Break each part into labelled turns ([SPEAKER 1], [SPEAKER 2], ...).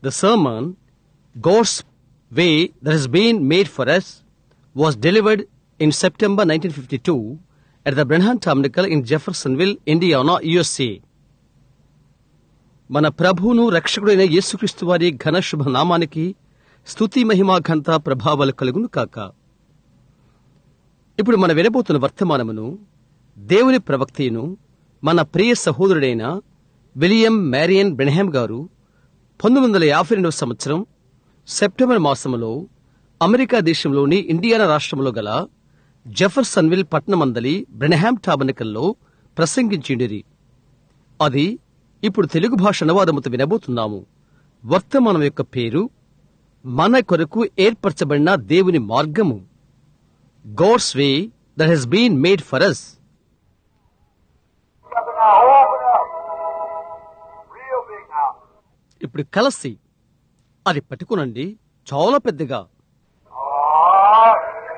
[SPEAKER 1] The sermon, God's Way That Has Been Made for Us, was delivered in September 1952 at the Brenham Tabernacle in Jeffersonville, Indiana, USA. మన ప్రభువును రక్షకుడైన యేసుక్రీస్తు వారి ఘన శుభ నామానికి స్తుతి మహిమా ఘంత ప్రభావాలు కలుగును కాక ఇప్పుడు మన వినబోతున్న వర్తమానమును దేవుని ప్రవక్తయును మన ప్రియ సహోదరుడైన విలియం మ్యారియన్ బ్రెనహాం గారు పంతొమ్మిది వందల యాభై రెండవ సంవత్సరం సెప్టెంబర్ మాసములో అమెరికా దేశంలోని ఇండియానా రాష్ట్రంలో గల జెఫర్సన్విల్ పట్టణమందలి బ్రెనహాం టాబనికల్లో ప్రసంగించిండిరి అది ఇప్పుడు తెలుగు భాష అనువాదముతో వినబోతున్నాము వర్తమానం యొక్క పేరు మన కొరకు ఏర్పరచబడిన దేవుని మార్గము God's way that he's been made for us
[SPEAKER 2] Open now, open up. Real big now.
[SPEAKER 1] ఇప్పుడు కలసి అది పట్టుకునండి చాలా పెద్దగా
[SPEAKER 2] Oh,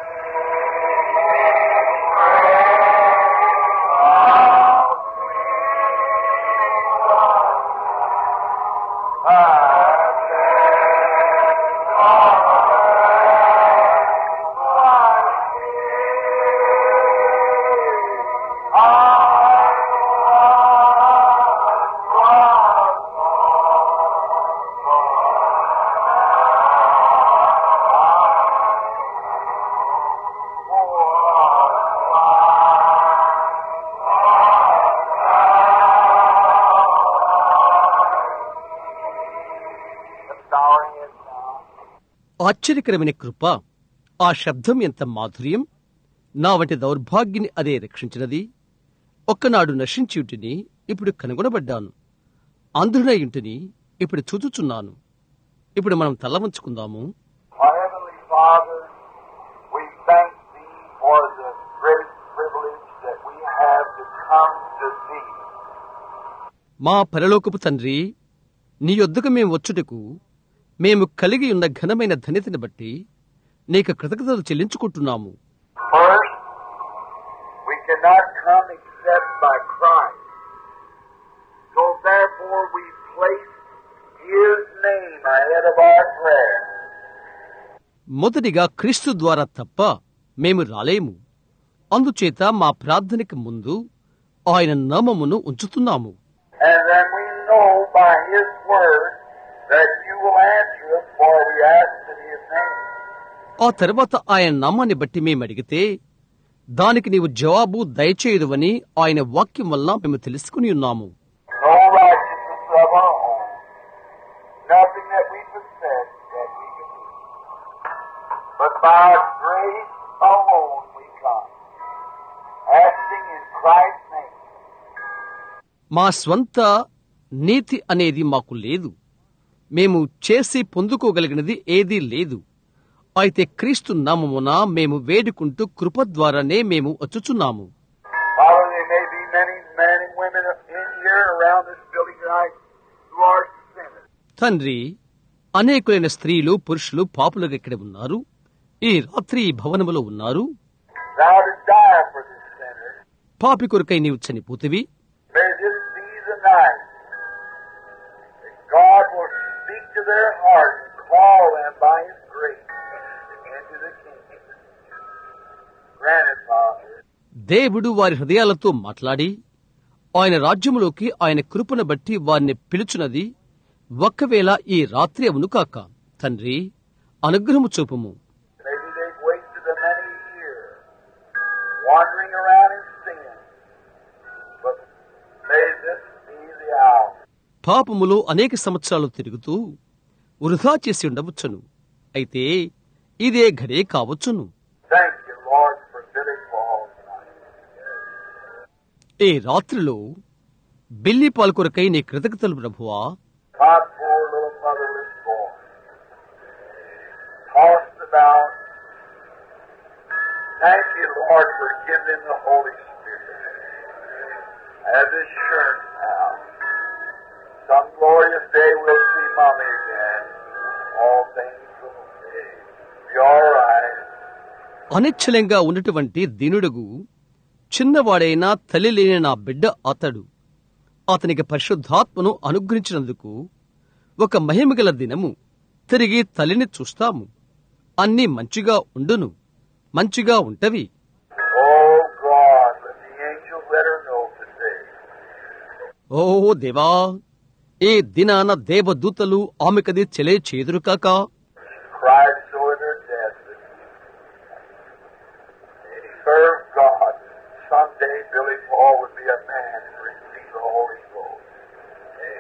[SPEAKER 2] Sowering is now.
[SPEAKER 1] ఆశ్చర్యకరమైన కృప ఆ శబ్దం ఎంత మాధుర్యం నా వంటి దౌర్భాగ్యని అదే రక్షించినది ఒక్కనాడు నశించియుటిని ఇప్పుడు కనుగొనబడ్డాను అంధుడైయుంటిని ఇప్పుడు చూచుచున్నాను ఇప్పుడు మనం తల వంచుకుందాము
[SPEAKER 2] Our Heavenly Father, we thank Thee for the great privilege that we have to come to Thee.
[SPEAKER 1] మా పరలోకపు తండ్రి నీ యొద్దకు మేము వచ్చుటకు మేము కలిగి ఉన్న ఘనమైన ధన్యతని బట్టి నీకు కృతజ్ఞతలు చెల్లించుకుంటున్నాము
[SPEAKER 2] First, we cannot come except by Christ. So therefore we place His name ahead of our prayer.
[SPEAKER 1] మొదటిగా క్రీస్తు ద్వారా తప్ప మేము రాలేము అందుచేత మా ప్రార్థనకి ముందు ఆయన నామమును ఉంచుతున్నాము
[SPEAKER 2] And then we know by His word that you will answer us for we ask in His name.
[SPEAKER 1] ఆ తర్వాత ఆయన నామాన్ని బట్టి మేము అడిగితే దానికి నీవు జవాబు దయచేయదువని ఆయన వాక్యం వల్ల మేము తెలుసుకుని ఉన్నాము
[SPEAKER 2] No righteousness of our own. Nothing that we possess that we can do. But by grace alone we come. Asking in Christ's name.
[SPEAKER 1] మా స్వంత నీతి అనేది మాకు లేదు మేము చేసి పొందుకోగలిగినది ఏదీ లేదు అయితే క్రీస్తు నామమున మేము వేడుకుంటూ కృప ద్వారానే మేము వచ్చుచున్నాము
[SPEAKER 2] Father, there may be many men and women in here and around this building tonight who are sinners.
[SPEAKER 1] తండ్రి అనేకులైన స్త్రీలు పురుషులు పాపులుగా ఇక్కడ ఉన్నారు ఈ రాత్రి ఈ భవనములో ఉన్నారు
[SPEAKER 2] Thou to die for this sinner.
[SPEAKER 1] పాపి కొరకై నీవు చనిపోతివి
[SPEAKER 2] May this be the night that God will speak to their hearts and call them by His grace into the kingdom. Grant it, Father.
[SPEAKER 1] దేవుడు వారి హృదయాలతో మాట్లాడి ఆయన రాజ్యములోకి ఆయన కృపను బట్టి వారిని పిలుచున్నది ఒక్కవేళ ఈ రాత్రి అవును కాక తండ్రి అనుగ్రహము చూపుము
[SPEAKER 2] Maybe they've wasted a many years wandering around in sin. But may this be the hour.
[SPEAKER 1] పాపములో అనేక సంవత్సరాలు తిరుగుతూ వృధా చేసి ఉండవచ్చును అయితే ఇదే ఘడే కావచ్చును
[SPEAKER 2] Thank you, Lord, for Billy Paul tonight.
[SPEAKER 1] ఈ రాత్రిలో బిల్లి పాల్కొరకై నీ కృతజ్ఞతలు ప్రభువా
[SPEAKER 2] My poor little motherless boy. Tossed about. Thank you, Lord, for giving him the Holy Spirit. As assurance now. Some glorious day we'll see Mommy again. All things will be, be all right.
[SPEAKER 1] అనిశ్చలంగా ఉన్నటువంటి దీనుడుగు చిన్నవాడైన తల్లి లేని నా బిడ్డ అతడు అతనికి పరిశుద్ధాత్మను అనుగ్రహించినందుకు ఒక మహిమగల దినము తిరిగి తల్లిని చూస్తాము అన్నీ మంచిగా ఉండును మంచిగా ఉంటవి
[SPEAKER 2] Oh God, let the angels let her know today.
[SPEAKER 1] ఓ దేవా ఈ దినాన దేవదూతలు ఆమెకది తెలియచేదురు కాక
[SPEAKER 2] cried so in her death that serve God. Someday Billy Paul would be a man and receive the Holy Ghost. Hey.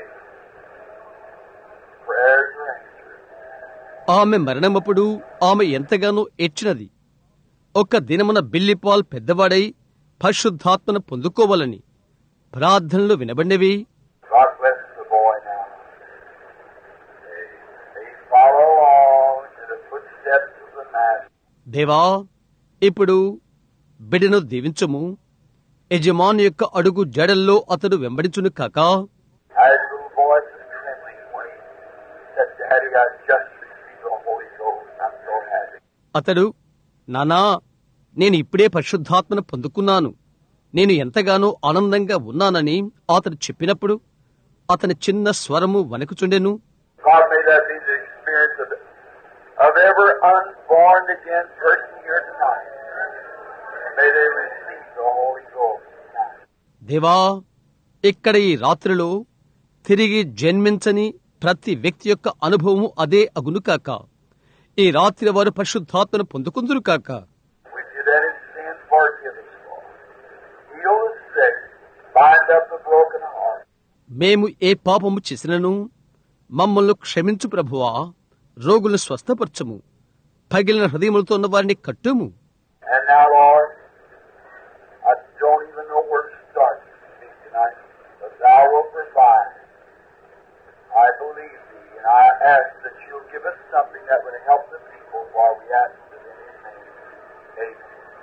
[SPEAKER 2] Prayers are answered.
[SPEAKER 1] ఆమె మరణమప్పుడు ఆమె ఎంతగానో ఏడ్చినది ఒక దినమున బిల్లిపాల్ పెద్దవాడై పరిశుద్ధాత్మను పొందుకోవాలని ప్రార్థనలు వినబడినవి
[SPEAKER 2] God bless the boy now. They, they follow along in the footsteps of the Master.
[SPEAKER 1] దేవా ఇప్పుడు బిడ్డను దీవించుము యజమాని యొక్క అడుగు జడల్లో అతడు వెంబడించును కాక
[SPEAKER 2] His little voice is trembling when he said, Daddy, I just received the Holy Ghost. I'm so happy.
[SPEAKER 1] అతడు నానా నేను ఇప్పుడే పరిశుద్ధాత్మను పొందుకున్నాను నేను ఎంతగానో ఆనందంగా ఉన్నానని అతడు చెప్పినప్పుడు అతని చిన్న స్వరము వణుకుచుండెను
[SPEAKER 2] God, may that be the experience of, of every unborn again person here tonight. May they receive the Holy Ghost tonight.
[SPEAKER 1] దేవా ఇక్కడ ఈ రాత్రిలో తిరిగి జన్మించని ప్రతి వ్యక్తి యొక్క అనుభవము అదే అగును కాక ఈ రాత్రి వారు పరిశుద్ధాత్మను పొందుకుందురు కాక
[SPEAKER 2] We did any sin, forgive us, Lord. Heal the sick, bind up the broken heart.
[SPEAKER 1] మేము ఏ పాపము చేసినను మమ్మల్ని క్షమించు ప్రభువా రోగులను స్వస్థపరచము పగిలిన హృదయములతో ఉన్న వారిని కట్టుము
[SPEAKER 2] And now, Lord, I don't even know where to start to speak tonight, but Thou wilt provide. I believe Thee, and I ask that You'll give us something that would help the people while we ask it in His name. Amen.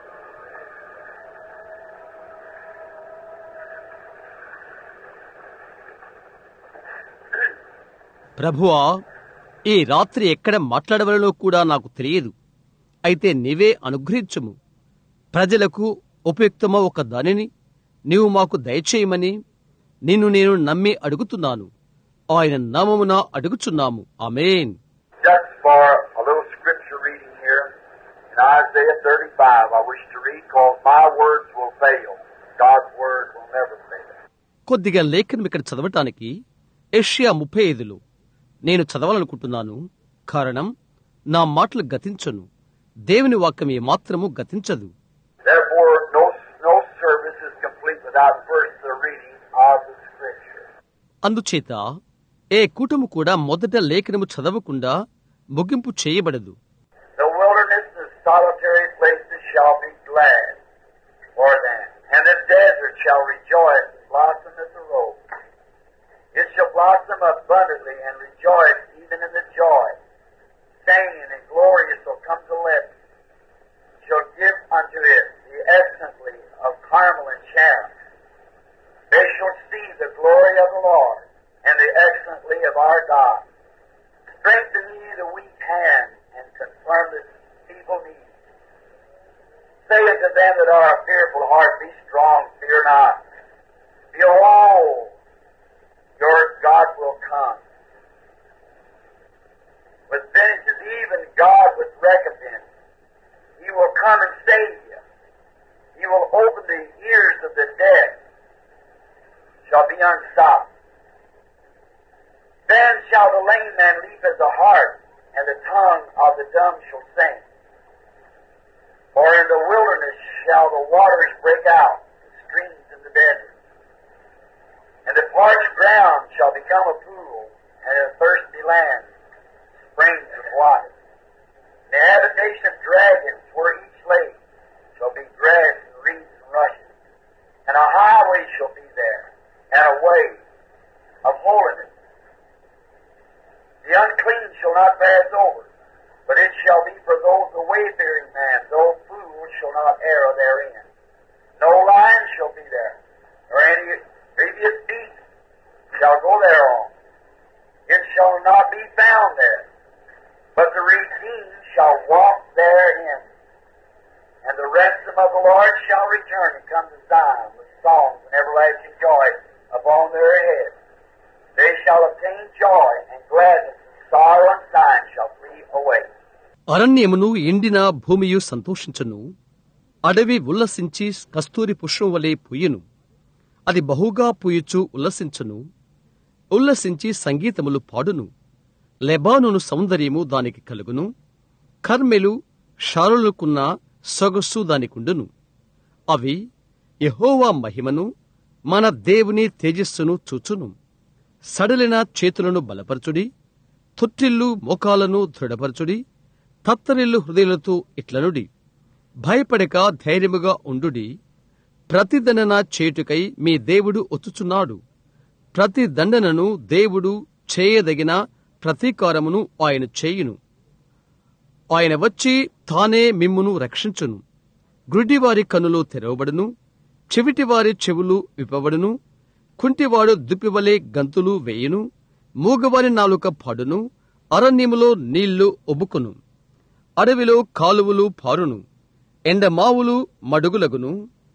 [SPEAKER 1] ప్రభువా ఈ రాత్రి ఎక్కడ మాట్లాడవలనో కూడా నాకు తెలియదు అయితే నీవే అనుగ్రహించుము ప్రజలకు ఉపయుక్తమ ఒక దానిని నీవు మాకు దయచేయమని నిన్ను నేను నమ్మి అడుగుతున్నాను ఆయన నామమున అడుగుచున్నాము ఆమేన్
[SPEAKER 2] Just for a little scripture reading here in Isaiah 35, I wish to read because my words will fail. God's word will never fail.
[SPEAKER 1] కొద్దిగా లేఖనం ఇక్కడ చదవటానికి ఏషియా ముప్పై ఐదులో నేను చదవాలనుకుంటున్నాను కారణం నా మాటలు గతించను దేవుని వాక్యం ఏమాత్రము గతించదు
[SPEAKER 2] Therefore, no, no service is complete without first the reading of the Scripture.
[SPEAKER 1] అందుచేత ఏ కూటము కూడా మొదట లేఖనము చదవకుండా ముగింపు చేయబడదు
[SPEAKER 2] The wilderness and solitary places shall be glad for them, and the desert shall rejoice and blossom as a rose. It shall blossom abundantly and rejoice even in the joy. Singing and glorious shall come to lips, shall give unto it the excellently of Carmel and Sharon. They shall see the glory of the Lord and the excellently of our God. Strengthen ye the weak hand and confirm the feeble knees. Say unto them that are of fearful heart, Be strong, fear not. Behold, your God will come. With vengeance, even God with recompense. He will come and save you. He will open the ears of the deaf, shall be unstopped. Then shall the lame man leap as a hart, and the tongue of the dumb shall sing. For in the wilderness shall the waters break out, and streams in the desert. And the parched ground shall become a pool, and a thirsty land springs of water. The habitation of dragons where each lay shall be grass and reeds and rushes. And a highway shall be there, and a way of holiness. The unclean shall not pass over, but it shall be for those the wayfaring man, though fools shall not err therein. No lion shall be there, nor any previous beast shall go thereon. It shall not be found there, but the redeemed shall walk therein. And the ransom of the Lord shall return and come to Zion with songs and everlasting joy upon their heads. They shall obtain joy and gladness, and sorrow and sighing shall flee away.
[SPEAKER 1] అరణ్యమును ఎండిన భూమియు సంతోషించును అడవి ఉల్లసించి కస్తూరి పుష్పం వలె పూయును అది బహుగా పూయుచు ఉల్లసించును ఉల్లసించి సంగీతములు పాడును లెబానును సౌందర్యము దానికి కలుగును కర్మెలు షారులకున్న సొగస్సు దానికుండును అవి యెహోవా మహిమను మన దేవుని తేజస్సును చూచును సడలిన చేతులను బలపరచుడి తొట్టిల్లు మోకాలను దృఢపరచుడి తత్తరిల్లు హృదయులతో ఇట్లనుడి భయపడక ధైర్యముగా ఉండుడి ప్రతిదండన చేటుకై మీ దేవుడు ఒత్తుచున్నాడు ప్రతి దండనను దేవుడు చేయదగిన ప్రతీకారమును ఆయన చేయును ఆయన వచ్చి తానే మిమ్మును రక్షించును గుడ్డివారి కన్నులు తెరవబడును చెవిటివారి చెవులు విప్పబడును కుంటివాడు దుప్పివలే గంతులు వేయును మూగవారి నాలుక పాడును అరణ్యములో నీళ్లు ఒబుకును అడవిలో కాలువలు పారును ఎండమావులు మడుగులగును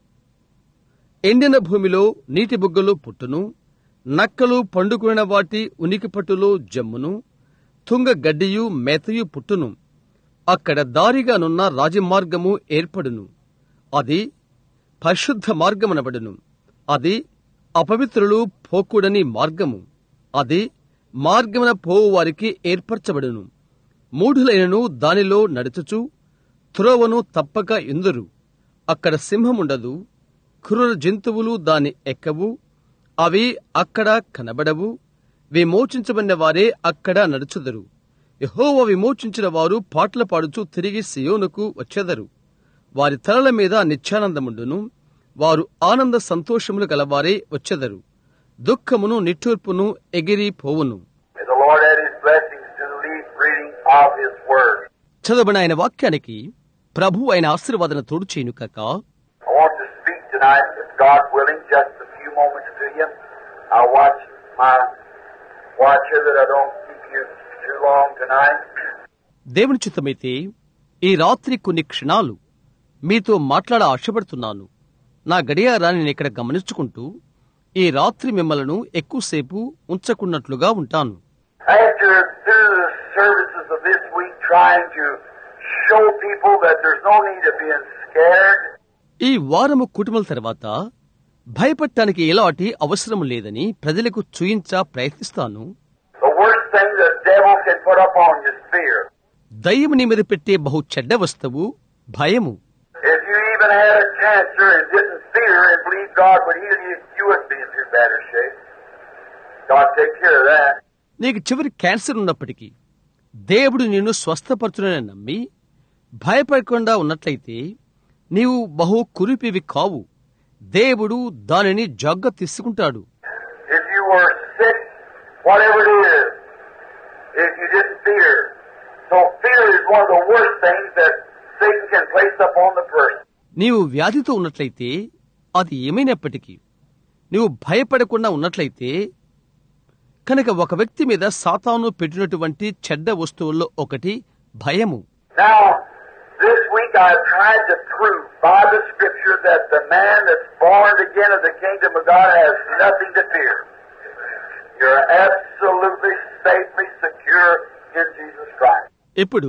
[SPEAKER 1] ఎండిన భూమిలో నీటి బుగ్గలు పుట్టును నక్కలు పండుకున్న వాటి ఉనికి పట్టులో జమ్మును తుంగ గడ్డియు మేతయు పుట్టును అక్కడ దారిగానున్న రాజమార్గము ఏర్పడును అది పరిశుద్ధ మార్గమనబడును అది అపవిత్రులు పోకూడని మార్గము అది మార్గమున పోవు వారికి ఏర్పరచబడును మూఢులైనను దానిలో నడుచుచు త్రోవను తప్పక ఇందురు అక్కడ సింహముండదు క్రూర జంతువులు దాని ఎక్కవు అవి అక్కడ కనబడవు విమోచించబడిన వారే అక్కడ నడుచుదరు యహోవ విమోచించిన వారు పాటలు పాడుచు తిరిగి సియోనుకు వచ్చెదరు వారి తలల మీద నిత్యానందముండును వారు ఆనంద సంతోషములు గలవారే వచ్చెదరు దుఃఖమును నిట్టూర్పును ఎగిరి పోవును
[SPEAKER 2] May the Lord add his blessings to the lead reading of his word.
[SPEAKER 1] చదవబడిన ఆయన వాక్యానికి ప్రభు ఆయన ఆశీర్వాదన తోడు చేయను కాక
[SPEAKER 2] I want to speak tonight, if God willing, just a few moments to you. I'll watch my watch here that I don't keep you too long tonight.
[SPEAKER 1] దేవుని చిత్తమైతే ఈ రాత్రి కొన్ని క్షణాలు మీతో మాట్లాడ ఆశపడుతున్నాను నా గడియారాన్ని నేను ఇక్కడ గమనించుకుంటూ ఈ రాత్రి మిమ్మలను ఎక్కువసేపు ఉంచకున్నట్లుగా ఉంటాను
[SPEAKER 2] After through the services of this week trying to show people that there's no need of being scared,
[SPEAKER 1] ఈ వారము కుటుంబాల తర్వాత భయపడటానికి ఎలాంటి అవసరం లేదని ప్రజలకు చూయించ ప్రయత్నిస్తాను
[SPEAKER 2] the worst thing the devil can put upon you is fear.
[SPEAKER 1] దయ్యము నీ మీద పెట్టే బహు చెడ్డ వస్తువు భయము
[SPEAKER 2] If you even had a cancer and didn't fear and believe God would heal you, you wouldn't be in too bad a shape. God take care of that.
[SPEAKER 1] నీకు చివరి క్యాన్సర్ ఉన్నప్పటికీ దేవుడు నిన్ను స్వస్థపరచునని నమ్మి భయపడకుండా ఉన్నట్లయితే నీవు బహు కురిపివి కావు దేవుడు దానిని జాగ్రత్త తీసుకుంటాడు
[SPEAKER 2] If you were sick, whatever it is, if you didn't fear. So fear is one of the worst things that Satan can place upon the person.
[SPEAKER 1] నీవు వ్యాధితో ఉన్నట్లయితే అది ఏమైనప్పటికీ నీవు భయపడకుండా ఉన్నట్లయితే కనుక ఒక వ్యక్తి మీద సాతాను పెట్టినటువంటి చెడ్డ వస్తువుల్లో ఒకటి భయము
[SPEAKER 2] Now, this week I've tried to prove by the Scripture that the man that's born again of the kingdom of God has nothing to fear. You're absolutely safely secure in Jesus Christ.
[SPEAKER 1] ఇప్పుడు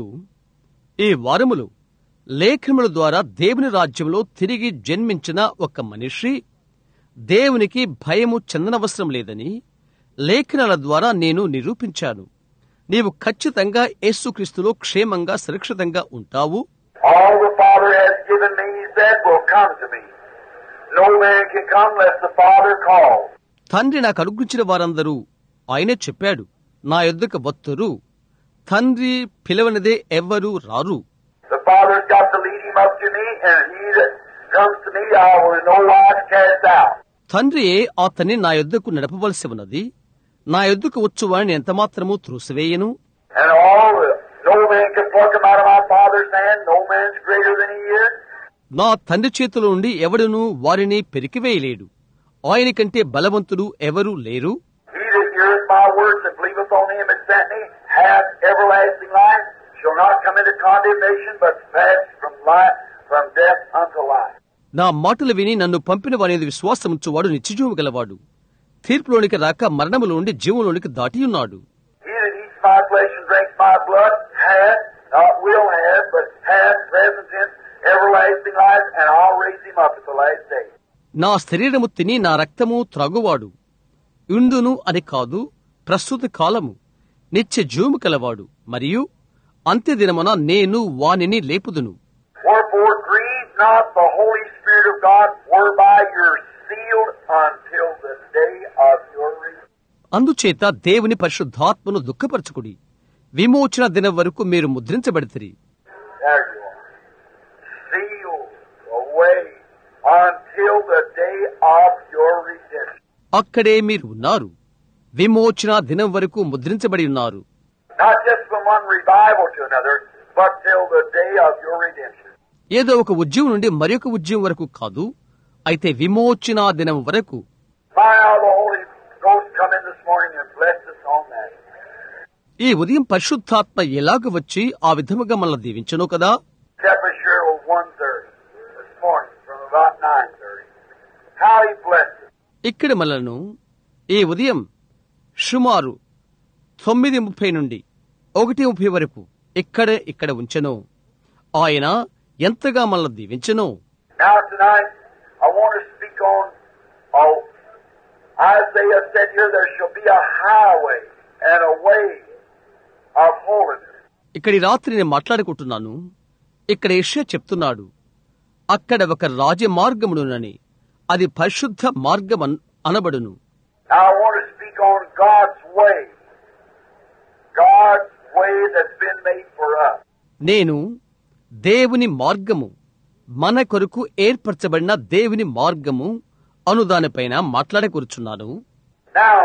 [SPEAKER 1] ఈ వారములో లేఖనముల ద్వారా దేవుని రాజ్యంలో తిరిగి జన్మించిన ఒక మనిషి దేవునికి భయము చెందనవసరం లేదని లేఖనాల ద్వారా నేను నిరూపించాను నీవు ఖచ్చితంగా యేసుక్రీస్తులో క్షేమంగా సురక్షితంగా ఉంటావు
[SPEAKER 2] All the Father has given me, he said, will come to me. No man can come unless the Father calls.
[SPEAKER 1] తండ్రి నాకు అనుగ్రహించిన వారందరూ ఆయనే చెప్పాడు నా యొద్దకు వత్తురు తండ్రి పిలవనిదే ఎవ్వరూ రారు
[SPEAKER 2] The Father's got to lead him up to me, and he that comes to me I will in no wise cast out.
[SPEAKER 1] తండ్రియే అతన్ని నా యొద్దకు నడపవలసి ఉన్నది నా యొద్దకు వచ్చువాడిని ఎంతమాత్రము త్రోసివేయను
[SPEAKER 2] And all the, no man can pluck him out of my Father's hand, no man's greater than he is.
[SPEAKER 1] నా తండ్రి చేతిలో నుండి ఎవడునూ వారిని పెరికివేయలేడు ఆయన కంటే బలవంతుడు ఎవరూ లేరు
[SPEAKER 2] He that heareth my words and believeth on him that sent me hath everlasting life, shall not come into condemnation, but pass from life, from death unto life.
[SPEAKER 1] నా మాటలు విని నన్ను పంపిన వారి విశ్వాసముంచువాడు నిత్యజీవము గలవాడు తీర్పులోనికి రాక మరణములోండి జీవంలోనికి దాటి ఉన్నాడు
[SPEAKER 2] He that eats my flesh and drinks my blood hath, not will have, but hath present tense everlasting life, and I'll raise him up at the last day.
[SPEAKER 1] నా శరీరము తిని నా రక్తము త్రాగువాడు ఇందును అని కాదు ప్రస్తుత కాలము నిత్య జీవము కలవాడు మరియు అంత్యదినమున నేను వానిని లేపుదును
[SPEAKER 2] Wherefore grieve not the Holy Spirit of God, whereby you're sealed until the day of your release.
[SPEAKER 1] అందుచేత దేవుని పరిశుద్ధాత్మను దుఃఖపరచుకుడి విమోచన దినం వరకు మీరు ముద్రించబడితిరి
[SPEAKER 2] There you are. Sealed away until the day of your redemption.
[SPEAKER 1] అక్కడే మీరు ఉన్నారు విమోచన దినం వరకు ముద్రించబడి ఉన్నారు
[SPEAKER 2] Not just from one revival to another, but till the day of your redemption.
[SPEAKER 1] ఏదో ఒక ఉద్యమం నుండి మరొక ఉద్యమం వరకు కాదు అయితే విమోచన దినం వరకు
[SPEAKER 2] My, how the Holy Ghost come in this morning and bless us on that.
[SPEAKER 1] ఈ ఉదయం పరిశుద్ధాత్మ ఎలాగ వచ్చి ఆ విధముగా మనల్ని దీవించను కదా
[SPEAKER 2] Temperature was 1.30 this morning from about 9.30. How he blessed us.
[SPEAKER 1] ఇక్కడ మనలను ఈ ఉదయం సుమారు తొమ్మిది ముప్పై నుండి ఒకటి ముప్పై వరకు ఇక్కడ ఇక్కడ ఉంచెను ఆయన ఎంతగా మనల్ని దీవించెను
[SPEAKER 2] Now tonight, I want to speak on, oh, Isaiah said here, there shall be a highway and a way of holiness.
[SPEAKER 1] ఇక్కడ ఈ రాత్రి నేను మాట్లాడుకుంటున్నాను ఇక్కడ యెషయా చెప్తున్నాడు అక్కడ ఒక రాజమార్గమునునని అది పరిశుద్ధ మార్గం అన్- అనబడును
[SPEAKER 2] Now I want to speak on God's way. God's way that's been made for us.
[SPEAKER 1] నేను దేవుని మార్గము మన కొరకు ఏర్పరచబడిన దేవుని మార్గము అను దానిపైన మాట్లాడకూర్చున్నాను
[SPEAKER 2] Now,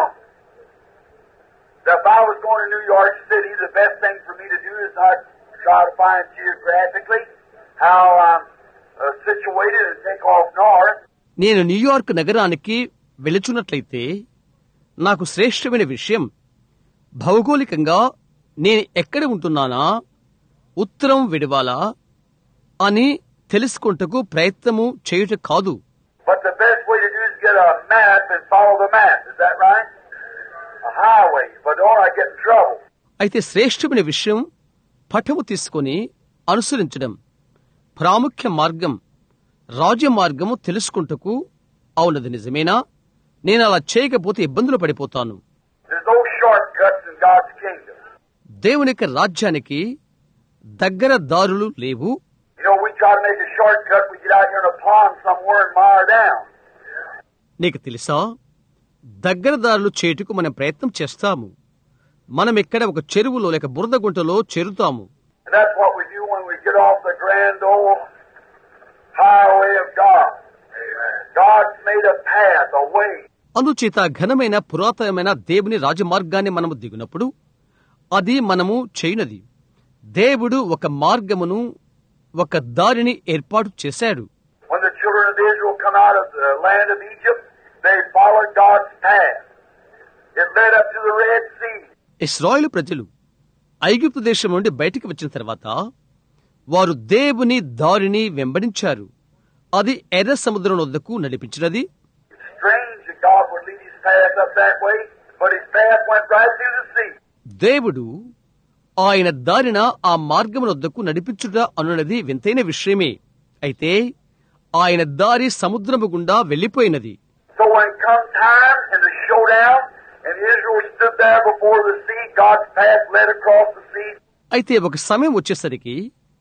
[SPEAKER 2] if I was going to New York City, the best thing for me to do is not try to find geographically how I'm uh, situated and take off north.
[SPEAKER 1] నేను న్యూయార్క్ నగరానికి వెళుచున్నట్లయితే నాకు శ్రేష్టమైన విషయం భౌగోళికంగా నేను ఎక్కడ ఉంటున్నానా ఉత్తరం విడవాలా అని తెలుసుకుంటకు ప్రయత్నము చేయుట కాదు
[SPEAKER 2] But the best way to do is get a map and follow the map. Is that right? A highway. But don't I get in trouble?
[SPEAKER 1] అయితే శ్రేష్టమైన విషయం పటము తీసుకొని అనుసరించడం ప్రాముఖ్య మార్గం రాజమార్గము తెలుసుకుంటకు అవునది నిజమేనా నేను అలా చేయకపోతే ఇబ్బందులు పడిపోతాను
[SPEAKER 2] There's no shortcuts in God's kingdom.
[SPEAKER 1] దేవుని యొక్క రాజ్యానికి దగ్గర దారులు లేవు
[SPEAKER 2] You know, we try to make a shortcut, we get out here in a pond somewhere and mire down.
[SPEAKER 1] నీకు తెలుసా దగ్గర దారులు చేటుకు మనం ప్రయత్నం చేస్తాము మనం ఇక్కడ ఒక చెరువులో లేక బురద గుంటలో చేరుతాము
[SPEAKER 2] And that's what we do when we get off the grand old highway of God. God's made a path, a way.
[SPEAKER 1] అందుచేత ఘనమైన పురాతనమైన దేవుని రాజమార్గాన్ని మనము దిగినప్పుడు అది మనము చేయనది దేవుడు ఒక మార్గమును ఒక దారిని ఏర్పాటు చేశాడు
[SPEAKER 2] When the children of Israel come out of the land of Egypt, they followed God's path. It led up to the Red Sea.
[SPEAKER 1] ఇస్రాయేలు ప్రజలు ఐగుప్తు దేశం నుండి బయటికి వచ్చిన తర్వాత వారు దేవుని దారిని వెంబడించారు అది ఎర్ర సముద్రం వద్దకు నడిపించినది
[SPEAKER 2] It's strange that God would lead his path up that way, but his path went right through the sea.
[SPEAKER 1] దేవుడు ఆయన దారిన ఆ మార్గం వద్దకు నడిపించుట అనున్నది వింతైన విషయమే అయితే ఆయన దారి సముద్రము గుండా వెళ్లిపోయినది
[SPEAKER 2] So when it come time in the showdown, and Israel stood there before the sea, God's path led across the sea.
[SPEAKER 1] అయితే ఒక సమయం వచ్చేసరికి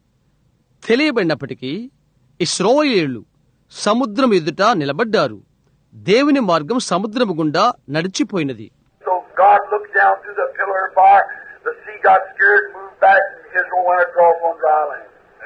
[SPEAKER 1] తెలియబడినప్పటికీ ఇస్రాయేలు సముద్రం ఎదుట నిలబడ్డారు దేవుని మార్గం సముద్రము గుండా నడిచిపోయినది
[SPEAKER 2] So God looked down through the pillar of fire. The sea got scared and moved back, and Israel went across on dry land.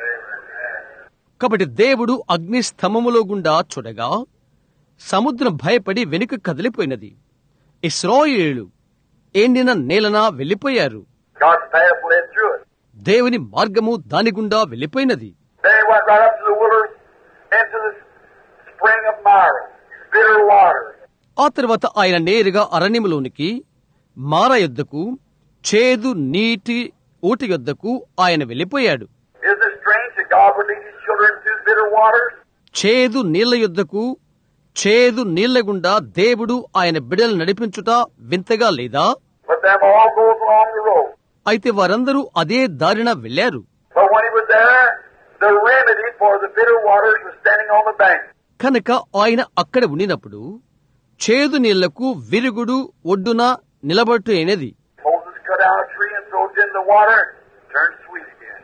[SPEAKER 1] కాబట్టి దేవుడు అగ్ని స్తంభములో గుండా చూడగా సముద్రం భయపడి వెనుక కదిలిపోయినది ఇస్రాయేలు ఎండిన నేలన వెళ్లిపోయారు
[SPEAKER 2] God's path led through it.
[SPEAKER 1] దేవుని మార్గము దాని గుండా వెళ్లిపోయినది
[SPEAKER 2] Then he went right up to the wilderness, into the spring of Myra, bitter water.
[SPEAKER 1] ఆ తర్వాత ఆయన నేరుగా అరణ్యములోనికి మార యొద్దకు చేదు నీటి ఊటి యొద్దకు ఆయన వెళ్లిపోయాడు
[SPEAKER 2] Isn't it strange that God would lead his children through bitter waters?
[SPEAKER 1] చేదు నీళ్ల యొద్దకు చేదు నీళ్ల గుండా దేవుడు ఆయన బిడలు నడిపించుట వింతగా లేదా
[SPEAKER 2] But them all goes along the road.
[SPEAKER 1] అయితే వారందరూ అదే దారిన వెళ్లారు
[SPEAKER 2] But when he was there, the remedy for the bitter waters was standing on the bank.
[SPEAKER 1] కనుక ఆయన అక్కడ ఉండినప్పుడు చేదు నీళ్లకు విరుగుడు ఒడ్డున నిలబట్టు అయినది
[SPEAKER 2] Moses cut down a tree and threw it in the water, turned sweet again.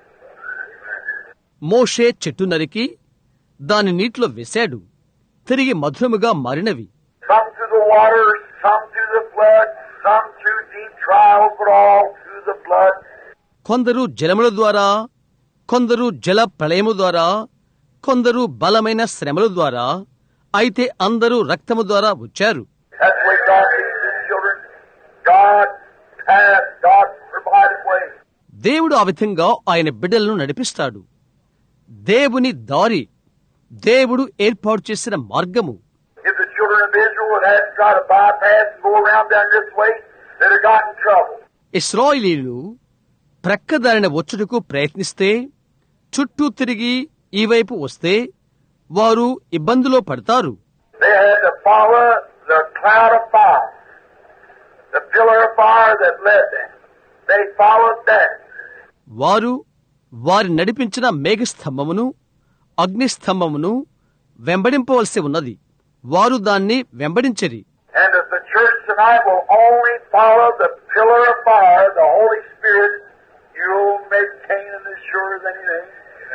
[SPEAKER 1] మోషే చెట్టు నరికి దాని నీటిలో వేశాడు తిరిగి మధురముగా మారినవి
[SPEAKER 2] Some through the waters, some through the flood, some through deep trials, but all through the blood.
[SPEAKER 1] కొందరు జలముల ద్వారా కొందరు జల ప్రళయము ద్వారా కొందరు బలమైన శ్రమల ద్వారా అయితే అందరూ రక్తము ద్వారా వచ్చారు
[SPEAKER 2] That's the way God leads His children. God path, God provided way.
[SPEAKER 1] దేవుడు ఆ విధంగా ఆయన బిడ్డలను నడిపిస్తాడు దేవుని దారి దేవుడు ఏర్పాటు చేసిన మార్గము
[SPEAKER 2] If the children of Israel would have to try to bypass and go around down this way, they'd have got in trouble.
[SPEAKER 1] ఇస్రాయిలీలు ప్రక్కదారిన వచ్చుటకు ప్రయత్నిస్తే చుట్టూ తిరిగి ఈ వైపు వస్తే వారు ఇబ్బందిలో పడతారు
[SPEAKER 2] They had to follow the cloud of fire, the pillar of fire that led them. They followed that.
[SPEAKER 1] వారు వారి నడిపించిన మేఘస్తంభమును అగ్నిస్తంభమును వెంబడింపవలసి ఉన్నది వారు దాన్ని వెంబడించరి
[SPEAKER 2] And if the church tonight will only follow the pillar of fire, the Holy Spirit, you'll make Canaan as sure as anything.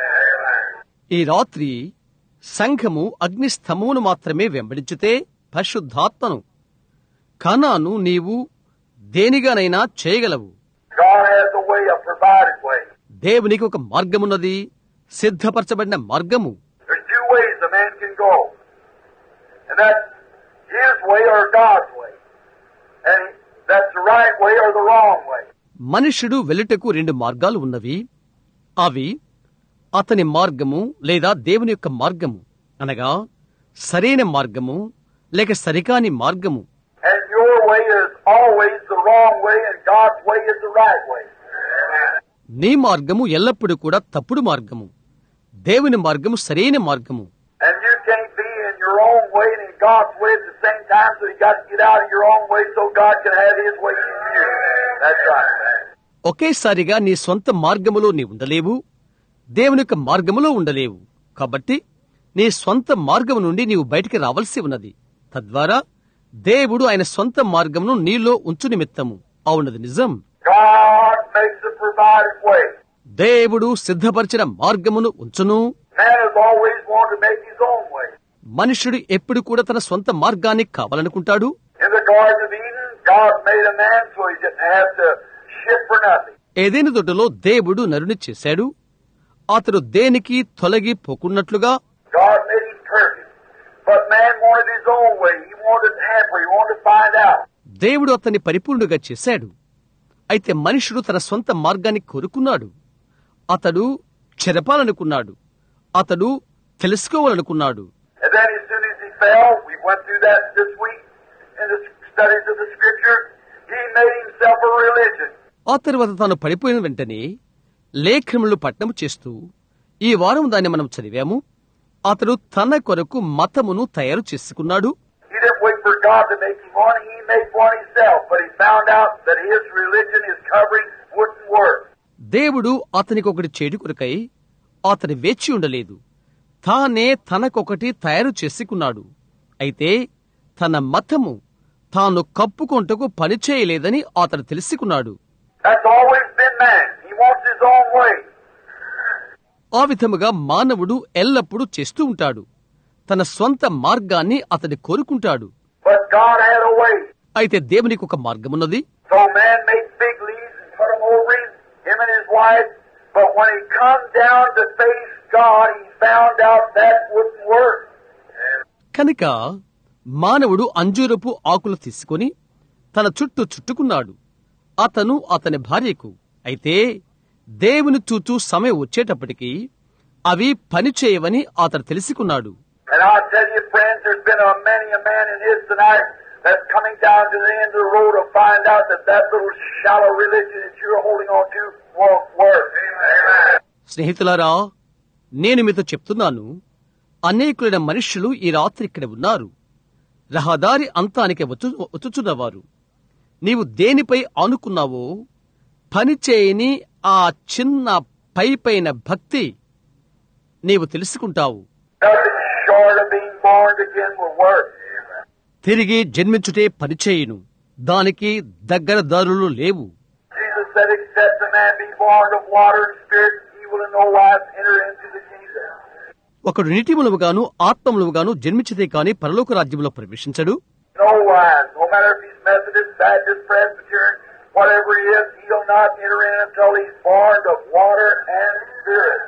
[SPEAKER 1] ఈ రాత్రి సంఘము అగ్నిస్తంభమును మాత్రమే వెంబడించితే పరిశుద్ధాత్మను కనాను నీవు దేనిగానైనా చేయగలవు
[SPEAKER 2] God has a way, a provided way.
[SPEAKER 1] దేవునికి ఒక మార్గమున్నది సిద్ధపరచబడిన మార్గము
[SPEAKER 2] There's two ways a man can go. And that's his way or God's way. And that's the right way or the wrong way.
[SPEAKER 1] మనుష్యుడు వెలుటకు రెండు మార్గాలు ఉన్నవి అవి అతని మార్గము లేదా దేవుని యొక్క మార్గము అనగా సరైన మార్గము లేక సరికాని మార్గము
[SPEAKER 2] And your way is always the wrong way, and God's way is the right way.
[SPEAKER 1] నీ మార్గము ఎల్లప్పుడూ కూడా తప్పుడు మార్గము దేవుని మార్గము సరైన మార్గము
[SPEAKER 2] And you can't be in your own way and in God's way at the same time, so you got to get out of your own way so God can have His way in you. That's right.
[SPEAKER 1] ఒకేసారిగా నీ సొంత మార్గములో నీ ఉండలేవు దేవుని యొక్క మార్గములో ఉండలేవు కాబట్టి నీ సొంత మార్గము నుండి నీవు బయటికి రావాల్సి ఉన్నది తద్వారా దేవుడు ఆయన సొంత మార్గమును నీలో ఉంచు నిమిత్తము అవునది నిజం
[SPEAKER 2] God makes a provided way.
[SPEAKER 1] దేవుడు సిద్ధపరిచిన మార్గమును ఉంచును
[SPEAKER 2] Man has always wanted to make his own way.
[SPEAKER 1] మనుష్యుడు ఎప్పుడు కూడా తన సొంత మార్గాన్ని కావాలనుకుంటాడు
[SPEAKER 2] In the Garden of Eden, God made a man so he didn't have to shift for nothing.
[SPEAKER 1] ఏదేని తోటలో దేవుడు నరుని చేశాడు అతడు దేనికి తొలగి పోకున్నట్లుగా
[SPEAKER 2] God made him perfect. But man wanted his own way. He wanted to hamper. He wanted to find out.
[SPEAKER 1] దేవుడు అతన్ని పరిపూర్ణుగా చేశాడు అయితే మనుషుడు తన సొంత మార్గాన్ని కోరుకున్నాడు అతడు చెరపాలనుకున్నాడు అతడు తెలుసుకోవాలనుకున్నాడు
[SPEAKER 2] And then as soon as he fell, we went through that this week in the studies of the scripture, he made himself a religion.
[SPEAKER 1] ఆ తరువాత తాను పడిపోయిన వెంటనే లేఖములు పట్టణము చేస్తూ ఈ వారం దాన్ని మనం చదివాము అతడు తన కొరకు మతమును తయారు చేసుకున్నాడు
[SPEAKER 2] He didn't wait for God to make him one, he made one himself. But he found out that his religion, his covering, wouldn't work.
[SPEAKER 1] దేవుడు అతనికి ఒకటి చేడు కొరకై అతని వేచి ఉండలేదు తానే తనకొకటి తయారు చేసుకున్నాడు అయితే తన మతము తాను కప్పుకొంటకు పనిచేయలేదని అతడు తెలుసుకున్నాడు
[SPEAKER 2] That's always been man. He wants his own way.
[SPEAKER 1] ఆ విధముగా మానవుడు ఎల్లప్పుడూ చేస్తూ ఉంటాడు తన స్వంత మార్గాన్ని అతడు కోరుకుంటాడు
[SPEAKER 2] But God had a way.
[SPEAKER 1] అయితే దేవునికి ఒక మార్గమున్నది
[SPEAKER 2] So man made fig leaves and put them over him, him and his wife. But when he come down to face God, he found out that wouldn't work.
[SPEAKER 1] కనుక మానవుడు అంజూరపు ఆకులు తీసుకొని తన చుట్టూ చుట్టుకున్నాడు అతను అతని భార్యకు అయితే దేవుని చూచూ సమయం వచ్చేటప్పటికి అవి పనిచేయవని అతడు తెలుసుకున్నాడు
[SPEAKER 2] And I tell you, friends, there's been a many a man in his tonight that's coming down to the end of the road to find out that that little shallow religion that you're holding on to won't work. Amen.
[SPEAKER 1] స్నేహితులారా నేను మీతో చెప్తున్నాను అనేకులైన మనుష్యులు ఈ రాత్రి ఇక్కడ ఉన్నారు రహదారి అంతానికి వచ్చు వచ్చుచున్నవారు నీవు దేనిపై ఆనుకున్నావో పనిచేయని ఆ చిన్న పై పైన భక్తి నీవు తెలుసుకుంటావు
[SPEAKER 2] Nothing short of being born again will work.
[SPEAKER 1] తిరిగి జన్మించుటే పనిచేయును దానికి దగ్గర దారులు లేవు
[SPEAKER 2] Jesus said, except a man be born of water and spirit, he will in no wise enter into the kingdom.
[SPEAKER 1] ఒకడు నీటి మూలముగాను ఆత్మ మూలముగాను జన్మించితే కాని పరలోక రాజ్యంలో ప్రవేశించడు
[SPEAKER 2] No wise. No matter if he's Methodist, Baptist, Presbyterian, whatever he is, he'll not enter in until he's born of water and spirit.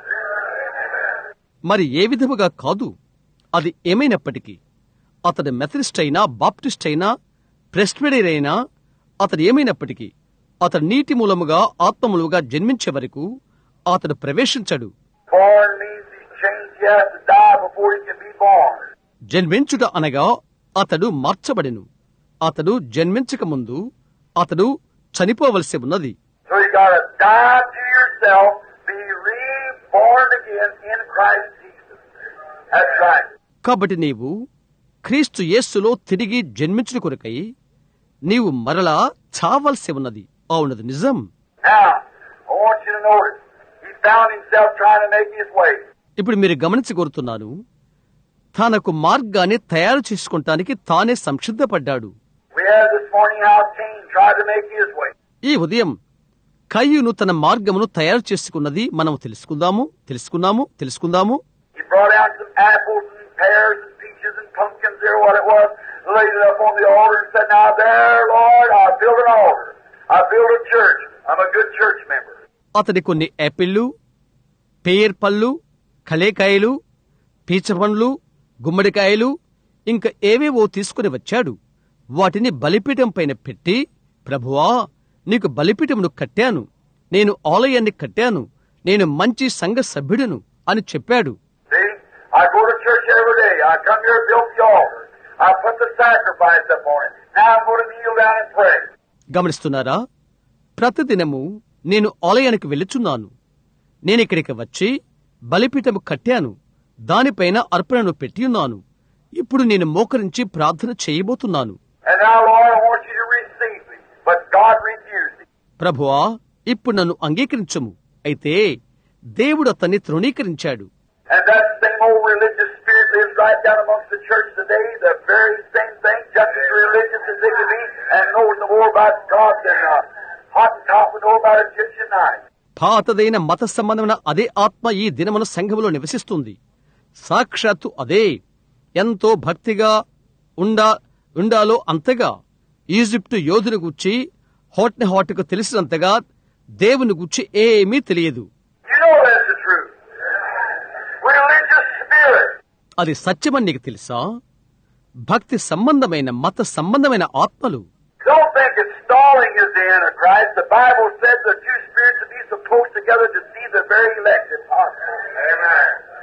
[SPEAKER 1] మరి ఏ విధముగా కాదు అది ఏమైనప్పటికీ అతడు మెథడిస్ట్ అయినా బాప్టిస్ట్ అయినా ప్రెస్బిడర్ అయినా అతడు ఏమైనప్పటికీ అతడు నీటి మూలముగా ఆత్మ మూలముగా జన్మించే వరకు అతడు ప్రవేశించడు
[SPEAKER 2] Born means he's changed. He has to die before he can be born.
[SPEAKER 1] జన్మించుట అనగా అతడు మార్చబడెను అతడు జన్మించక ముందు అతడు చనిపోవలసి ఉన్నది
[SPEAKER 2] So you gotta die to yourself, be reborn again in Christ Jesus. That's right.
[SPEAKER 1] కాబట్టి నీవు క్రీస్తు యేస్సులో తిరిగి జన్మించుట కొరకై నీవు మరలా చావలసి ఉన్నది అవునది నిజం
[SPEAKER 2] Now, I want you to notice, he found himself trying to make his way.
[SPEAKER 1] ఇప్పుడు మీరు గమనించి కోరుతున్నాను తనకు మార్గాన్ని తయారు చేసుకుంటానికి తానే సంసిద్ధపడ్డాడు
[SPEAKER 2] We had this morning how Cain tried to make his way.
[SPEAKER 1] ఈ ఉదయం కయ్యూను తన మార్గమును తయారు చేసుకున్నది మనం తెలుసుకుందాము తెలుసుకున్నాము తెలుసుకుందాము
[SPEAKER 2] He brought out some apples and pears and peaches and pumpkins there, what it was, laid it up on the altar and said, Now there, Lord, I build an altar. I build a church. I'm a good church member.
[SPEAKER 1] అతడి కొన్ని యాపిళ్ళు పేర్ పళ్ళు కలేకాయలు పీచ పండ్లు గుమ్మడికాయలు ఇంకా ఏవేవో తీసుకుని వచ్చాడు వాటిని బలిపీఠం పైన పెట్టి ప్రభువా నీకు బలిపీఠమును కట్టాను నేను ఆలయాన్ని కట్టాను నేను మంచి సంఘ సభ్యుడును అని చెప్పాడు
[SPEAKER 2] See, I go to church every day. I come here and build the altar. I put the sacrifice up on it. Now I'm going to kneel down and pray.
[SPEAKER 1] గమనిస్తున్నారా ప్రతిదినము నేను ఆలయానికి వెళ్ళుచున్నాను నేనిక్కడికి వచ్చి బలిపీఠము కట్టాను దానిపైన అర్పణను పెట్టియున్నాను ఇప్పుడు నేను మోకరించి ప్రార్థన చేయబోతున్నాను
[SPEAKER 2] And now, Lord, I want you to receive me. But God refused it.
[SPEAKER 1] ప్రభువా ఇప్పుడు నన్ను angeekరించము అయితే దేవుడు అతన్ని తృణీకరించాడు
[SPEAKER 2] And that same old religious spirit lives right down amongst the church today, the very same thing, just as religious as they can be, and knowing the more about God than uh, Hottentot would know about Egyptian knives.
[SPEAKER 1] పాతదైన మత సంబంధమైన అదే ఆత్మ ఈ దినమున సంఘములో నివసిస్తుంది సాక్షాత్తు అదే ఎంతో భక్తిగా ఉండా ఉండాలో అంతగా ఈజిప్టు యోధుని గుచ్చి హోట్ని హాట్కు తెలిసినంతగా దేవుని గుచ్చి ఏమీ తెలియదు
[SPEAKER 2] You know that's the truth. Religious spirit.
[SPEAKER 1] అది సత్యమని నీకు తెలుసా భక్తి సంబంధమైన మత సంబంధమైన ఆత్మలు
[SPEAKER 2] Don't think that stalling is the Antichrist. The Bible says the two spirits will be so close together to see the very elect if possible. Amen.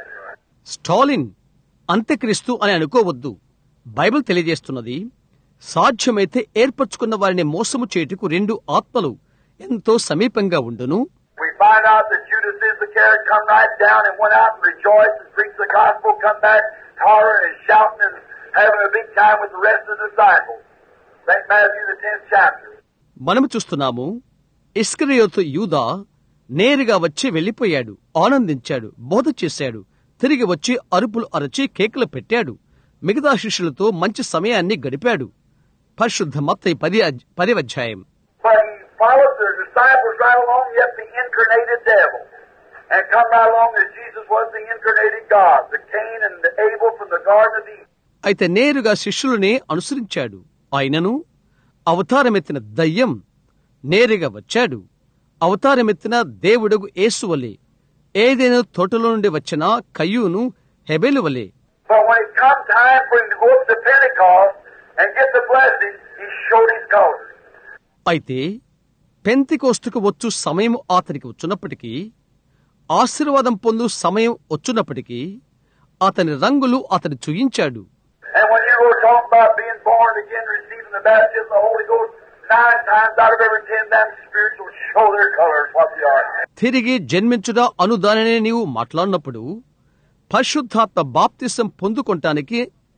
[SPEAKER 1] Stalin అంత్యక్రీస్తు అని అనుకోవద్దు బైబిల్ తెలియజేస్తున్నది సాధ్యమైతే ఏర్పరచుకున్న వారిని మోసము చేయుటకు రెండు ఆత్మలు ఎంతో సమీపంగా ఉండును
[SPEAKER 2] We find out that Judas Iscariot come right down and went out and rejoiced and preached the gospel, come back hollering and shouting and having a big time with the rest of the disciples. St. Matthew, the 10th chapter.
[SPEAKER 1] మనము చూస్తున్నాము ఇస్కరియోతు యూదా నేరుగా వచ్చి వెళ్లిపోయాడు ఆనందించాడు బోధ చేశాడు తిరిగి వచ్చి అరుపులు అరచి కేకులు పెట్టాడు మిగతా శిష్యులతో మంచి సమయాన్ని గడిపాడు పరిశుద్ధ మత్తయి పది అధ్య- పది అధ్యాయం
[SPEAKER 2] But he followed the disciples right along, yet the incarnated devil. And come right along as Jesus was the incarnated God, the Cain and the Abel from the Garden of Eden.
[SPEAKER 1] అయితే నేరుగా శిష్యులనే అనుసరించాడు ఆయనను అవతారమెత్తిన దయ్యం నేరుగా వచ్చాడు అవతారమెత్తిన దేవుడుగు యేసువలే ఏదైనా తోటలో నుండి వచ్చిన కయ్యూను హెబెలు వలే
[SPEAKER 2] But when it come time for him to go up to Pentecost and get the blessing, he showed his colors.
[SPEAKER 1] అయితే పెంతికోస్తుకు వచ్చు సమయం అతనికి వచ్చినప్పటికీ ఆశీర్వాదం పొందు సమయం వచ్చినప్పటికీ అతని రంగులు అతను చూయించాడు
[SPEAKER 2] And when you were talking about being born again, receiving the baptism of the Holy Ghost, nine times out of every ten, them spirits will show their colors what they are.
[SPEAKER 1] తిరిగి జన్మించుట అను దానినే నీవు మాట్లాడినప్పుడు పరిశుద్ధాత్మ బాప్తిసం పొందుకొంటానికి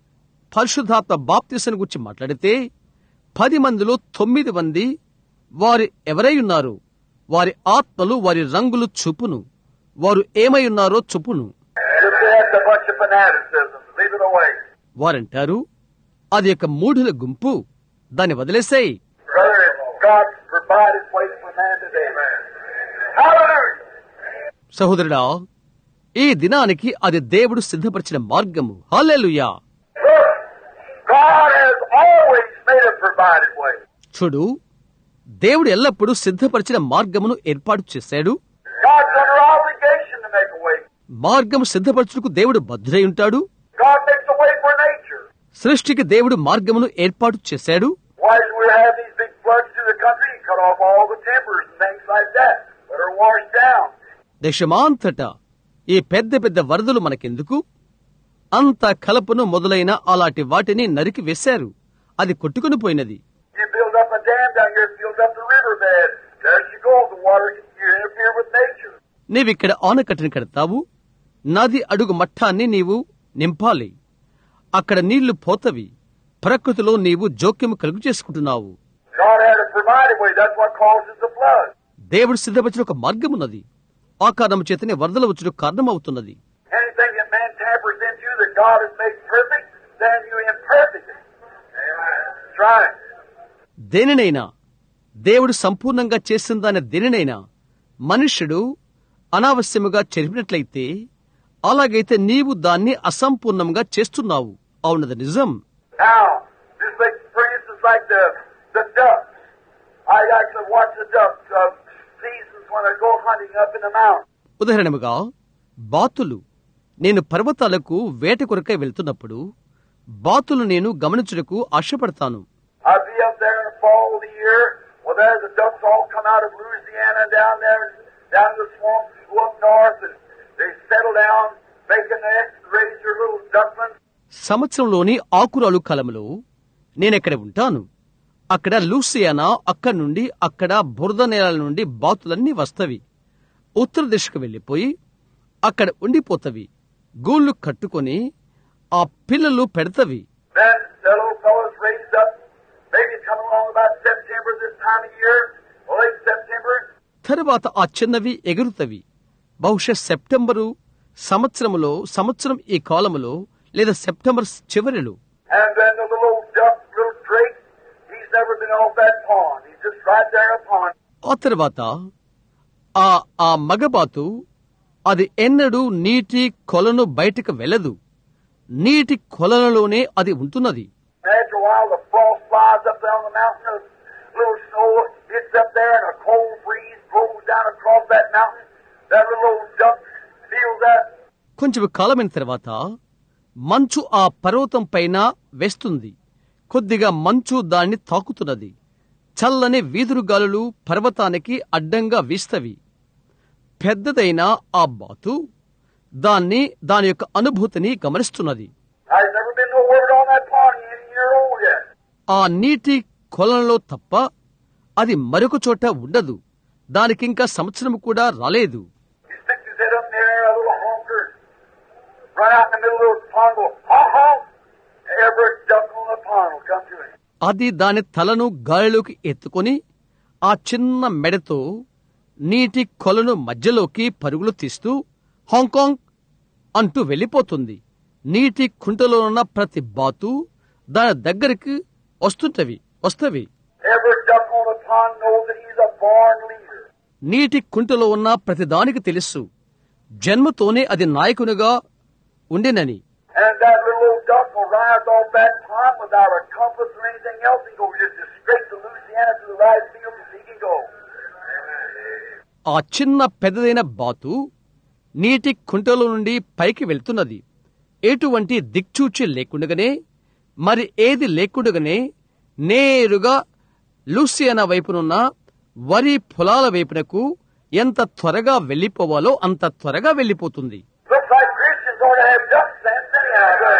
[SPEAKER 1] పరిశుద్ధాత్మ బాప్తిసను గురించి మాట్లాడితే పది మందిలో తొమ్మిది మంది వారు ఎవరై ఉన్నారు వారి ఆత్మలు వారి రంగులు చూపును వారు ఏమై ఉన్నారో చూపును
[SPEAKER 2] Just that's a bunch of fanaticism. Leave it away.
[SPEAKER 1] వారంటారు అది ఒక మూఢుల గుంపు దాన్ని వదిలేసాయి
[SPEAKER 2] Brother, God provided ways for man today. Hallelujah.
[SPEAKER 1] సహోదరుడా ఈ దినానికి అది దేవుడు సిద్ధపరిచిన మార్గము hallelujah
[SPEAKER 2] Look, God has always made a provided way.
[SPEAKER 1] చూడు దేవుడు ఎల్లప్పుడూ సిద్ధపరిచిన మార్గమును ఏర్పాటు చేశాడు
[SPEAKER 2] God's under obligation to make a way.
[SPEAKER 1] మార్గము సిద్ధపరచుటకు దేవుడు బద్ధుడై ఉంటాడు
[SPEAKER 2] God makes a way for nature.
[SPEAKER 1] సృష్టికి దేవుడు మార్గమును ఏర్పాటు చేశాడు
[SPEAKER 2] Why do we have these big floods through the country? He cut off all the timbers and things like that that are washed down.
[SPEAKER 1] దేశమాంతటా ఈ పెద్ద పెద్ద వరదలు మనకెందుకు అంత కలపను మొదలైన అలాంటి వాటిని నరికి వేశారు అది కొట్టుకుని పోయినది
[SPEAKER 2] You build up a dam down here, build up the riverbed. There you go. The water, you interfere with nature.
[SPEAKER 1] నీవిక్కడ ఆనకట్టని కడతావు నది అడుగు మట్టాన్ని నీవు నింపాలి అక్కడ నీళ్లు పోతవి ప్రకృతిలో నీవు జోక్యము కలుగు చేసుకుంటున్నావు
[SPEAKER 2] God had a provided way. That's what causes the flood.
[SPEAKER 1] దేవుడు సిద్ధపరిచిన ఒక మార్గమున్నది ఆ కారణము చేతనే వరదలు వచ్చుడు కారణమవుతున్నది
[SPEAKER 2] Anything that man tampers into that God has made perfect, then you imperfect it. Amen. That's right.
[SPEAKER 1] దేనినైనా దేవుడు సంపూర్ణంగా చేసిన దాని దేనినైనా మనుష్యుడు అనావశ్యముగా చెరిపినట్లయితే అలాగైతే నీవు దాన్ని అసంపూర్ణంగా చేస్తున్నావు అవునది నిజం
[SPEAKER 2] Now, just like, for instance, like the, the ducks. I actually watch the ducks of seasons when I go hunting up in the mountains.
[SPEAKER 1] ఉదాహరణముగా బాతులు నేను పర్వతాలకు వేట కొరకై వెళ్తున్నప్పుడు బాతులు నేను గమనించుటకు ఆశపడతాను
[SPEAKER 2] I'd be up there in the fall of the year. Well, there the ducks all come out of Louisiana and down there, down to the swamps, go up north, and they settle down, make a nest, raise their little ducklings.
[SPEAKER 1] సంవత్సరంలోని ఆకురాలు కాలంలో నేనెక్కడ ఉంటాను అక్కడ Louisiana అక్కడి నుండి అక్కడ బురద నేలల నుండి బాతులన్నీ వస్తవి ఉత్తర దిశకు వెళ్లిపోయి అక్కడ ఉండిపోతవి గూళ్ళు కట్టుకొని ఆ పిల్లలు పెడతవి
[SPEAKER 2] Then the little fellows raised up, maybe come along about September this time of year, or late September,
[SPEAKER 1] తరువాత ఆ చిన్నవి ఎగురుతవి బహుశా సెప్టెంబరు సంవత్సరములో సంవత్సరం ఈ కాలములో లేదా సెప్టెంబర్ చివరిలో
[SPEAKER 2] and then the little duck, little drake, he's never been off that pond. He's just right there in a pond.
[SPEAKER 1] ఆ తర్వాత ఆ ఆ మగబాతు అది ఎన్నడూ నీటి కొలను బయటకు వెళ్ళదు నీటి కొలనులోనే అది ఉంటున్నది
[SPEAKER 2] And after a while, the frost flies up there on the mountain. A little snow hits up there, and a cold breeze blows down across that mountain. That little old duck feels that.
[SPEAKER 1] కొంచెం కాలమైన తర్వాత మంచు ఆ పర్వతం పైన వేస్తుంది కొద్దిగా మంచు దాన్ని తాకుతున్నది చల్లని వీధురుగాలులు పర్వతానికి అడ్డంగా వీస్తవి పెద్దదైన ఆ బాతు దాన్ని దాని యొక్క అనుభూతిని గమనిస్తున్నది
[SPEAKER 2] I've never been no word on that pond any year old yet.
[SPEAKER 1] ఆ నీటి కొలంలో తప్ప అది మరొక చోట ఉండదు దానికింకా సంవత్సరం కూడా రాలేదు
[SPEAKER 2] He sticks his head up in there, a little honker, run out in the middle of the pond, go honk honk. Every duck on the pond will come to him.
[SPEAKER 1] అది దాని తలను గాలిలోకి ఎత్తుకొని ఆ చిన్న మెడతో నీటి కొలను మధ్యలోకి పరుగులు తీస్తూ హాంకాంగ్ అంటూ వెళ్ళిపోతుంది నీటి కుంటలో ఉన్న ప్రతి బాతు దాని దగ్గరికి వస్తుంటవి వస్తవి
[SPEAKER 2] Every duck on the pond knows that he's a born leader.
[SPEAKER 1] నీటి కుంటలో ఉన్న ప్రతిదానికి తెలుసు జన్మతోనే అది నాయకునిగా ఉండినని
[SPEAKER 2] And that little old duck will rise off that pond without a compass or anything else and go just as straight to Louisiana to the right field as he can go.
[SPEAKER 1] ఆ చిన్న పెద్దదైన బాతు నీటి కుంటలో నుండి పైకి వెళ్తున్నది ఎటువంటి దిక్చూచి లేకుండగానే మరి ఏది లేకుండగానే నేరుగా లూసియానా వైపునున్న వరి పొలాల వైపునకు ఎంత త్వరగా వెళ్లిపోవాలో అంత త్వరగా వెళ్లిపోతుంది
[SPEAKER 2] Looks like Christians ought to have duck sense anyhow.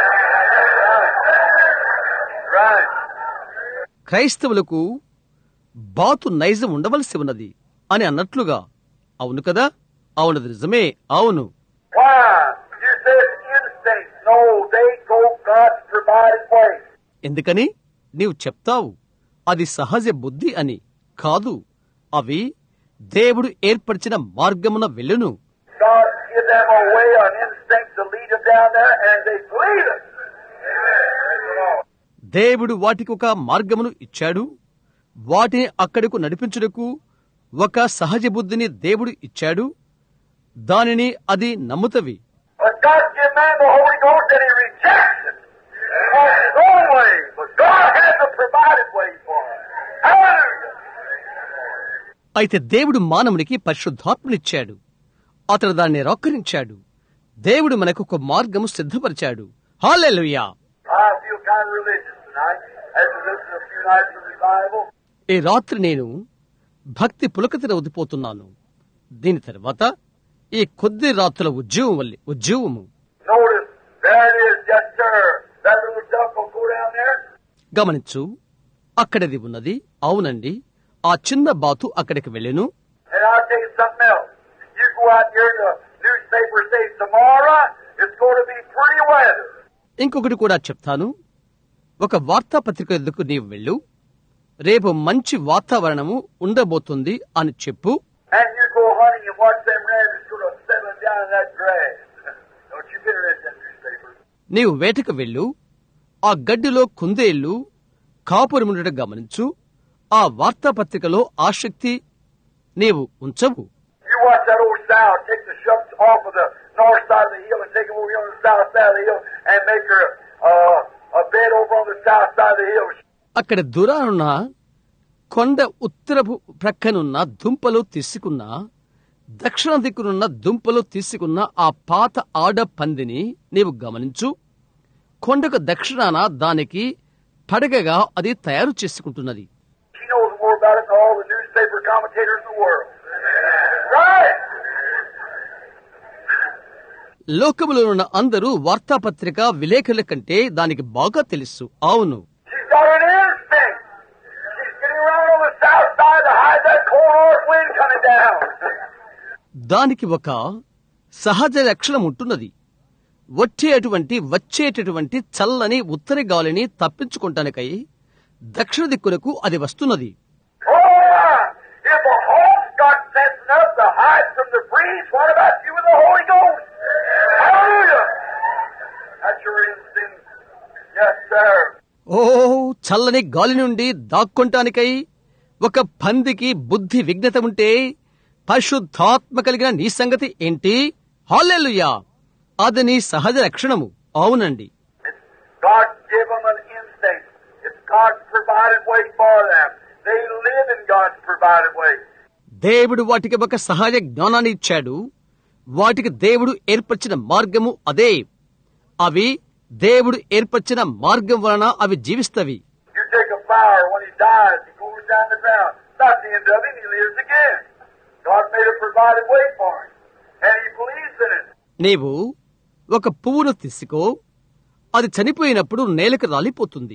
[SPEAKER 2] Right. right.
[SPEAKER 1] క్రైస్తవులకు బాతు నైజం ఉండవలసి ఉన్నది అని అన్నట్లుగా అవును కదా అవునది నిజమే అవును
[SPEAKER 2] Why? You say it's instinct. No, they go God's provided way.
[SPEAKER 1] ఎందుకని నీవు చెప్తావు అది సహజ బుద్ధి అని కాదు అవి దేవుడు ఏర్పరిచిన మార్గమున వెళ్ళును
[SPEAKER 2] God give them a way, an instinct to lead them down there, and they believe it.
[SPEAKER 1] దేవుడు వాటికి ఒక మార్గమును ఇచ్చాడు వాటిని అక్కడకు నడిపించుటకు ఒక సహజ బుద్ధిని దేవుడు ఇచ్చాడు దానిని అది నమ్ముతవి
[SPEAKER 2] But God give man the Holy Ghost and he rejects it. On his own way. But God has a provided way for him. Hallelujah.
[SPEAKER 1] అయితే దేవుడు మానవునికి పరిశుద్ధాత్మనిచ్చాడు అతడు దాన్ని రోక్కరించాడు దేవుడు మనకు ఒక మార్గము సిద్ధపరిచాడు hallelujah
[SPEAKER 2] I feel kind of religious tonight as I listen to a few nights of revival.
[SPEAKER 1] ఈ రాత్రి నేను భక్తి పులకతిన ఉదిపోతున్నాను దీని తర్వాత ఈ కొద్ది రాత్రుల ఉద్యోగం వల్ల ఉద్యోగము
[SPEAKER 2] Notice, there it is, yes sir. That little duck will go down there.
[SPEAKER 1] గమనించు అక్కడది ఉన్నది అవునండి ఆ చిన్న బాతు అక్కడికి వెళ్ళెను
[SPEAKER 2] And I'll tell you something else. You go out here and the newspaper says tomorrow it's going to be pretty weather.
[SPEAKER 1] ఇంకొకటి కూడా చెప్తాను ఒక వార్తాపత్రిక ఎద్దుకు నీవు వెళ్ళు రేపు మంచి వాతావరణము ఉండబోతుంది అని చెప్పు
[SPEAKER 2] And you go hunting and watch them rabbits sort of settling down in that grass. Don't you get read that newspaper.
[SPEAKER 1] నీవు వేటకు వెళ్ళు ఆ గడ్డిలో కుందేళ్లు కాపురముండట గమనించు ఆ వార్తాపత్రికలో ఆసక్తి నీవు ఉంచవు
[SPEAKER 2] You watch that old sow take the shucks off of the north side of the hill and take them over here on the south side of the hill and make her uh, a bed over on the south side of the hill.
[SPEAKER 1] అక్కడ దూరానున్న కొండ ఉత్తరపు ప్రక్కనున్న దుంపలు తీసుకున్న దక్షిణ దిక్కునున్న దుంపలు తీసుకున్న ఆ పాత ఆడ పందిని నీవు గమనించు కొండకు దక్షిణాన దానికి పడగగా అది తయారు చేసుకుంటున్నది
[SPEAKER 2] She knows more about it than all the newspaper commentators in the world. Right?
[SPEAKER 1] లోకములో ఉన్న అందరూ వార్తాపత్రిక విలేకరుల కంటే దానికి బాగా తెలుసు అవును
[SPEAKER 2] She's got an instinct. She's getting around on the south side to hide that cold north wind coming down.
[SPEAKER 1] దానికి ఒక సహజ లక్షణం ఉంటున్నది వచ్చేటువంటి వచ్చేటటువంటి చల్లని ఉత్తర గాలిని తప్పించుకుంటానికై దక్షిణ దిక్కునకు అది వస్తున్నది
[SPEAKER 2] Oh, my. if a home's got sense enough to hide from the breeze, what about you with the Holy Ghost? Hallelujah. That's your instinct. Yes, sir.
[SPEAKER 1] ఓ చల్లని గాలి నుండి దాక్కొంటానికై ఒక పందికి బుద్ధి విఘ్నత ఉంటే పరిశుద్ధాత్మ కలిగిన నీ సంగతి ఏంటి హాలెలుయా అది నీ సహజ లక్షణము అవునండి
[SPEAKER 2] God give them an instinct. It's God's provided way for them. They live in God's provided way.
[SPEAKER 1] దేవుడు వాటికి ఒక సహజ జ్ఞానాన్ని ఇచ్చాడు వాటికి దేవుడు ఏర్పరిచిన మార్గము అదే అవి దేవుడు ఏర్పరిచిన మార్గం వలన అవి జీవిస్తవి
[SPEAKER 2] You take a flower, when he dies, he goes down the ground. That's the end of him, he lives again. God made a provided way for him. And he believes in it.
[SPEAKER 1] నీవు ఒక పువ్వును తీసుకో అది చనిపోయినప్పుడు నేలకు రాలిపోతుంది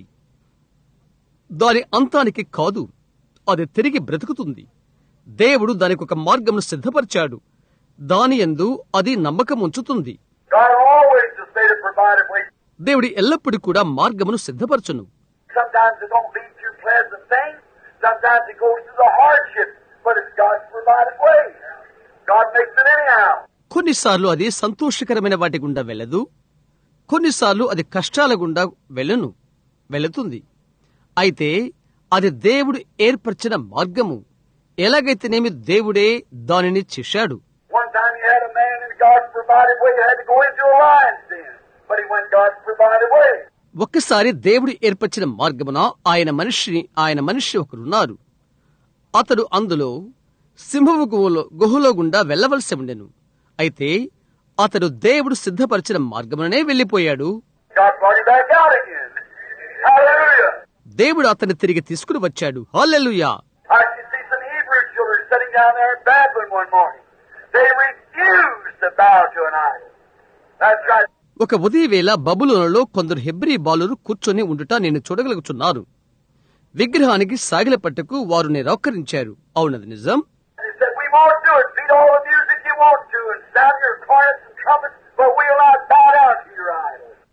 [SPEAKER 1] దాని అంతానికి కాదు అది తిరిగి బ్రతుకుతుంది దేవుడు దానికి ఒక మార్గమును సిద్ధపరిచాడు దాని యందు అది నమ్మకం ఉంచుతుంది
[SPEAKER 2] God always has made a provided way.
[SPEAKER 1] దేవుడు ఎల్లప్పుడూ కూడా మార్గమును సిద్ధపరచును
[SPEAKER 2] Sometimes it don't lead through pleasant things. Sometimes it goes through the hardship. But it's God's provided way. God makes it anyhow.
[SPEAKER 1] కొన్నిసార్లు అది సంతోషకరమైన వాటి గుండా వెళ్ళదు కొన్నిసార్లు అది కష్టాల గుండా వెళ్ళను వెళుతుంది అయితే అది దేవుడు ఏర్పరిచిన మార్గము ఎలాగైతేనేమి దేవుడే దానిని చేశాడు
[SPEAKER 2] One time you had a man in God's provided way that had to go into a lion's den. But he went God's provided way.
[SPEAKER 1] ఒక్కసారి దేవుడు ఏర్పరిచిన మార్గమున ఆయన మనిషి ఆయన మనిషి ఒకరున్నారు అతడు అందులో సింహపు గుహలో గుహలో గుండా వెళ్ళవలసి ఉండెను అయితే అతడు దేవుడు సిద్ధపరిచిన మార్గముననే వెళ్ళిపోయాడు
[SPEAKER 2] God brought him back out again. Hallelujah.
[SPEAKER 1] దేవుడు అతన్ని తిరిగి తీసుకుని వచ్చాడు హల్లెలూయా
[SPEAKER 2] I could see some Hebrew children sitting down there in Babylon one morning. They refused to bow to an idol. That's right.
[SPEAKER 1] ఒక ఉదయవేళ బబులోనులో కొందరు హెబ్రీ బాలురు కూర్చొని ఉండుట నేను చూడగలుగుచున్నారు విగ్రహానికి సాగిల పట్టుకు వారు నిరాకరించారు అవునది నిజం
[SPEAKER 2] And he said, We won't do it. Beat all the music you want to and sound your cornets and trumpets, but we'll not bow down to your idol.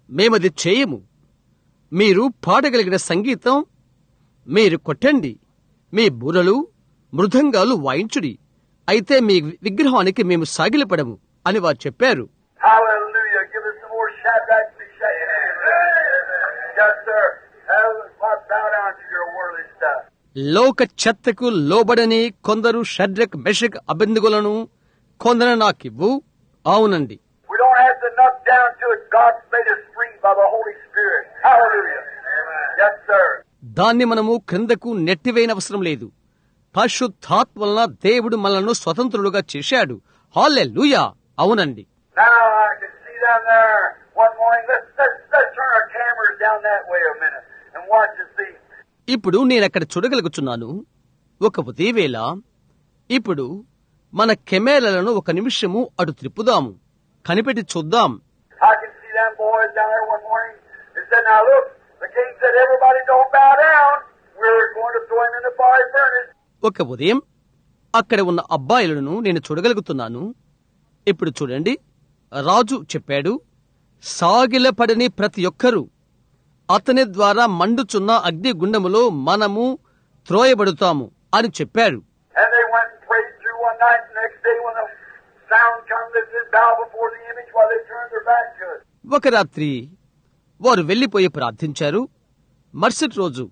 [SPEAKER 1] మేమది చేయము మీరు పాడగలిగిన సంగీతం మీరు కొట్టండి మీ బూరలు మృదంగాలు వాయించుడి అయితే మీ విగ్రహానికి మేము సాగిలపడము అని వారు చెప్పారు
[SPEAKER 2] Hallelujah. Give us some more Shadrach, Meshach, and Abednego. Yes, sir. Hallelujah. What bow down to your worldly stuff.
[SPEAKER 1] లోక చెత్తకు లోబడని కొందరు షడ్రక్ మెషక్ అబెందుగులను కొందరు నాకివ్వు అవునండి
[SPEAKER 2] We don't have to knock down to it. God's made us free by the Holy Spirit. Hallelujah. Yes, sir.
[SPEAKER 1] దాన్ని మనము క్రిందకు నెట్టివేయనవసరం లేదు పరిశుద్ధాత్మ వలన దేవుడు మనలను స్వతంత్రులుగా చేశాడు హాలే అవునండి
[SPEAKER 2] Now I can see down there one morning. Let's, let's, let's turn our cameras down that way a minute and watch and see.
[SPEAKER 1] ఇప్పుడు నేనక్కడ చూడగలుగుతున్నాను ఒక ఉదయవేళ ఇప్పుడు మన కెమెరాలను ఒక నిమిషము అటు త్రిప్పుదాము కనిపెట్టి చూద్దాం
[SPEAKER 2] I can see them boys down there one morning. They said, now look, the king said, everybody don't bow down. We're going to throw him in the fiery furnace.
[SPEAKER 1] ఒక ఉదయం అక్కడ ఉన్న అబ్బాయిలను నేను చూడగలుగుతున్నాను ఇప్పుడు చూడండి రాజు చెప్పాడు సాగిలపడని ప్రతి ఒక్కరూ అతని ద్వారా మండుచున్న అగ్ని గుండములో మనము త్రోయబడుతాము అని చెప్పాడు
[SPEAKER 2] And they went and prayed through one night. And next day when the sound come, they did bow before the image while they turned their back to it.
[SPEAKER 1] ఒక రాత్రి వారు వెళ్లిపోయి ప్రార్థించారు మరుసటి రోజు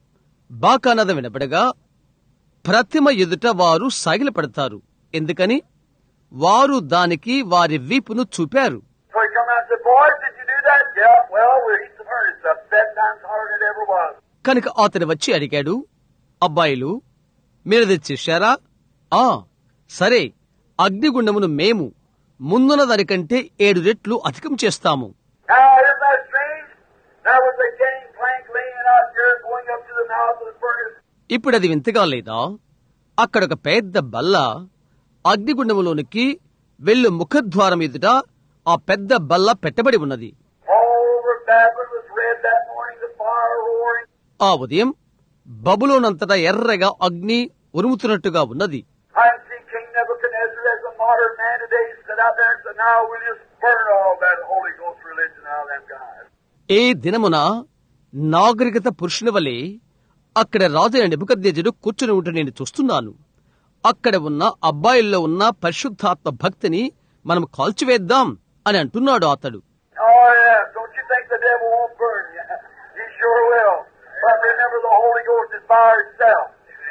[SPEAKER 1] బాకానద వినపడగా ప్రతిమ ఎదుట వారు సాగిలపడతారు ఎందుకని వారు దానికి వారి వీపును చూపారు
[SPEAKER 2] So he come out and said, boys, did you do that? Yeah, well, we're heating the furnace up. Seven times hotter than it ever was.
[SPEAKER 1] కనుక అతను వచ్చి అడిగాడు అబ్బాయిలు మీరది చేశారా ఆ సరే అగ్నిగుండమును మేము ముందున్న దానికంటే ఏడు రెట్లు అధికం చేస్తాము
[SPEAKER 2] Now, isn't that strange? That was a gang plank laying out here going up to the mouth of the furnace.
[SPEAKER 1] ఇప్పుడు అది వింతగా లేదా అక్కడ ఒక పెద్ద బల్ల అగ్నిగుండములోనికి వెళ్ళు ముఖద్వారం ఎదుట ఆ పెద్ద బల్ల పెట్టబడి ఉన్నది
[SPEAKER 2] All over Babylon was red that morning, the fire roaring.
[SPEAKER 1] ఆ ఉదయం బబులోనంతటా ఎర్రగా అగ్ని ఉరుముతున్నట్టుగా ఉన్నది
[SPEAKER 2] I can see King Nebuchadnezzar as a modern man today sit out there and say, now we'll just burn all that Holy Ghost religion out of them guys.
[SPEAKER 1] ఏ దినమున నాగరికత పురుషుని వలె అక్కడ రాజైన నిబుకద్దేజుడు కూర్చుని ఉంటే నేను చూస్తున్నాను అక్కడ ఉన్న అబ్బాయిల్లో ఉన్న పరిశుద్ధాత్మ భక్తిని మనం కాల్చివేద్దాం అని అంటున్నాడు అతడు
[SPEAKER 2] Oh, yeah. Don't you think the devil won't burn you? He sure will. But remember, the Holy Ghost is fire itself.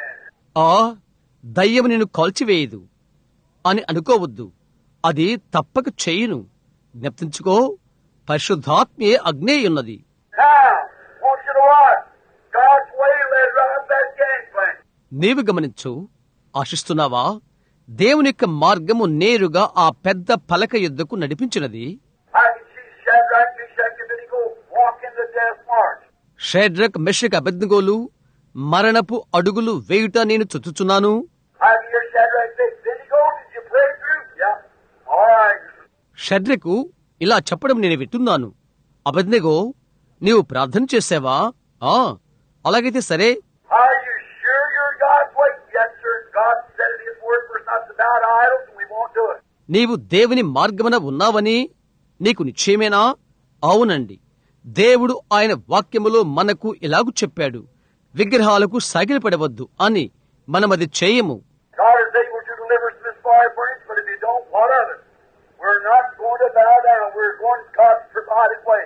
[SPEAKER 1] ఆ దయ్యము నిన్ను కాల్చివేయదు అని అనుకోవద్దు అది తప్పక చేయును జ్ఞప్తించుకో పరిశుద్ధాత్మే అగ్నేయున్నది
[SPEAKER 2] Now, want you to watch. God's way led right up that gangplank.
[SPEAKER 1] నీవు గమనించు ఆశిస్తున్నావా దేవుని యొక్క మార్గము నేరుగా ఆ పెద్ద పలక యుద్ధకు నడిపించినది
[SPEAKER 2] I can see Shadrach, Meshach, and Abednego walking the death march.
[SPEAKER 1] షేడ్రక్ Meshach అబెద్నగోలు మరణపు అడుగులు వేయుట నేను చుచ్చుచున్నాను
[SPEAKER 2] I can hear Shadrach say, Abednego, did you pray through? Yeah. All right.
[SPEAKER 1] షడ్రకు ఇలా చెప్పడం నేను వింటున్నాను అబెద్నగో నీవు ప్రార్థన చేసావా ఆ అలాగైతే సరే
[SPEAKER 2] Are you sure you're God's way? Yes, sir. God said in His Word for us not to bow to idols, and we won't do it.
[SPEAKER 1] నీవు దేవుని మార్గమున ఉన్నావని నీకు నిశ్చయమేనా అవునండి దేవుడు ఆయన వాక్యములో మనకు ఇలాగు చెప్పాడు విగ్రహాలకు సాగిలపడవద్దు అని మనమది చేయము
[SPEAKER 2] God is able to deliver us from this fire furnace, but if you don't, what of it? We're not going to bow down. We're going God's provided way.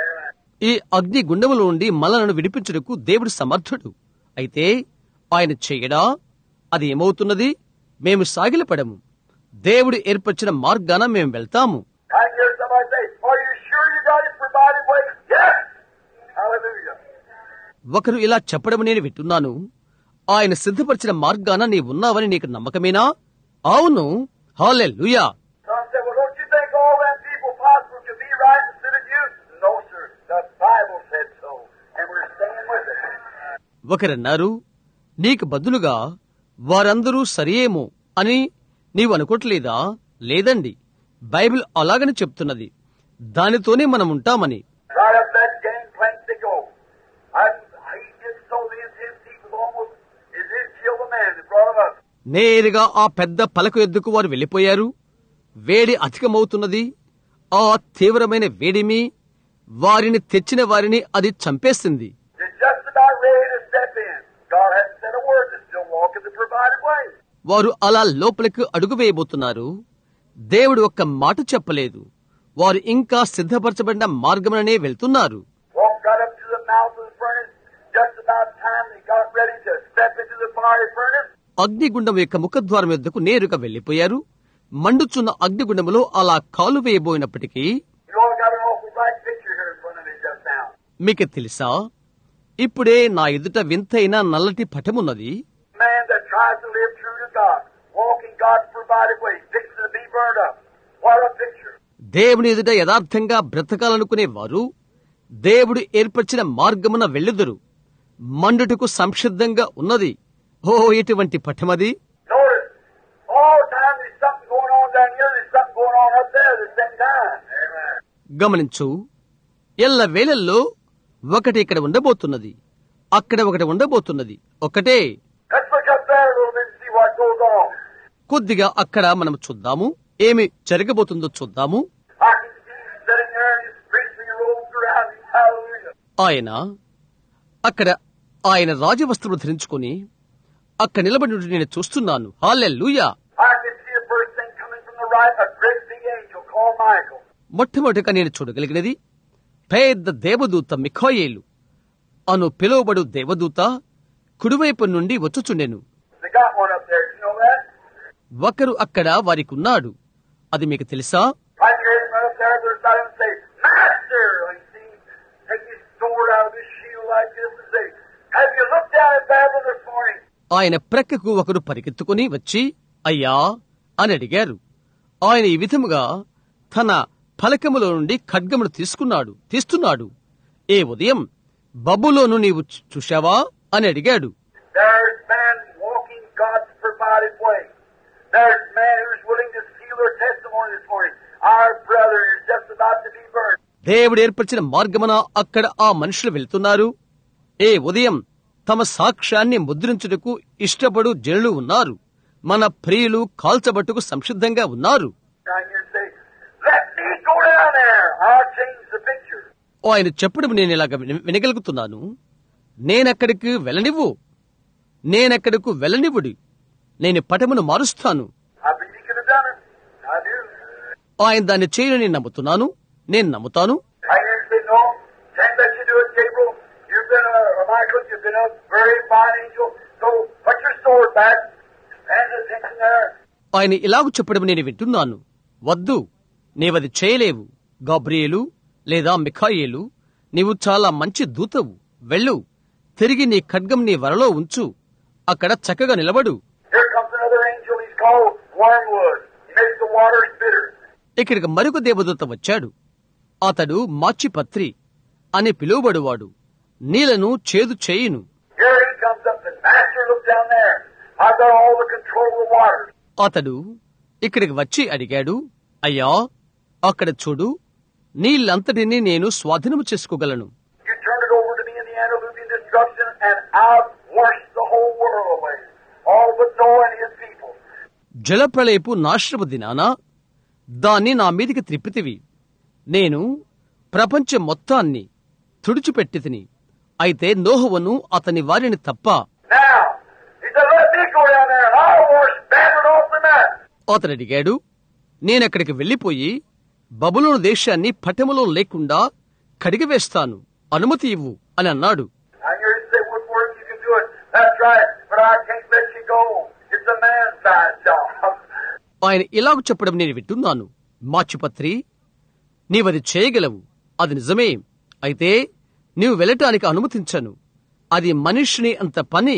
[SPEAKER 1] ఈ అగ్ని గుండములో నుండి మనలను విడిపించుటకు దేవుడు సమర్థుడు అయితే ఆయన చేయడా అది ఏమవుతున్నది మేము సాగిలపడము దేవుడు ఏర్పరిచిన మార్గాన మేము వెళ్తాము
[SPEAKER 2] I can hear somebody say, Are you sure you got His provided way? Yes! Hallelujah.
[SPEAKER 1] ఒకరు ఇలా చెప్పడం నేను వింటున్నాను ఆయన సిద్ధపరిచిన మార్గాన నీ ఉన్నావని నీకు నమ్మకమేనా అవును హాలే
[SPEAKER 2] Some say, Well, don't you think all them people possible could be right instead of you? No, sir. The Bible said so. And we're staying with it.
[SPEAKER 1] ఒకరన్నారు నీకు బదులుగా వారందరూ సరియేమో అని నీవు అనుకోవట్లేదా లేదండి బైబిల్ అలాగని చెప్తున్నది దానితోనే మనం ఉంటామని
[SPEAKER 2] Right up that gangplank they go. I, he did so the intense heat was almost as if killed the man that brought him up.
[SPEAKER 1] నేరుగా ఆ పెద్ద పలక ఎద్దుకు వారు వెళ్లిపోయారు వేడి అధికమవుతున్నది ఆ తీవ్రమైన వేడిమి వారిని తెచ్చిన వారిని అది చంపేసింది
[SPEAKER 2] They're just about ready to step in. God hasn't said a word. They're still walking the provided way.
[SPEAKER 1] వారు అలా లోపలికి అడుగు వేయబోతున్నారు దేవుడు ఒక్క మాట చెప్పలేదు వారు ఇంకా సిద్ధపరచబడిన మార్గముననే వెళ్తున్నారు
[SPEAKER 2] Walked right up to the mouth of the furnace. Just about time they got ready to step into the fiery furnace.
[SPEAKER 1] అగ్నిగుండం యొక్క ముఖద్వారం యొద్దకు నేరుగా వెళ్లిపోయారు మండుచున్న అగ్నిగుండములో అలా కాలు వేయబోయినప్పటికీ
[SPEAKER 2] You know, I got an awful bright picture here in front of me just now.
[SPEAKER 1] మీకు తెలుసా ఇప్పుడే నా ఎదుట వింతైన నల్లటి పటమున్నది
[SPEAKER 2] Man that tries to live true to God, walking God's provided way, fixing to be burned up. What a picture.
[SPEAKER 1] దేవుని ఎదుట యథార్థంగా బ్రతకాలనుకునే వారు దేవుడు ఏర్పరిచిన మార్గమున వెళ్ళుదురు మండుటకు సంసిద్ధంగా ఉన్నది ఓ ఎటువంటి పఠమది
[SPEAKER 2] Notice, all the time there's something going on down here, there's something going on up there at the same time. Amen.
[SPEAKER 1] గమనించు ఎల్ల వేళల్లో ఒకటి ఇక్కడ ఉండబోతున్నది అక్కడ ఒకటి ఉండబోతున్నది ఒకటే
[SPEAKER 2] Let's look up there a little bit and see what goes on.
[SPEAKER 1] కొద్దిగా అక్కడ మనం చూద్దాము ఏమి జరగబోతుందో చూద్దాము
[SPEAKER 2] I can see him sitting there in his priestly robes around him. Hallelujah.
[SPEAKER 1] ఆయన అక్కడ ఆయన రాజవస్త్రము ధరించుకొని అక్కడ నిలబడి ఉండి నేను చూస్తున్నాను hallelujah
[SPEAKER 2] I can see the first thing coming from the right, a great big angel called Michael.
[SPEAKER 1] మొట్టమొదటిగా నేను చూడగలిగినది పెద్ద దేవదూత మిఖాయేలు అను పిలువబడు దేవదూత కుడివైపు నుండి వచ్చుచుండెను
[SPEAKER 2] They got one up there. Do you know that?
[SPEAKER 1] ఒకరు అక్కడ వారికి ఉన్నాడు అది మీకు తెలుసా
[SPEAKER 2] Right here, right up there, there's not even say, Master! You see, take his sword out of his shield like this and say, Have you looked down at Babel this morning?
[SPEAKER 1] ఆయన ప్రక్కకు ఒకరు పరిగెత్తుకుని వచ్చి అయ్యా అని అడిగారు ఆయన ఈ విధముగా తన ఫలకములో నుండి ఖడ్గమును తీసుకున్నాడు తీస్తున్నాడు ఏ ఉదయం బబ్బులోను నీవు చూ- చూశావా అని అడిగాడు
[SPEAKER 2] There's man walking God's provided way. There's man who's willing to seal their testimony this morning. Our brother is just about to be burned.
[SPEAKER 1] దేవుడు ఏర్పరిచిన మార్గమున అక్కడ ఆ మనుషులు వెళ్తున్నారు ఏ ఉదయం తమ సాక్ష్యాన్ని ముద్రించుటకు ఇష్టపడు జనులు ఉన్నారు మన ప్రియులు కాల్చబట్టుకు సంసిద్ధంగా ఉన్నారు
[SPEAKER 2] Down here and say, Let me go down there. I'll change the picture.
[SPEAKER 1] ఆయన చెప్పడం నేను ఇలాగ విన- వినగలుగుతున్నాను నేనక్కడికి వెళ్ళనివ్వు నేనక్కడకు వెళ్ళనివ్వుడు నేను పటమును మారుస్తాను
[SPEAKER 2] I believe he could have done it. I do.
[SPEAKER 1] ఆయన దాన్ని చేయని నమ్ముతున్నాను నేను నమ్ముతాను
[SPEAKER 2] I hear him say, No, can't let you do it, Gabriel. You've been a, a Michael, you've been a very fine angel. So put your sword back. Stand attention there.
[SPEAKER 1] ఆయన ఇలాగు చెప్పడం నేను వింటున్నాను వద్దు నీవది చేయలేవు గాబ్రియేలు లేదా మిఖాయేలు నీవు చాలా మంచి దూతవు వెళ్ళు తిరిగి నీ ఖడ్గం నీ వరలో ఉంచు అక్కడ చక్కగా నిలబడు
[SPEAKER 2] Here comes another angel. He's called Wormwood. He makes the waters bitter.
[SPEAKER 1] ఇక్కడికి మరొక దేవదూత వచ్చాడు అతడు మాచిపత్రి అని పిలువబడువాడు నీళ్లను చేదు చేయును
[SPEAKER 2] Here he comes up. The master look down there. I've got all the control of the waters.
[SPEAKER 1] అతడు ఇక్కడికి వచ్చి అడిగాడు అయ్యా అక్కడ చూడు నీళ్ళంతటినీ నేను స్వాధీనము చేసుకోగలను
[SPEAKER 2] You turn it over to me in the antediluvian destruction, and I've washed the whole world away. All but Noah and his people.
[SPEAKER 1] జలప్రళయపు నాశనపు దినాన దాన్ని నా మీదికి త్రిప్పితివి నేను ప్రపంచం మొత్తాన్ని తుడిచిపెట్టి తిని అయితే నోహువను అతని వారిని తప్ప
[SPEAKER 2] Now, he said, let me go down there and I'll wash Babylon off the map.
[SPEAKER 1] అతను అడిగాడు నేనక్కడికి వెళ్లిపోయి బబులోను దేశాన్ని పటములో లేకుండా కడిగివేస్తాను అనుమతి ఇవ్వు అని అన్నాడు
[SPEAKER 2] I hear you say, what work you can do it. That's right, but I can't let you go. It's a man's side job.
[SPEAKER 1] ఆయన ఇలాగ చెప్పడం నేను వింటున్నాను మాచిపత్రి నీవది చేయగలవు అది నిజమే అయితే నీవు వెళ్ళటానికి అనుమతించను అది మనిషిని అంత పని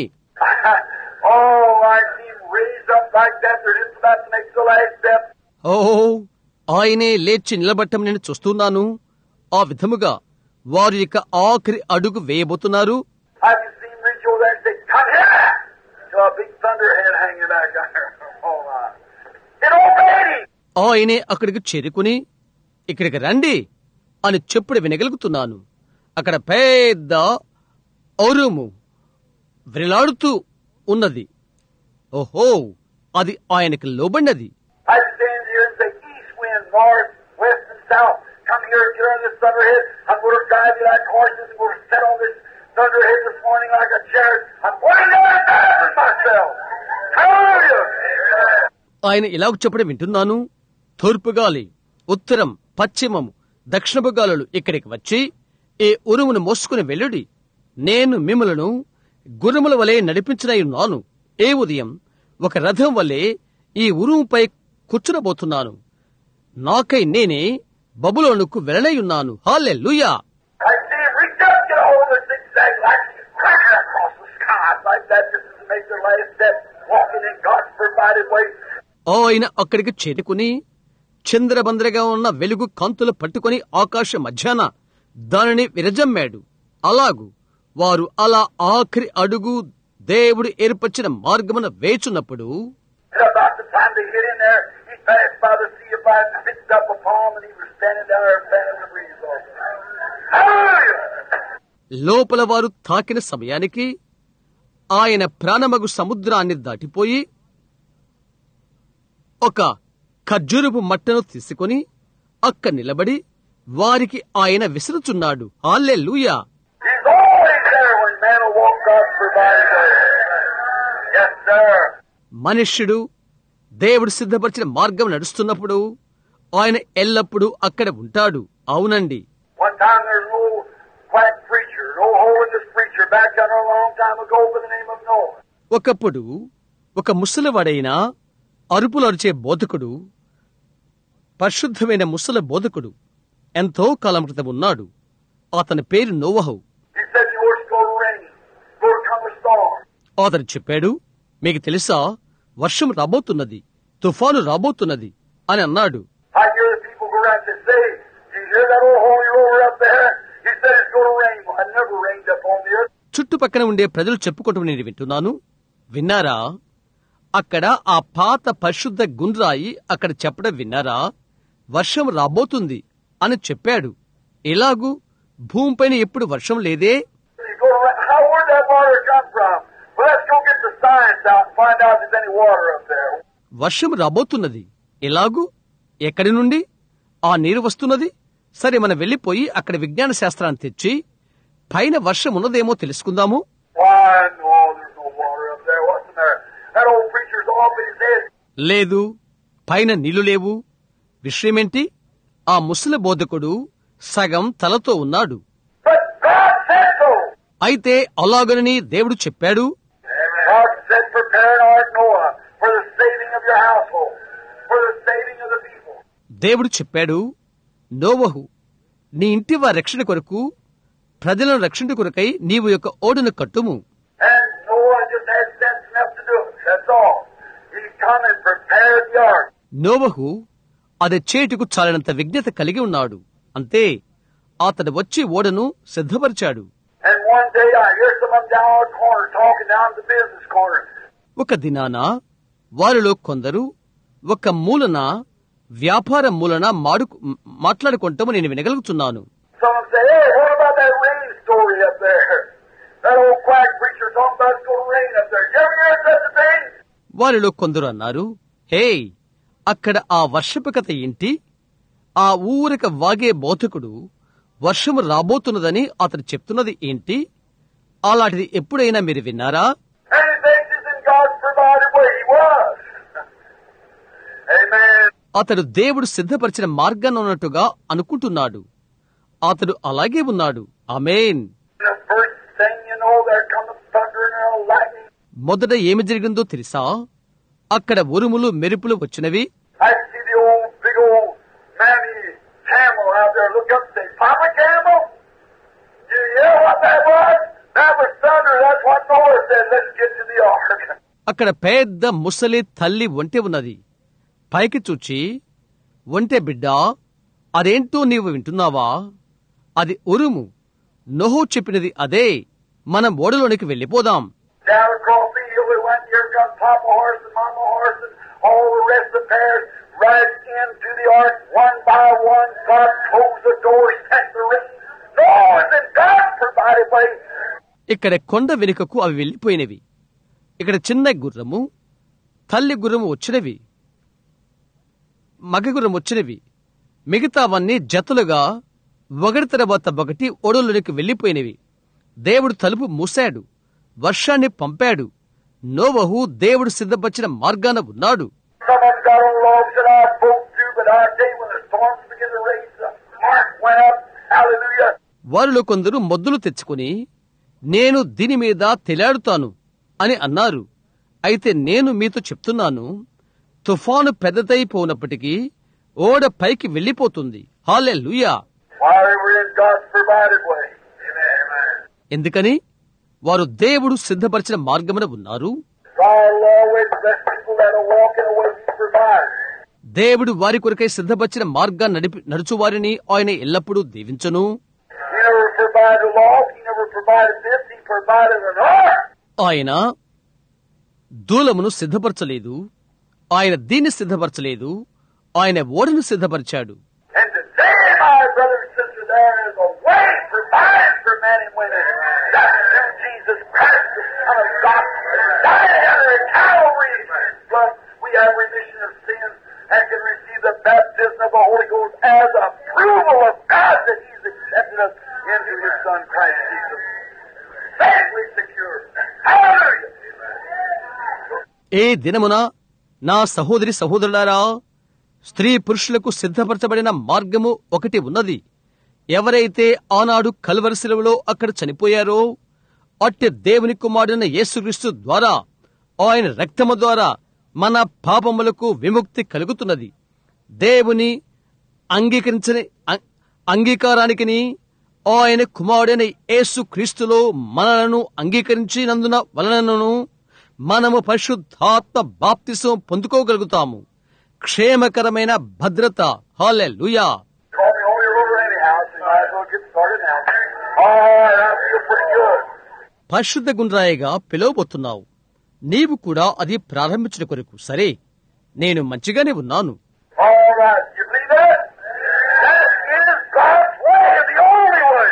[SPEAKER 2] oh, I see him raised up like that. They're just about to make the last step.
[SPEAKER 1] ఓ ఆయనే లేచి నిలబట్టం నేను చూస్తున్నాను ఆ విధముగా వారు ఇక ఆఖరి అడుగు వేయబోతున్నారు
[SPEAKER 2] I can see him reach over there and say, come here! To a big thunderhead hanging back there. Oh, my. It obeyed him.
[SPEAKER 1] ఆయనే అక్కడికి చేరుకుని ఇక్కడికి రండి అని చెప్పుడు వినగలుగుతున్నాను అక్కడ పెద్ద ఔరుము వ్రిలాడుతూ ఉన్నది ఓహో అది ఆయనకి లోబడినది
[SPEAKER 2] I stand here and say, east wind, north, west, and south. Come here, turn this thunderhead. I'm going to drive you like horses. I'm going to sit on this thunderhead this morning like a chariot. I'm going to die myself. Hallelujah!
[SPEAKER 1] ఆయన ఇలాగ చెప్పడం వింటున్నాను తూర్పు గాలి ఉత్తరం పశ్చిమం దక్షిణపు గాలులు ఇక్కడికి వచ్చి ఈ ఉరుమును మోసుకుని వెళ్ళుడి నేను మిమ్మలను గుర్రముల వలె నడిపించనై ఉన్నాను ఏ ఉదయం ఒక రథం వలె ఈ ఉరుముపై కూర్చునబోతున్నాను నాకై నేనే బబులోనుకు వెళ్ళనై ఉన్నాను హాలే
[SPEAKER 2] I see him reach up, get a hold of the zigzag light, crack it across the sky like that just to make their last step, walking in God's provided way.
[SPEAKER 1] ఆయన అక్కడికి చేరుకుని చంద్రబంద్రగా ఉన్న వెలుగు కాంతులు పట్టుకొని ఆకాశ మధ్యాన దానిని విరజమ్మాడు అలాగు వారు అలా ఆఖరి అడుగు దేవుడు ఏర్పరిచిన మార్గమున వేచున్నప్పుడు
[SPEAKER 2] And about the time they hit in there, he passed by the sea of fire and picked up a palm and he was standing down there fanning the breeze all the time. Hallelujah!
[SPEAKER 1] లోపల వారు తాకిన సమయానికి ఆయన ప్రాణమగు సముద్రాన్ని దాటిపోయి ఒక ఖర్జూరపు మట్టను తీసుకుని అక్క నిలబడి వారికి ఆయన విసురుచున్నాడు హాల్లే
[SPEAKER 2] He's always there when man will walk God's provided way. Yes, sir.
[SPEAKER 1] మనుష్యుడు దేవుడు సిద్ధపరిచిన మార్గం నడుస్తున్నప్పుడు ఆయన ఎల్లప్పుడూ అక్కడ ఉంటాడు అవునండి
[SPEAKER 2] One time there's an old quack preacher, an old holiness preacher back down there a long time ago by the name of Noah.
[SPEAKER 1] ఒకప్పుడు ఒక ముసలివాడైన అరుపులు అరిచే బోధకుడు పరిశుద్ధమైన ముసలి బోధకుడు ఎంతో కాలం క్రితం ఉన్నాడు అతని పేరు నోవహు
[SPEAKER 2] He said the earth's going to rain, going to come a storm.
[SPEAKER 1] అతను చెప్పాడు మీకు తెలుసా వర్షం రాబోతున్నది తుఫాను రాబోతున్నది అని అన్నాడు
[SPEAKER 2] I hear the people go around and say, Do you hear that old holy roller up there? He said it's going to rain. Well, it never rained up on the earth.
[SPEAKER 1] చుట్టుపక్కన ఉండే ప్రజలు చెప్పుకోవటం నేను వింటున్నాను విన్నారా అక్కడ ఆ పాత పరిశుద్ధ గుండ్రాయి అక్కడ చెప్పడం విన్నారా వర్షం రాబోతుంది అని చెప్పాడు ఎలాగూ భూమిపైన ఎప్పుడు వర్షం లేదే
[SPEAKER 2] You go around, how where'd that water come from? Well, let's go get the science out and find out if there's any water up there.
[SPEAKER 1] వర్షం రాబోతున్నది ఎలాగూ ఎక్కడి నుండి ఆ నీరు వస్తున్నది సరే మనం వెళ్ళిపోయి అక్కడ విజ్ఞాన శాస్త్రాన్ని తెచ్చి పైన వర్షం ఉన్నదేమో తెలుసుకుందాము
[SPEAKER 2] Why, no, there's no water up there. What's the matter? That old preacher's off his head.
[SPEAKER 1] లేదు పైన నీళ్లు లేవు విషయమేంటి ఆ ముసలి బోధకుడు సగం తలతో ఉన్నాడు
[SPEAKER 2] But God said so.
[SPEAKER 1] అయితే అలాగనని దేవుడు చెప్పాడు
[SPEAKER 2] God said, prepare an ark, Noah, for the saving of your household, for the saving of the people.
[SPEAKER 1] దేవుడు చెప్పాడు నోవహు నీ ఇంటి వారి రక్షణ కొరకు ప్రజలను రక్షణ కొరకై నీవు యొక్క ఓడును కట్టుము
[SPEAKER 2] And Noah just had sense enough to do it. That's all. He come and prepared the ark.
[SPEAKER 1] నోవహు అది చేటుకు చాలినంత విజ్ఞత కలిగి ఉన్నాడు అంతే అతడు వచ్చి ఓడను సిద్ధపరిచాడు
[SPEAKER 2] And one day I hear some of them down on the corner talking down at the business corner.
[SPEAKER 1] ఒక దినాన వారిలో కొందరు ఒక మూలన వ్యాపార మూలన మాడు మాట్లాడుకుంటాము నేను వినగలుగుతున్నాను
[SPEAKER 2] Some of them say, hey, what about that rain story up there? That old quack preacher talking about it's going to rain up there. You ever hear such a thing?
[SPEAKER 1] వారిలో కొందరు అన్నారు హే అక్కడ ఆ వర్షపు కథ ఏంటి ఆ ఊరిక వాగే బోధకుడు వర్షము రాబోతున్నదని అతడు చెప్తున్నది ఏంటి అలాంటిది ఎప్పుడైనా మీరు విన్నారా
[SPEAKER 2] And he thinks it's in God's provided way. He was. Amen.
[SPEAKER 1] అతడు దేవుడు సిద్ధపరిచిన మార్గాన్ని ఉన్నట్టుగా అనుకుంటున్నాడు అతడు అలాగే ఉన్నాడు అమేన్
[SPEAKER 2] The first thing you know, there comes thunder and there's lightning.
[SPEAKER 1] మొదట ఏమి జరిగిందో తెలుసా అక్కడ ఉరుములు మెరుపులు వచ్చినవి
[SPEAKER 2] I see the old, big old mammy camel out there look up and say, Papa Camel? You hear what that was? That was thunder. That's what Noah said. Let's get to the ark.
[SPEAKER 1] అక్కడ పెద్ద ముసలి తల్లి ఒంటె ఉన్నది పైకి చూచి ఒంటె బిడ్డ అదేంటో నీవు వింటున్నావా అది ఉరుము నోహు చెప్పినది అదే మనం ఓడలోనికి వెళ్ళిపోదాం
[SPEAKER 2] Down across the hill we went. Here comes Papa horse and Mama horse and all the rest of the pairs right into the ark, one by one. God closed the door, sent the rain. No, it's in God's provided way.
[SPEAKER 1] ఇక్కడ కొండ వెనుకకు అవి వెళ్ళిపోయినవి ఇక్కడ చిన్న గుర్రము తల్లి గుర్రము వచ్చినవి మగ గుర్రం వచ్చినవి మిగతావన్నీ జతలుగా ఒకటి తర్వాత ఒకటి ఓడలోనికి వెళ్లిపోయినవి దేవుడు తలుపు మూశాడు వర్షాన్ని పంపాడు నోవహు దేవుడు సిద్ధపరిచిన మార్గాన ఉన్నాడు
[SPEAKER 2] Some of them got on logs that I broke through, but I tell you, when the storms began to rage, the ark went up. Hallelujah.
[SPEAKER 1] వారిలో కొందరు మొద్దులు తెచ్చుకుని నేను దీని మీద తెలాడుతాను అని అన్నారు అయితే నేను మీతో చెప్తున్నాను తుఫాను పెద్దదైపోనప్పటికీ ఓడ పైకి వెళ్లిపోతుంది హాలే
[SPEAKER 2] While they were in God's provided way. Amen.
[SPEAKER 1] ఎందుకని వారు దేవుడు సిద్ధపరిచిన మార్గమున ఉన్నారు
[SPEAKER 2] God will always bless people that are walking away He's provided.
[SPEAKER 1] దేవుడు వారి కొరకై సిద్ధపరిచిన మార్గాన్ని నడిపి నడుచువారిని ఆయన ఎల్లప్పుడూ దీవించును
[SPEAKER 2] He never provided a log. He never provided this. He provided an ark.
[SPEAKER 1] ఆయన దూలమును సిద్ధపరచలేదు ఆయన దీన్ని సిద్ధపరచలేదు ఆయన ఓడను సిద్ధపరిచాడు
[SPEAKER 2] And today, my brother and sister, there is a way provided for men and women. That's through Jesus Christ, the Son of God. Died under Calvary's blood. We have remission of sins and can receive the baptism of the Holy Ghost as approval of God that He's accepted us into His Son Christ Jesus. Safely secure. Hallelujah.
[SPEAKER 1] ఏ దినమున నా సహోదరి సహోదరులారా స్త్రీ పురుషులకు సిద్ధపరచబడిన మార్గము ఒకటి ఉన్నది ఎవరైతే ఆనాడు కల్వరిశిలువలో అక్కడ చనిపోయారో అట్టి దేవుని కుమారుడైన యేసుక్రీస్తు ద్వారా ఆయన రక్తము ద్వారా మన పాపములకు విముక్తి కలుగుతున్నది దేవుని అంగీకరించని అం- అంగీకారానికిని ఆయన కుమారుడైన యేసు క్రీస్తులో మనలను అంగీకరించినందున వలనను మనము పరిశుద్ధాత్మ బాప్తిసం పొందుకోగలుగుతాము క్షేమకరమైన భద్రత హాలే
[SPEAKER 2] Call me Holy Roller anyhow, so you might as well get started now. All right, I feel pretty good.
[SPEAKER 1] పరిశుద్ధ గుండ్రాయిగా పిలువబోతున్నావు నీవు కూడా అది ప్రారంభించిన కొరకు సరే నేను మంచిగానే ఉన్నాను
[SPEAKER 2] All right, you believe that? That is God's way, the only way.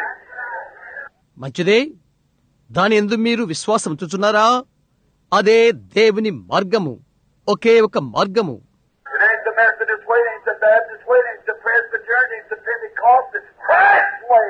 [SPEAKER 1] మంచిదే దాని ఎందు మీరు విశ్వాసం ఉంచుచున్నారా అదే దేవుని మార్గము ఒకే ఒక మార్గము
[SPEAKER 2] It ain't the Methodist way, it ain't the Baptist way, it ain't the Presbyterian, it ain't the Pentecost, it's Christ's way.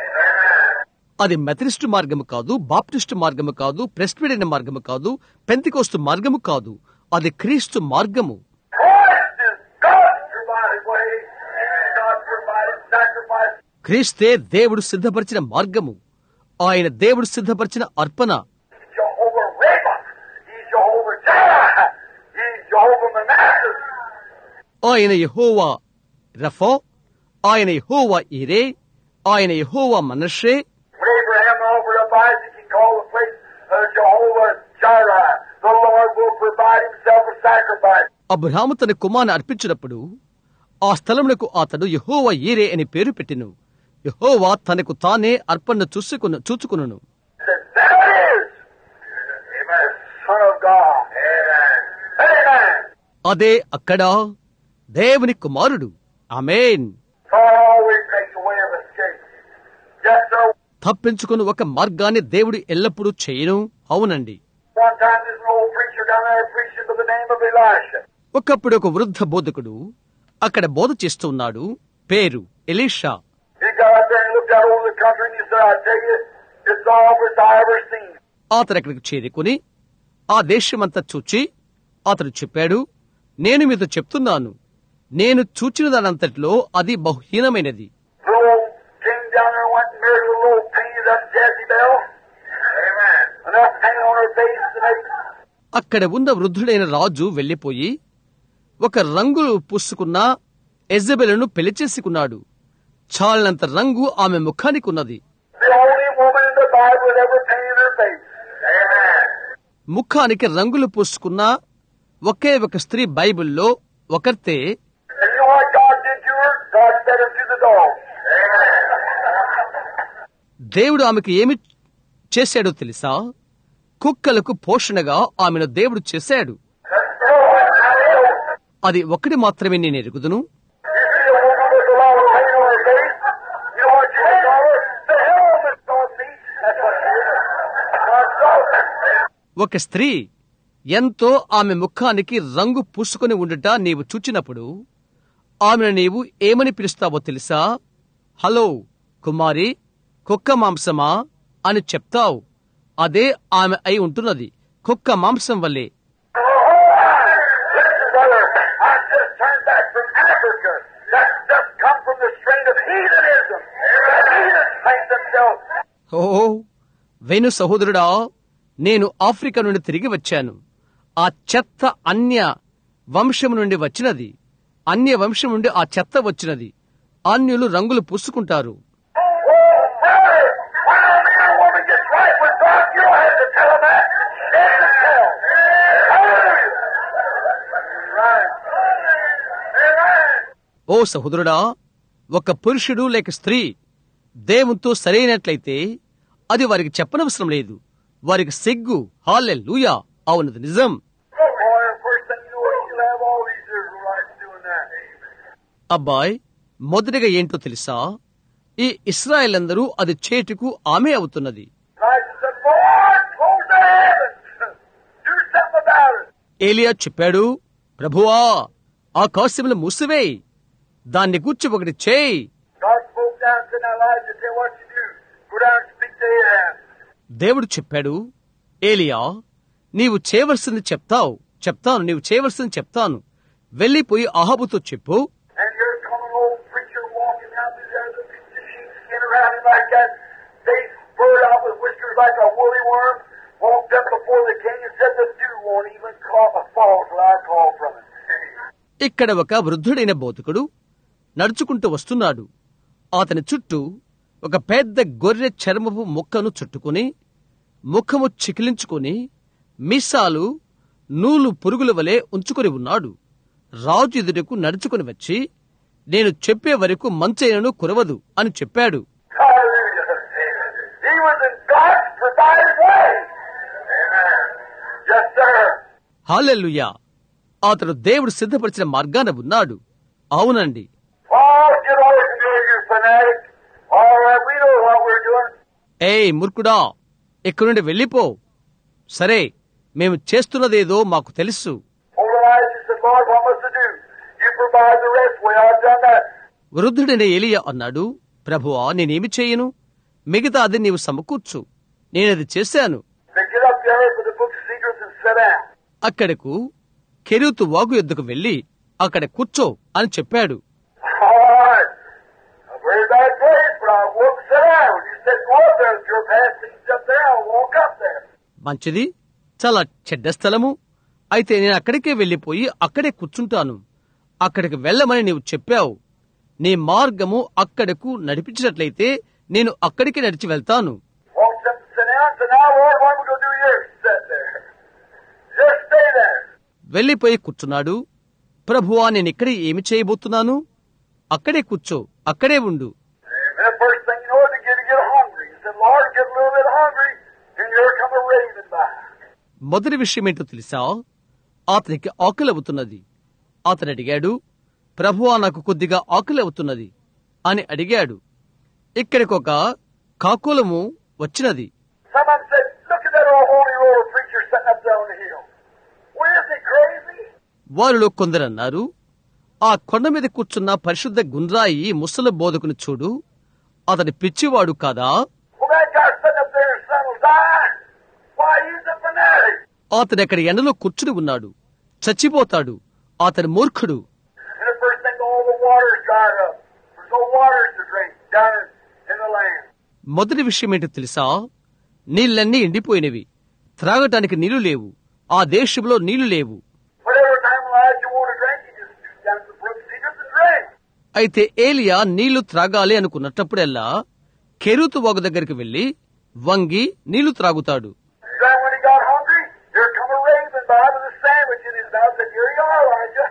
[SPEAKER 1] అది మెథడిస్టు మార్గము కాదు బాప్టిస్టు మార్గము కాదు ప్రెస్బిడియన్ మార్గము కాదు పెంతికోస్తు మార్గము కాదు అది క్రీస్తు మార్గము
[SPEAKER 2] Christ is God's provided way. God's provided sacrifice.
[SPEAKER 1] క్రీస్తే దేవుడు సిద్ధపరిచిన మార్గము ఆయన దేవుడు సిద్ధపరిచిన అర్పణ
[SPEAKER 2] He's Jehovah Rapha. He's Jehovah Jireh. He's Jehovah Manasseh.
[SPEAKER 1] ఆయన యహోవా రఫో ఆయన యహోవా ఇరే ఆయన యహోవా Manasseh
[SPEAKER 2] When Abraham offered up Isaac, he called the place uh, Jehovah Jireh. The Lord will provide himself a sacrifice.
[SPEAKER 1] Abraham తన కుమార్ని అర్పించినప్పుడు ఆ స్థలమునకు అతడు యహోవా ఈరే అని పేరు పెట్టెను యహోవా తనకు తానే అర్పణ చూసుకును చూచుకును
[SPEAKER 2] He said, There it is. Amen. Son of God. Amen. Amen.
[SPEAKER 1] అదే అక్కడ దేవుని కుమారుడు ఆమేన్
[SPEAKER 2] God always makes a way of escape. Yes, sir.
[SPEAKER 1] తప్పించుకుని ఒక మార్గాన్ని దేవుడు ఎల్లప్పుడూ చేయను అవునండి
[SPEAKER 2] One time there's an old preacher down there preaching by the name of Elisha.
[SPEAKER 1] ఒకప్పుడు ఒక వృద్ధ బోధకుడు అక్కడ బోధ చేస్తూ ఉన్నాడు పేరు Elisha
[SPEAKER 2] He got out there and looked out over the country and he said, I tell you, it's the office I ever seen.
[SPEAKER 1] అతను అక్కడికి చేరుకుని ఆ దేశమంతా చూచి అతడు చెప్పాడు నేను మీతో చెప్తున్నాను నేను చూచిన దానంతటిలో అది బహుహీనమైనది
[SPEAKER 2] The old king down there went and married a little painted up Jezebel. Amen. Enough paint on her face to make
[SPEAKER 1] అక్కడ ఉన్న వృద్ధుడైన రాజు వెళ్లిపోయి ఒక రంగులు పూసుకున్న ఎజబెలను పెళ్లి చేసుకున్నాడు చాలినంత రంగు ఆమె ముఖానికి ఉన్నది
[SPEAKER 2] the only woman in the Bible that ever painted her face. Amen.
[SPEAKER 1] ముఖానికి రంగులు పూసుకున్న ఒకే ఒక స్త్రీ బైబిల్లో ఒకర్తే
[SPEAKER 2] And you know what God did to her? God fed her to the dogs.
[SPEAKER 1] దేవుడు ఆమెకు ఏమి చేశాడో తెలుసా కుక్కలకు పోషణగా ఆమెను దేవుడు చేశాడు అది ఒక్కటి మాత్రమే నేను ఎరుగుదును
[SPEAKER 2] You see a woman with a lot of paint on her face? You know what you can call her? The hell of it, dog meat. That's what she is. God knows.
[SPEAKER 1] ఒక స్త్రీ ఎంతో ఆమె ముఖానికి రంగు పూసుకొని ఉండుట నీవు చూచినప్పుడు ఆమెను నీవు ఏమని పిలుస్తావో తెలుసా హలో కుమారి కుక్క మాంసమా అని చెప్తావు అదే ఆమె అయి ఉంటున్నది కుక్క మాంసం వల్లే
[SPEAKER 2] Listen, brother, I just turned back from Africa. That's just come from the strain of heathenism. Heathens think themselves.
[SPEAKER 1] ఓ వెను సహోదరుడా నేను ఆఫ్రికా నుండి తిరిగి వచ్చాను ఆ చెత్త అన్య వంశం నుండి వచ్చినది అన్య వంశం నుండి ఆ చెత్త వచ్చినది అన్యులు రంగులు పూసుకుంటారు
[SPEAKER 2] Oh, brother, when a man or woman gets right with God, you don't have to tell them that. It's to tell. Hallelujah. Right. Amen.
[SPEAKER 1] ఓ సహోదరుడా ఒక పురుషుడు లేక స్త్రీ దేవునితో సరైనట్లయితే అది వారికి చెప్పనవసరం లేదు వారికి సిగ్గు హాలె లూయా అవునది నిజం
[SPEAKER 2] Oh, boy, the first thing you know, you'll have all these Israelites doing that.
[SPEAKER 1] అబ్బాయ్ మొదటిగా ఏంటో తెలుసా ఈ ఇస్రాయేల్ అందరూ అది చేటుకు ఆమె అవుతున్నది
[SPEAKER 2] Elijah said, Lord, close the heavens. Do something about it.
[SPEAKER 1] ఏలియా చెప్పాడు ప్రభువా ఆకాశములు మూసివేయి దాన్ని గూర్చి ఒకటి చేయి
[SPEAKER 2] God spoke down to Elijah, said, what you do? Go down and speak to Ahab.
[SPEAKER 1] దేవుడు చెప్పాడు ఏలియా నీవు చేయవలసింది చెప్తావు చెప్తాను నీవు చేయవలసింది చెప్తాను వెళ్ళిపోయి అహాబుతో చెప్పు
[SPEAKER 2] And here come an old preacher walking down through there, the picture sheepskin around him like that, face spurred out with whiskers like a woolly worm, walked up before the king and said, the dew won't even call, fall till I call from it.
[SPEAKER 1] ఇక్కడ ఒక వృద్ధుడైన బోధకుడు నడుచుకుంటూ వస్తున్నాడు అతని చుట్టూ ఒక పెద్ద గొర్రె చర్మపు ముక్కను చుట్టుకుని ముఖము చికిలించుకుని మీసాలు నూలు పురుగుల వలె ఉంచుకుని ఉన్నాడు రాజు ఎదుటకు నడుచుకుని వచ్చి నేను చెప్పే వరకు మంచైనను కురవదు అని చెప్పాడు
[SPEAKER 2] Hallelujah. He was in God's provided way. Amen. Yes, sir.
[SPEAKER 1] Hallelujah అతడు దేవుడు సిద్ధపరిచిన మార్గాన ఉన్నాడు అవునండి
[SPEAKER 2] Oh, get away from here, you fanatic. All right, we know what we're doing.
[SPEAKER 1] ఏయ్ మూర్ఖుడా ఇక్కడి నుండి వెళ్ళిపో సరే మేము చేస్తున్నదేదో మాకు తెలుసు
[SPEAKER 2] Old Elijah said, Lord, what must I do? You provide the rest way. I've done that.
[SPEAKER 1] వృద్ధుడైన ఏలియా అన్నాడు ప్రభువా నేనేమి చేయను మిగతా అది నీవు సమకూర్చు నేనది చేశాను
[SPEAKER 2] Then get up there for the book of secrets and sit down.
[SPEAKER 1] అక్కడకు కెరూతు వాగు ఎద్దుకు వెళ్లి అక్కడ కూర్చో అని చెప్పాడు
[SPEAKER 2] All right. A very bad place, but I won't sit down. You said go up there. If you're past things up there, I'll walk up there.
[SPEAKER 1] మంచిది చాలా చెడ్డ స్థలము అయితే నేను అక్కడికే వెళ్ళిపోయి అక్కడే కూర్చుంటాను అక్కడికి వెళ్ళమని నీవు చెప్పావు నీ మార్గము అక్కడకు నడిపించినట్లయితే నేను అక్కడికి నడిచి వెళ్తాను
[SPEAKER 2] Walked up and sit down. Said, now, Lord, what am I going to do here? Sit there. Just stay there.
[SPEAKER 1] వెళ్ళిపోయి కూర్చున్నాడు ప్రభువా నేను ఇక్కడ ఏమి చేయబోతున్నాను అక్కడే కూర్చో అక్కడే ఉండు
[SPEAKER 2] And the first thing you know is begin to get hungry. You said, Lord, get a little bit hungry, and here come a raven by.
[SPEAKER 1] మొదటి విషయం ఏంటో తెలుసా అతనికి ఆకలి అవుతున్నది అతను అడిగాడు ప్రభువా నాకు కొద్దిగా ఆకలి అవుతున్నది అని అడిగాడు ఇక్కడికి ఒక కాకులము వచ్చినది
[SPEAKER 2] Someone said, look at that old holy roller preacher sitting up there on the hill. Well, is he crazy?
[SPEAKER 1] వారిలో కొందరన్నారు ఆ కొండ మీద కూర్చున్న పరిశుద్ధ గుండ్రాయి ముసలి బోధకుని చూడు అతని పిచ్చివాడు కాదా
[SPEAKER 2] Well, that guy sitting up there in the sun will die. Why, he's a fanatic.
[SPEAKER 1] అతడు అక్కడ ఎండలో కూర్చుని ఉన్నాడు చచ్చిపోతాడు అతని మూర్ఖుడు
[SPEAKER 2] And the first thing, all the water's dried up. There's no water to drink down in, in the land.
[SPEAKER 1] మొదటి విషయం ఏంటో తెలుసా నీళ్ళన్నీ ఎండిపోయినవి త్రాగటానికి నీళ్లు లేవు ఆ దేశంలో నీళ్లు లేవు
[SPEAKER 2] But every time Elijah wanted to drink, he just stooped down to the brook secrets and drank.
[SPEAKER 1] అయితే ఏలియా నీళ్లు త్రాగాలి అనుకున్నప్పుడల్లా కెరూతు వాగు దగ్గరికి వెళ్లి వంగి నీళ్లు త్రాగుతాడు
[SPEAKER 2] Then when he got hungry, here come a raven by with a sandwich in his mouth. Said, "Here you are, Elijah."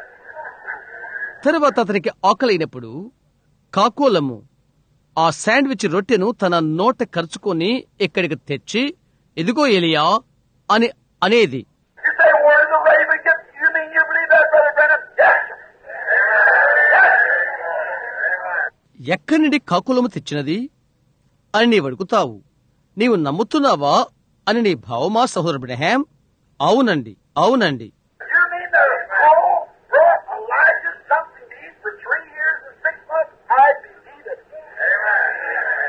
[SPEAKER 1] తరువాత అతనికి ఆకలైనప్పుడు కాకోలము ఆ శాండ్విచ్ రొట్టెను తన నోట ఖర్చుకొని ఇక్కడికి తెచ్చి ఇదిగో ఎలియా అని అనేది
[SPEAKER 2] You say, "Where did the raven get?" You mean you believe that, Brother Brennan? Yes. Yes.
[SPEAKER 1] ఎక్కడి నుండి కాకులము తెచ్చినది అని నీవు అడుగుతావు నీవు నమ్ముతున్నావా అని నీ భావమా సహోదరు బ్రహాం అవునండి అవునండి
[SPEAKER 2] You mean the crow brought Elijah something to eat for three years and six months? I believe it.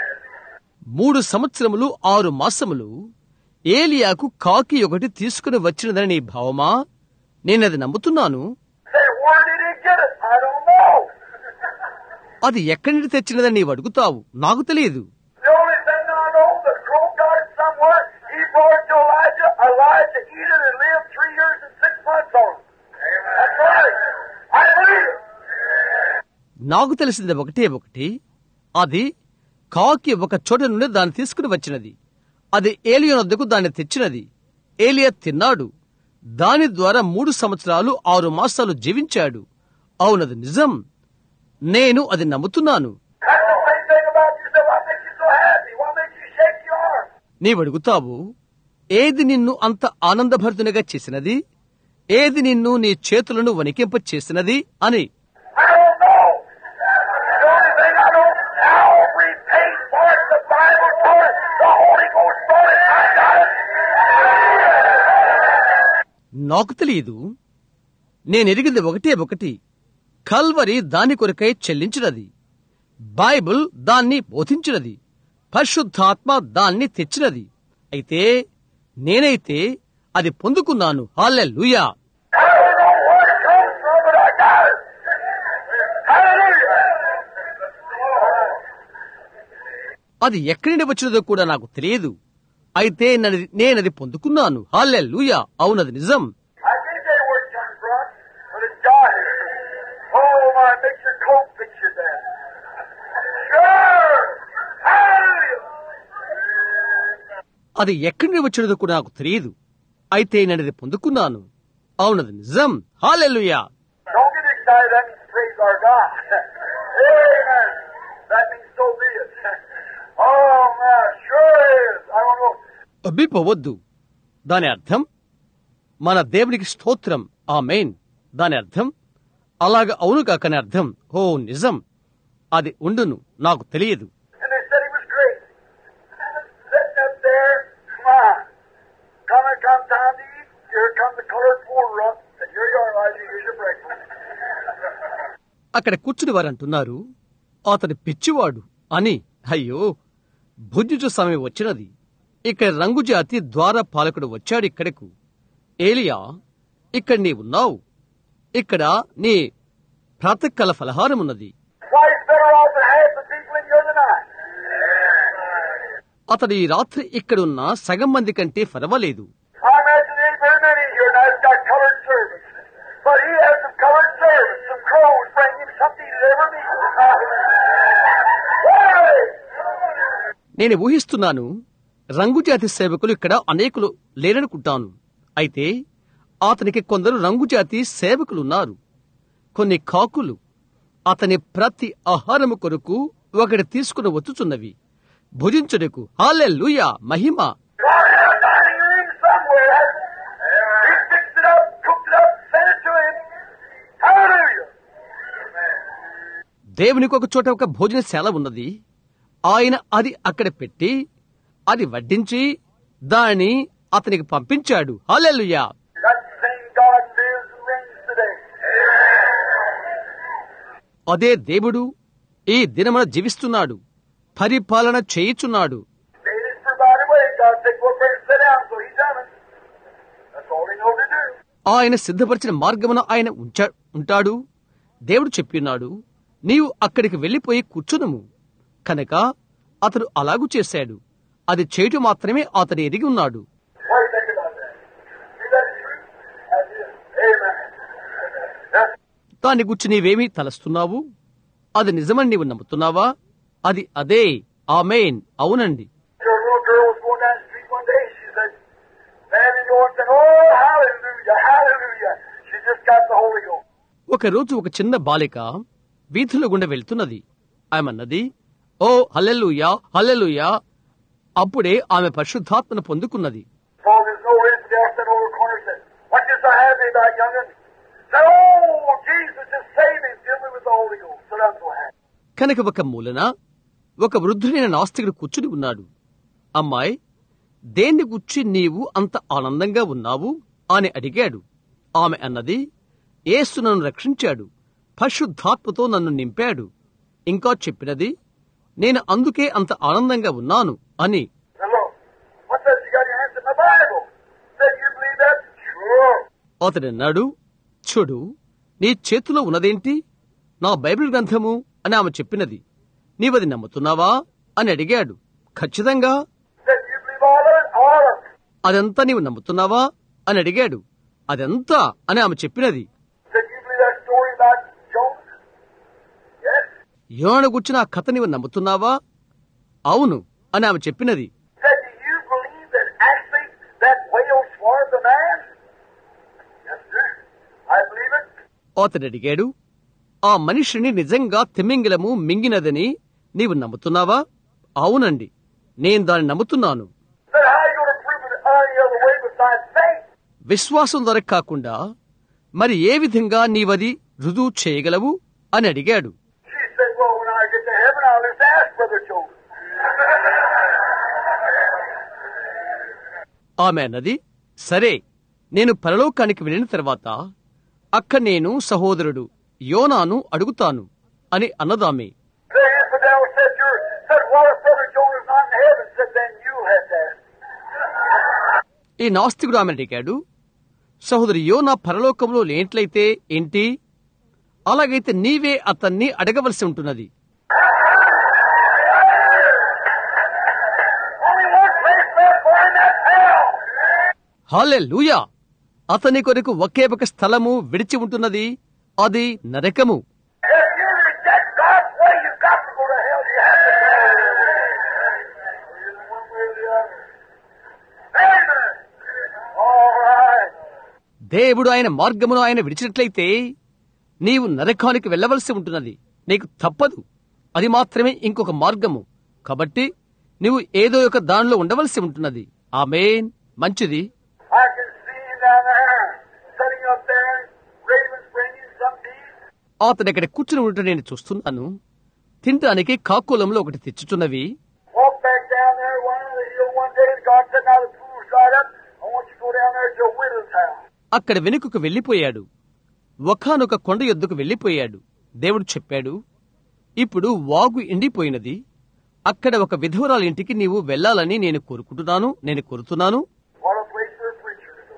[SPEAKER 1] మూడు సంవత్సరములు ఆరు మాసములు ఏలియాకు కాకి ఒకటి తీసుకుని వచ్చినదని నీ భావమా నేనది నమ్ముతున్నాను
[SPEAKER 2] Say, where did he get it? I don't know.
[SPEAKER 1] అది ఎక్కడి నుండి తెచ్చినదని నీవు అడుగుతావు నాకు తెలియదు
[SPEAKER 2] The only thing I know, the crow got it somewhere. He brought it to Elijah. Elijah eat it and lived three years and six months on it. That's right. I believe it.
[SPEAKER 1] నాకు తెలిసింది ఒకటే ఒకటి అది కాకి ఒక చోట నుండి దాన్ని తీసుకుని వచ్చినది అది ఏలియా వద్దకు దాన్ని తెచ్చినది ఏలియా తిన్నాడు దాని ద్వారా మూడు సంవత్సరాలు ఆరు మాసాలు జీవించాడు అవునది నిజం నేను అది నమ్ముతున్నాను
[SPEAKER 2] That's the same thing about you. Say, what makes you so happy? What makes you shake your arm?
[SPEAKER 1] నీవడుగుతావు ఏది నిన్ను అంత ఆనందభరితునిగా చేసినది ఏది నిన్ను నీ చేతులను వణికింప చేసినది అని
[SPEAKER 2] I don't know. The only thing I know, Calvary paid for it. The Bible for it. The Holy Ghost for it. I got it.
[SPEAKER 1] నాకు తెలియదు నేనెరిగింది ఒకటే ఒకటి కల్వరి దాని కొరకై చెల్లించినది బైబిల్ దాన్ని బోధించినది పరిశుద్ధాత్మ దాన్ని తెచ్చినది అయితే నేనైతే అది పొందుకున్నాను hallelujah
[SPEAKER 2] I don't know where it comes from, but I got it. Hallelujah.
[SPEAKER 1] అది ఎక్కడి నుండి వచ్చినదో కూడా నాకు తెలియదు అయితే నది- నేనది పొందుకున్నాను హాలెలూయా అవునది నిజం
[SPEAKER 2] I can't tell you where it comes from, but it's got it. Oh, my, makes your coat fit you then. Sure. Hallelujah.
[SPEAKER 1] అది ఎక్కడి నుండి వచ్చినదో కూడా నాకు తెలియదు అయితే నేనది పొందుకున్నాను అవునది నిజం hallelujah
[SPEAKER 2] Don't get excited. That means praise our God. Amen. That means so be it. Oh, man, sure is. I don't know.
[SPEAKER 1] అబ్బిపోవద్దు దాని అర్థం మన దేవునికి స్తోత్రం ఆ మెయిన్ దాని అర్థం అలాగ అవును కాకని అర్థం ఓ నిజం అది ఉండును నాకు తెలియదు
[SPEAKER 2] And they said he was great. Sitting up there, come on. Come and come time to eat. Here comes the colored porter up. And here you are, Elijah. Here's your breakfast.
[SPEAKER 1] అక్కడ కూర్చుని వారు అంటున్నారు అతని పిచ్చివాడు అని అయ్యో భుజుజు సమయం వచ్చినది ఇక్కడ రంగుజాతి ద్వార పాలకుడు వచ్చాడు ఇక్కడకు ఏలియా ఇక్కడ నీ ఉన్నావు ఇక్కడ నీ ప్రాతకాల ఫలహారం ఉన్నది
[SPEAKER 2] Why, he's better off than half the people in here tonight.
[SPEAKER 1] అతడు ఈ రాత్రి ఇక్కడున్న సగం మంది కంటే పర్వాలేదు
[SPEAKER 2] I imagine there ain't very many here now that's got colored servants. But he has some colored servants, some crows bring him something he never needs.
[SPEAKER 1] నేను ఊహిస్తున్నాను రంగుజాతి సేవకులు ఇక్కడ అనేకులు లేరనుకుంటాను అయితే అతనికి కొందరు రంగుజాతి సేవకులున్నారు కొన్ని కాకులు అతని ప్రతి ఆహారము కొరకు ఒకటి తీసుకుని వచ్చుచున్నవి భుజించుటకు హాలెలూయా మహిమ
[SPEAKER 2] God had a dining room somewhere. He fixed it up, cooked it up, sent it to him. Hallelujah.
[SPEAKER 1] దేవునికి ఒక చోట ఒక భోజనశాల ఉన్నది ఆయన అది అక్కడ పెట్టి అది వడ్డించి దాన్ని అతనికి పంపించాడు hallelujah
[SPEAKER 2] That same God lives and reigns today.
[SPEAKER 1] అదే దేవుడు ఈ దినమున జీవిస్తున్నాడు పరిపాలన చేయుచున్నాడు
[SPEAKER 2] David provided way. God said, go up there and sit down, so he done it. That's all he know to do.
[SPEAKER 1] ఆయన సిద్ధపరిచిన మార్గమున ఆయన ఉంచా ఉంటాడు దేవుడు చెప్పినాడు నీవు అక్కడికి వెళ్లిపోయి కూర్చునుము కనుక అతడు అలాగు చేశాడు అది చేయటం మాత్రమే అతడు ఎరిగి ఉన్నాడు
[SPEAKER 2] What do you think about that? Is that true? That's it. Amen. That's
[SPEAKER 1] దాని గురించి నీవేమీ తలస్తున్నావు అది నిజమని నీవు నమ్ముతున్నావా అది అదే ఆమెన్ అవునండి
[SPEAKER 2] Your little girl was going down the street one day. She said, "Man, and you said, oh, hallelujah, hallelujah." She just got the Holy Ghost.
[SPEAKER 1] ఒక రోజు ఒక చిన్న బాలిక వీధుల గుండా వెళ్తున్నది ఆమెన్నది ఓ హల్లెలూయా హల్లెలూయా అప్పుడే ఆమె పరిశుద్ధాత్మను పొందుకున్నది
[SPEAKER 2] So there's no reason to ask that over the corner. Said, "What you so happy about, young'un?" Said, "Oh, Jesus just saved me, filled me with the Holy Ghost." Said, "I'm so happy."
[SPEAKER 1] కనుక ఒక మూలన ఒక వృద్ధుడైన నాస్తికుడు కూర్చుని ఉన్నాడు అమ్మాయి దేన్ని గుచ్చి నీవు అంత ఆనందంగా ఉన్నావు అని అడిగాడు ఆమె అన్నది యేసు నన్ను రక్షించాడు పరిశుద్ధాత్మతో నన్ను నింపాడు ఇంకా చెప్పినది నేను అందుకే అంత ఆనందంగా ఉన్నాను అని
[SPEAKER 2] Now look, what says you got your hands in the Bible? Said you believe that? Sure.
[SPEAKER 1] అతడు అన్నాడు చూడు నీ చేతిలో ఉన్నదేంటి నా బైబిల్ గ్రంథము అని ఆమె చెప్పినది నీవది నమ్ముతున్నావా అని అడిగాడు ఖచ్చితంగా
[SPEAKER 2] Said you believe all of it? All of it.
[SPEAKER 1] అదంతా నీవు నమ్ముతున్నావా అని అడిగాడు అదంతా అని ఆమె చెప్పినది
[SPEAKER 2] Said you believe that story about Jonah? Yes.
[SPEAKER 1] యోన గుచ్చిన ఆ కథ నీవు నమ్ముతున్నావా అవును అని ఆమె చెప్పినది
[SPEAKER 2] Said, do you believe that actually that whale swallowed the man? Yes, sir. I believe it.
[SPEAKER 1] అతడు అడిగాడు ఆ మనిషిని నిజంగా తిమింగిలము మింగినదని నీవు నమ్ముతున్నావా అవునండి నేను దాన్ని నమ్ముతున్నాను
[SPEAKER 2] Said, how are you going to prove it any other way besides faith?
[SPEAKER 1] విశ్వాసం ద్వారా కాకుండా మరి ఏ విధంగా నీవది రుజువు చేయగలవు అని అడిగాడు
[SPEAKER 2] She said, well, when I get to heaven, I'll just ask Brother Joseph.
[SPEAKER 1] ఆమె అన్నది సరే నేను పరలోకానికి వెళ్ళిన తర్వాత అక్క నేను సహోదరుడు యోనాను అడుగుతాను అని అన్నదామె
[SPEAKER 2] The infidel said, you're, said, what if Brother Jonah's not in heaven? Said, then you have to ask.
[SPEAKER 1] ఈ నాస్తికుడు ఆమె అడిగాడు సహోదరు యోనా పరలోకంలో లేనట్లయితే ఏంటి అలాగైతే నీవే అతన్ని అడగవలసి ఉంటున్నది
[SPEAKER 2] Only one place left for him, that's hell.
[SPEAKER 1] హాలే లూయా అతని కొరకు ఒకే ఒక స్థలము విడిచి ఉంటున్నది అది నరకము
[SPEAKER 2] If you reject God's way, you've got to go to hell. You have to go. One way or the other. Amen. All right.
[SPEAKER 1] దేవుడు ఆయన మార్గమును ఆయన విడిచినట్లయితే నీవు నరకానికి వెళ్ళవలసి ఉంటున్నది నీకు తప్పదు అది మాత్రమే ఇంకొక మార్గము కాబట్టి నీవు ఏదో ఒక దానిలో ఉండవలసి ఉంటున్నది ఆమెన్ మంచిది
[SPEAKER 2] I can see him down there, sitting up there, ravens bringing some meat.
[SPEAKER 1] అతడు ఇక్కడ కూర్చుని ఉండటం నేను చూస్తున్నాను తినటానికి కాకులంలో ఒకటి తెచ్చుచున్నవి
[SPEAKER 2] Walk back down there one of the hill one day, and God said, now the pool's dried up. I want you to go down there to a widow's house.
[SPEAKER 1] అక్కడ వెనుకకు వెళ్లిపోయాడు ఒకానొక కొండ యొద్దకు వెళ్లిపోయాడు దేవుడు చెప్పాడు ఇప్పుడు వాగు ఎండిపోయినది అక్కడ ఒక విధవరాలి ఇంటికి నీవు వెళ్ళాలని నేను కోరుకుంటున్నాను నేను కోరుతున్నాను
[SPEAKER 2] What a place for a preacher to go.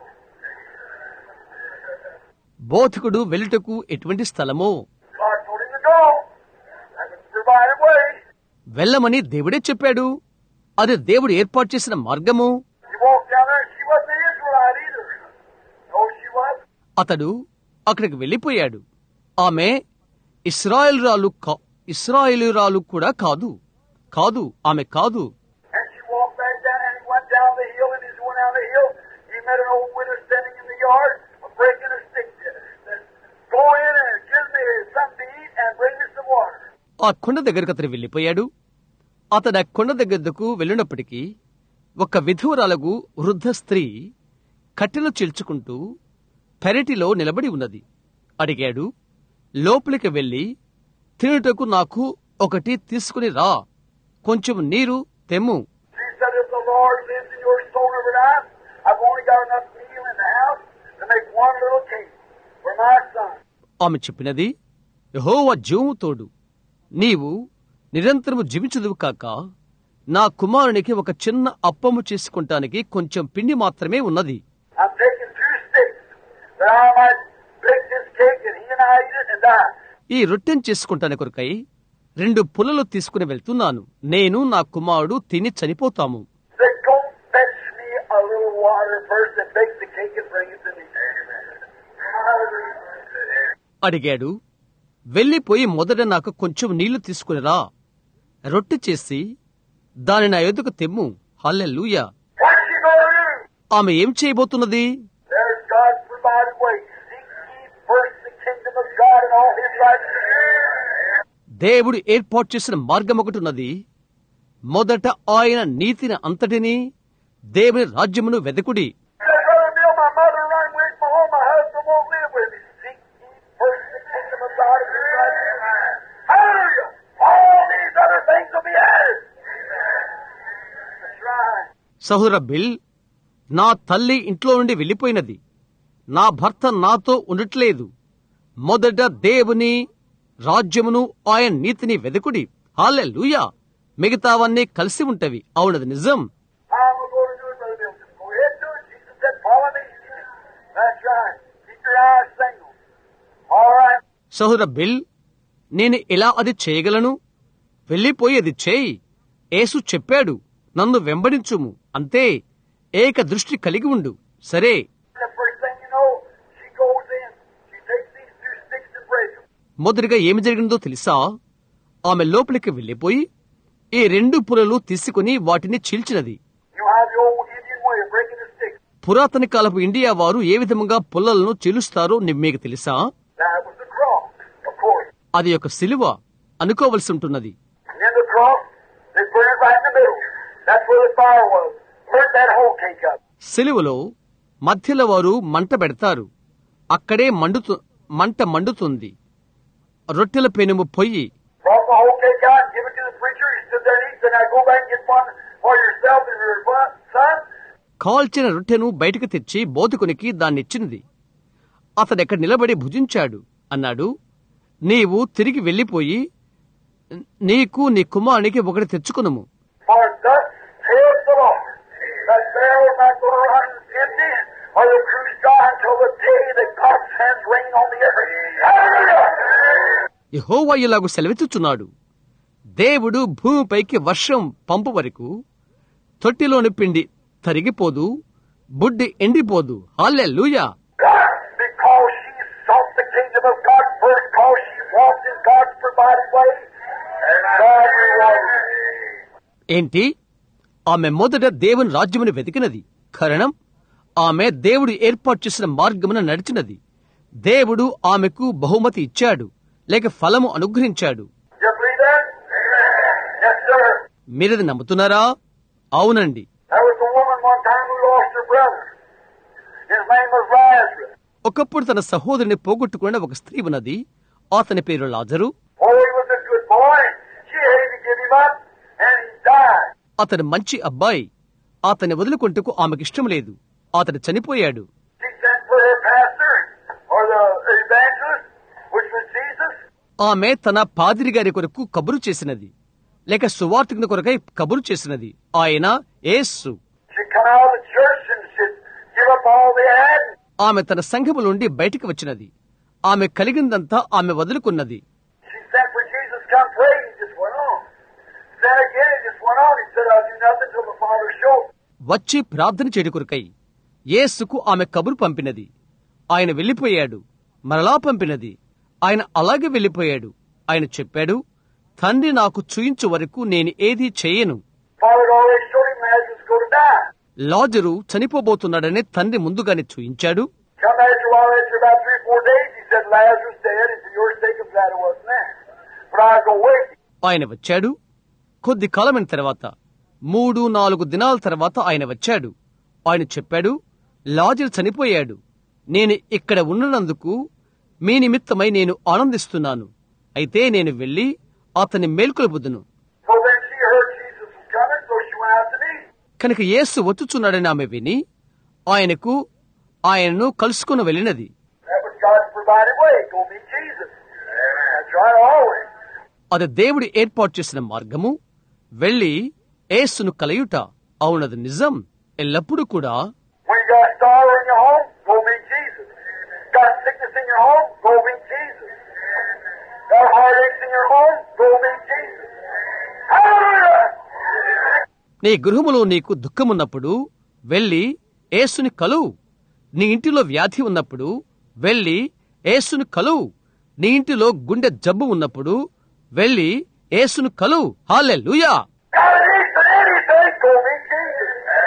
[SPEAKER 1] బోధకుడు వెలుటకు ఎటువంటి స్థలమో
[SPEAKER 2] God told him to go. That was the provided way.
[SPEAKER 1] వెళ్ళమని దేవుడే చెప్పాడు అది దేవుడు ఏర్పాటు చేసిన మార్గము
[SPEAKER 2] He walked down there, and she wasn't an Israelite either. No, she was.
[SPEAKER 1] అతడు అక్కడికి వెళ్లిపోయాడు ఆమె ఇస్రాయేలురాలు కా ఇస్రాయేలురాలు కూడా కాదు కాదు ఆమె కాదు
[SPEAKER 2] And she walked back down, and he went down the hill, and as he went down the hill, he met an old widow standing in the yard, breaking a stick. Said, Go in and give me something to eat and bring me some water.
[SPEAKER 1] ఆ కొండ దగ్గరకు అతను వెళ్లిపోయాడు అతడు ఆ కొండ దగ్గరకు వెళ్ళినప్పటికీ ఒక విధువరాలకు వృద్ధ స్త్రీ కట్టెలు చీల్చుకుంటూ పెరటిలో నిలబడి ఉన్నది అడిగాడు లోపలికి వెళ్లి తినుటకు నాకు ఒకటి తీసుకుని రా కొంచెం నీరు తెమ్ము
[SPEAKER 2] She said, If the Lord lives and your soul never dies, I've only got enough meal in the house to make one little cake for my son.
[SPEAKER 1] ఆమె చెప్పినది యెహోవా జీవము తోడు నీవు నిరంతరము జీవించదువు కాక నా కుమారునికి ఒక చిన్న అప్పము చేసుకుంటానికి కొంచెం పిండి మాత్రమే ఉన్నది
[SPEAKER 2] I'm taking two sticks that I might bake this cake and he and I eat it and die.
[SPEAKER 1] ఈ రొట్టెను చేసుకుంటాని కొరకై రెండు పుల్లలు తీసుకుని వెళ్తున్నాను నేను నా కుమారుడు తిని చనిపోతాము
[SPEAKER 2] Said, Go fetch me a little water first and bake the cake and bring it to me. Hallelujah.
[SPEAKER 1] అడిగాడు వెళ్ళిపోయి మొదట నాకు కొంచెం నీళ్లు తీసుకునిరా రొట్టె చేసి దాని నా ఎదుకు తెమ్ము హల్లెలూయా
[SPEAKER 2] What's she going to do?
[SPEAKER 1] ఆమె ఏం చేయబోతున్నది
[SPEAKER 2] There's God's provided way. Seek ye first the kingdom of God and all his righteousness.
[SPEAKER 1] దేవుడు ఏర్పాటు చేసిన మార్గం ఒకటి ఉన్నది మొదట ఆయన నీతిని అంతటిని దేవుని రాజ్యమును వెదకుడి
[SPEAKER 2] Said, Brother Bill, my mother run away from home. My husband won't live with me. Seek ye first the kingdom of God and his righteousness. Hallelujah. All these other things will be added. That's right.
[SPEAKER 1] సహోదర Bill నా తల్లి ఇంట్లో నుండి వెళ్ళిపోయినది నా భర్త నాతో ఉండట్లేదు మొదట దేవుని రాజ్యమును ఆయన నీతిని వెదకుడి హాలెలూయా మిగతావన్నీ కలిసి ఉంటవి అవునది నిజం
[SPEAKER 2] I'm going to do it, Brother Bill. Just go ahead and do it. Jesus said, follow me. That's right. Keep your eyes single. All right.
[SPEAKER 1] సహోదర బిల్ నేను ఇలా అది చేయగలను వెళ్ళిపోయి అది చేయి యేసు చెప్పాడు నన్ను వెంబడించుము అంతే ఏక దృష్టి కలిగి ఉండు సరే
[SPEAKER 2] The first thing you know, she goes in. She takes these two sticks and breaks them.
[SPEAKER 1] మొదటిగా ఏమి జరిగిందో తెలుసా ఆమె లోపలికి వెళ్ళిపోయి ఈ రెండు పులలు తీసుకుని వాటిని చీల్చినది
[SPEAKER 2] You have the old Indian way of breaking the sticks.
[SPEAKER 1] పురాతన కాలపు ఇండియా వారు ఏ విధముగా పుల్లలను చీలుస్తారో ని- మీకు తెలుసా
[SPEAKER 2] That was the cross, of course.
[SPEAKER 1] అది ఒక సిలువ అనుకోవలసి ఉంటున్నది
[SPEAKER 2] And then the cross, they burn it right in the middle. That's where the fire was. Burnt that whole cake up.
[SPEAKER 1] సిలువలో మధ్యలో వారు మంట పెడతారు అక్కడే మండుతు మంట మండుతుంది రొట్టెల పెనుము పొయ్యి
[SPEAKER 2] Brought the whole cake out, give it to the preacher. He stood there and he said, Now go back and get one for yourself and your bu- son.
[SPEAKER 1] కాల్చిన రొట్టెను బయటకు తెచ్చి బోధకునికి దాన్నిచ్చినది అతడెక్కడ నిలబడి భుజించాడు అన్నాడు నీవు తిరిగి వెళ్ళిపోయి నీకు నీ కుమారునికి ఒకటి తెచ్చుకునుము
[SPEAKER 2] For thus saith the Lord, that barrel is not going to run empty, or the cruise dry until the day that God's hands rain on the earth. Hallelujah!
[SPEAKER 1] యెహోవా ఇలాగు సెలవిచ్చుచున్నాడు దేవుడు భూమిపైకి వర్షం పంపు వరకు తొట్టిలోని పిండి తరిగిపోదు బుడ్డి ఎండిపోదు హాల్లెలూయా
[SPEAKER 2] Because she sought the kingdom of God first, because she walked in God's provided way, God rewarded her.
[SPEAKER 1] ఏంటి ఆమె మొదట దేవుని రాజ్యమును వెతికినది కారణం ఆమె దేవుడు ఏర్పాటు చేసిన మార్గమున నడిచినది దేవుడు ఆమెకు బహుమతి ఇచ్చాడు లేక ఫలము అనుగ్రహించాడు
[SPEAKER 2] You believe that? Yes, sir.
[SPEAKER 1] మీరది నమ్ముతున్నారా అవునండి
[SPEAKER 2] There was a woman one time who lost her brother. His name was Lazarus.
[SPEAKER 1] ఒకప్పుడు తన సహోదరుని పోగొట్టుకున్న ఒక స్త్రీ ఉన్నది అతని పేరు లాజరు
[SPEAKER 2] Oh, he was a good boy. She hated to give him up, and he died.
[SPEAKER 1] అతడు మంచి అబ్బాయి అతని వదులుకుంటకు ఆమెకిష్టం లేదు అతడు చనిపోయాడు
[SPEAKER 2] She sent for her pastor, or the evangelist, which was Jesus.
[SPEAKER 1] ఆమె తన పాదిరి గారి కొరకు కబురు చేసినది లేక సువార్తికుని కొరకై కబురు చేసినది ఆయన యేసు
[SPEAKER 2] She'd come out of the church and she'd give up all they had.
[SPEAKER 1] ఆమె తన సంఘము నుండి బయటికి వచ్చినది ఆమె కలిగిందంతా ఆమె వదులుకున్నది
[SPEAKER 2] She sent for Jesus, come pray. He just went on. Then again, he just went on. He said, I'll do nothing till the Father shows.
[SPEAKER 1] వచ్చి ప్రార్థన చేయడు కొరకై యేసుకు ఆమె కబురు పంపినది ఆయన వెళ్ళిపోయాడు మరలా పంపినది ఆయన అలాగే వెళ్ళిపోయాడు ఆయన చెప్పాడు తండ్రి నాకు చూయించు వరకు నేను ఏదీ చేయను
[SPEAKER 2] Father had already showed him Lazarus go to die.
[SPEAKER 1] లాజరు చనిపోబోతున్నాడని తండ్రి ముందుగానే చూయించాడు
[SPEAKER 2] Come after a while, after about three or four days, he said, Lazarus dead, and for your sake I'm glad it wasn't there. But I go wait.
[SPEAKER 1] ఆయన వచ్చాడు కొద్ది కాలమైన తర్వాత మూడు నాలుగు దినాల తర్వాత ఆయన వచ్చాడు ఆయన చెప్పాడు లాజరు చనిపోయాడు నేను ఇక్కడ ఉన్నందుకు మీ నిమిత్తమై నేను ఆనందిస్తున్నాను అయితే నేను వెళ్లి అతని మేల్కొల్పుదును
[SPEAKER 2] So then she heard Jesus was coming, so she went out to meet him.
[SPEAKER 1] కనుక యేసు వచ్చుచున్నాడని ఆమె విని ఆయనకు ఆయనను కలుసుకుని వెళ్ళినది
[SPEAKER 2] That was God's provided way. Go meet Jesus. That's right, always.
[SPEAKER 1] అది దేవుడు ఏర్పాటు చేసిన మార్గము వెళ్లి యేసును కలయుట అవునది నిజం ఎల్లప్పుడూ కూడా
[SPEAKER 2] When you got sorrow in your home, go meet Jesus. Got sickness in your home, go meet Jesus. Got heartaches in your home, go meet Jesus. Hallelujah!
[SPEAKER 1] నీ గృహములో నీకు దుఃఖమున్నప్పుడు వెళ్లి యేసుని కలువు నీ ఇంటిలో వ్యాధి ఉన్నప్పుడు వెళ్లి యేసుని కలువు నీ ఇంటిలో గుండె జబ్బు ఉన్నప్పుడు వెళ్లి యేసును కలువు hallelujah
[SPEAKER 2] Got an need for anything, go meet Jesus.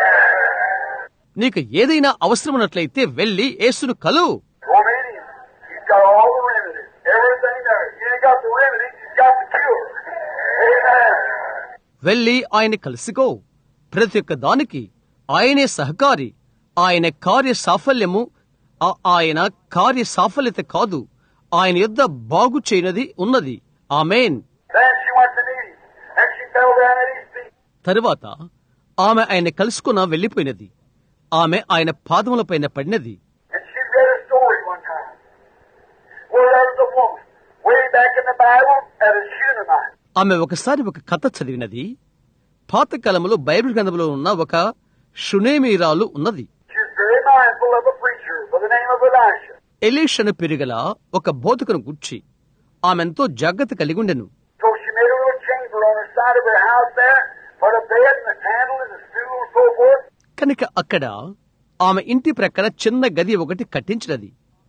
[SPEAKER 1] నీకు ఏదైనా అవసరమున్నట్లయితే వెళ్లి యేసును కలువు
[SPEAKER 2] Go meet him. He's got all the remedies. Everything there. He ain't got the remedies, he's got the cure. Amen.
[SPEAKER 1] వెళ్లి ఆయన కలుసుకో ప్రతి ఒక్క దానికి ఆయనే సహకారి ఆయన కార్య సాఫల్యము ఆ- ఆయన కార్య సాఫల్యత కాదు ఆయన యొద్ద బాగు చేయనది ఉన్నది amen
[SPEAKER 2] Then she went to meet him, and she fell down at his feet.
[SPEAKER 1] తరువాత ఆమె ఆయన కలుసుకున్న వెళ్లిపోయినది ఆమె ఆయన పాదములపైన పడినది
[SPEAKER 2] And she read a story one time where there was a woman way back in the Bible at a Shunammite.
[SPEAKER 1] ఆమె ఒకసారి ఒక కథ చదివినది పాతకాలంలో బైబిల్ గ్రంథంలో ఉన్న ఒక షునేమీరాలు ఉన్నది
[SPEAKER 2] She was very mindful of a preacher by the name of Elisha.
[SPEAKER 1] ఎలీషను పెరుగల ఒక బోధకును గుర్చి ఆమెంతో జాగ్రత్త కలిగి ఉండెను
[SPEAKER 2] So she made a little chamber on the side of her house there, put a bed and a candle and a stool and so forth.
[SPEAKER 1] కనుక అక్కడ ఆమె ఇంటి ప్రక్కన చిన్న గది ఒకటి కట్టించినది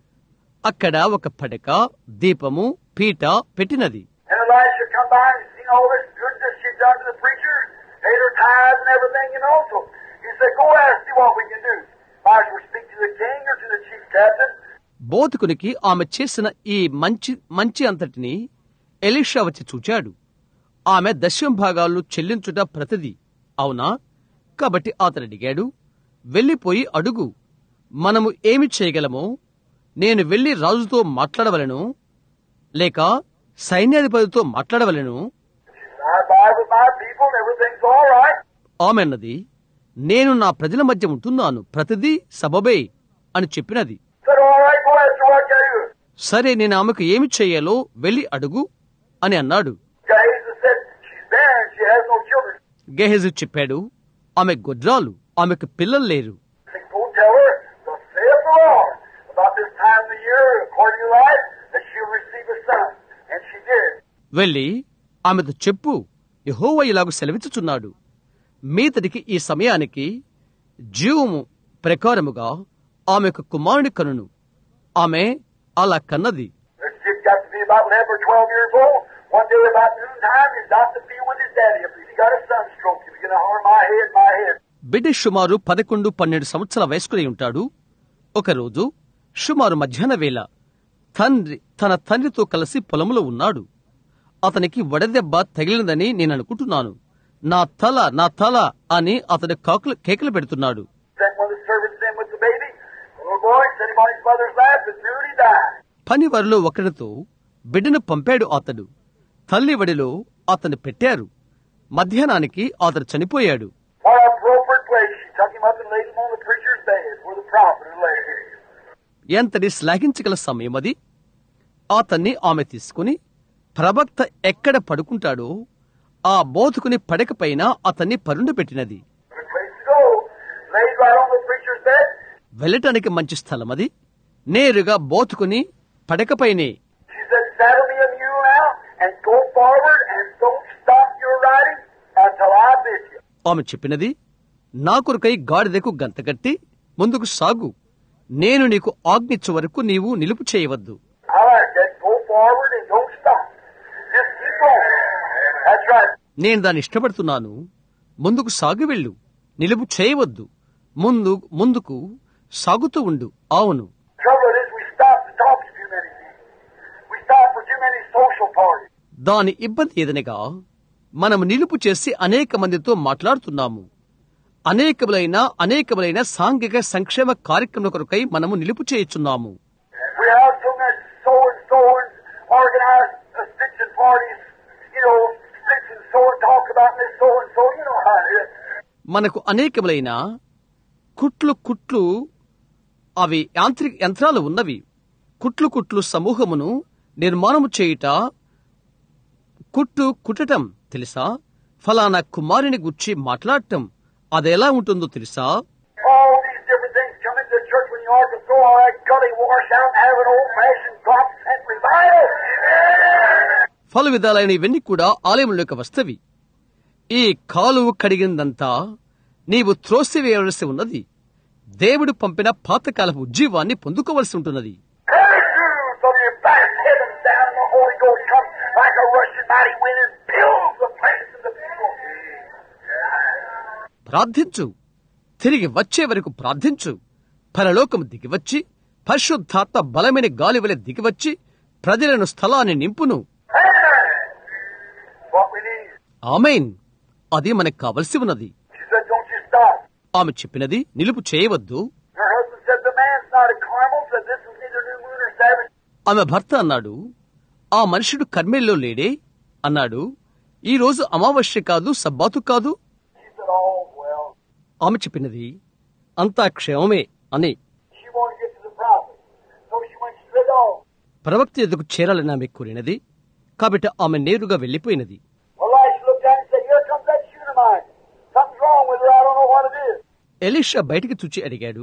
[SPEAKER 1] అక్కడ ఒక పడక దీపము పీట పెట్టినది
[SPEAKER 2] And Elisha come by and seen all this goodness she'd done to the preacher, paid her tithes and everything, you know. So he said, Go ask see what we can do. Might as well speak to the king or to the chief captain.
[SPEAKER 1] బోధకునికి ఆమె చేసిన ఈ మంచి మంచి అంతటిని Elisha వచ్చి చూచాడు ఆమె దశం భాగాలు చెల్లించుట ప్రతిది అవునా కాబట్టి అతను అడిగాడు వెళ్ళిపోయి అడుగు మనము ఏమి చేయగలమో నేను వెళ్లి రాజుతో మాట్లాడవలను లేక సైన్యాధిపతితో మాట్లాడవలను
[SPEAKER 2] I abide with my people and everything's all right.
[SPEAKER 1] ఆమె అన్నది నేను నా ప్రజల మధ్య ఉంటున్నాను ప్రతిదీ సబబే అని చెప్పినది
[SPEAKER 2] Said, All right, go ask her what can I do.
[SPEAKER 1] సరే నేను ఆమెకు ఏమి చెయ్యాలో వెళ్ళి అడుగు అని అన్నాడు
[SPEAKER 2] Gehazi said, She's barren, she has no children.
[SPEAKER 1] గెహజు చెప్పాడు ఆమె గొడ్రాలు ఆమెకు పిల్లలు లేరు
[SPEAKER 2] He said, Go tell her, thus saith the Lord, about this time of the year, according to life, that she'll receive a son. And she did.
[SPEAKER 1] వెళ్ళి ఆమెతో చెప్పు యెహోవా ఇలాగు సెలవిచ్చుచున్నాడు మీతడికి ఈ సమయానికి జీవము ప్రకారముగా ఆమెకు కుమారుని కనును ఆమె అలా కన్నది
[SPEAKER 2] The kid got to be about 11 or 12 years old. One day about noontime, he's out in the field with his daddy. He got a sunstroke. He began to holler, my head, my head.
[SPEAKER 1] బిడ్డ సుమారు పదకొండు పన్నెండు సంవత్సరాల వయస్కుడై ఉంటాడు ఒకరోజు సుమారు మధ్యాహ్న వేళ తండ్రి తన తండ్రితో కలిసి పొలంలో ఉన్నాడు అతనికి వడదెబ్బ తగిలినదని నేను అనుకుంటున్నాను నా తల నా తల అని అతడు కాకులు కేకలు పెడుతున్నాడు
[SPEAKER 2] Sent one of the servants in with the baby. The little boy set him on his mother's lap, and soon he died.
[SPEAKER 1] పని వారిలో ఒకరితో బిడ్డను పంపాడు అతడు తల్లి వడిలో అతను పెట్టారు మధ్యాహ్నానికి అతడు చనిపోయాడు
[SPEAKER 2] What a appropriate place. She took him up and laid him on the preacher's bed where the prophet had laid him.
[SPEAKER 1] ఎంతటి శ్లాఘించగల సమయం అది అతన్ని ఆమె తీసుకుని ప్రవక్త ఎక్కడ పడుకుంటాడో ఆ బోధకుని పడకపైన అతన్ని పరుండబెట్టినది
[SPEAKER 2] Good place to go. Laid right on the preacher's bed.
[SPEAKER 1] వెళ్ళటానికి మంచి స్థలం అది నేరుగా బోధకుని పడకపైనే
[SPEAKER 2] She said, Saddle me a mule now and go forward and don't stop your riding until I bid you.
[SPEAKER 1] ఆమె చెప్పినది నా కొరకై గాడిదకు గంతగట్టి ముందుకు సాగు నేను నీకు ఆజ్ఞించే వరకు నీవు నిలుపు చేయవద్దు
[SPEAKER 2] I like that. Go forward and don't stop. Just keep going. That's right.
[SPEAKER 1] నేను దాన్ని ఇష్టపడుతున్నాను ముందుకు సాగి వెళ్ళు నిలుపు చేయవద్దు ముందు ముందుకు సాగుతూ ఉండు అవును
[SPEAKER 2] Trouble is we stop to talk to too many people. We stop for too many social parties.
[SPEAKER 1] దాని ఇబ్బంది ఏదనగా మనము నిలుపు చేసి అనేక మందితో మాట్లాడుతున్నాము అనేకములైన అనేకములైన సాంఘిక సంక్షేమ కార్యక్రమం కొరకై మనము నిలుపు చేయుచున్నాము
[SPEAKER 2] We have so much so and so and organized uh, stitching parties, you know, stitch and so and talk about this so and so, you know how it is.
[SPEAKER 1] మనకు అనేకములైన కుట్లు కుట్లు అవి యాంత్రిక యంత్రాలు ఉన్నవి కుట్లు కుట్లు సమూహమును నిర్మాణము చేయుట కుట్టు కుట్టటం తెలుసా ఫలానా కుమారుని గుర్చి మాట్లాడటం అదెలా ఉంటుందో తెలుసా
[SPEAKER 2] All these different things come into church when you ought to throw all that gully wash out and have an old fashioned God sent revival.
[SPEAKER 1] పలు విధాలైన ఇవన్నీ కూడా ఆలయంలోకి వస్తవి ఈ కాలువ కడిగిందంతా నీవు త్రోసివేయవలసి ఉన్నది దేవుడు పంపిన పాతకాలపు ఉజ్జీవాన్ని పొందుకోవలసి ఉంటున్నది
[SPEAKER 2] Very true. So you back heaven down, the Holy Ghost comes like a rushing mighty wind and fills the place of the people.
[SPEAKER 1] ప్రార్థించు తిరిగి వచ్చే వరకు ప్రార్థించు పరలోకము దిగివచ్చి పరిశుద్ధాత్మ బలమైన గాలి వలె దిగివచ్చి ప్రజలను స్థలాన్ని నింపును
[SPEAKER 2] Amen. What we need.
[SPEAKER 1] Amen అది మనకు కావలసి ఉన్నది
[SPEAKER 2] She said, Don't you stop.
[SPEAKER 1] ఆమె చెప్పినది నిలుపు చేయవద్దు
[SPEAKER 2] Her husband said, The man's not a carmel, said this is neither new moon or Sabbath.
[SPEAKER 1] ఆమె భర్త అన్నాడు ఆ మనుషుడు కర్మెల్లో లేడే అన్నాడు ఈ రోజు అమావాస్య కాదు సబ్బాతు కాదు
[SPEAKER 2] She said, Oh, well.
[SPEAKER 1] ఆమె చెప్పినది అంతా క్షేమమే అని
[SPEAKER 2] She wanted to get to the prophet. So she went straight on.
[SPEAKER 1] ప్రవక్త ఎదుకు చేరాలని ఆమె కోరినది కాబట్టి ఆమె నేరుగా వెళ్లిపోయినది ఎలీషా బయటికి చూచి అడిగాడు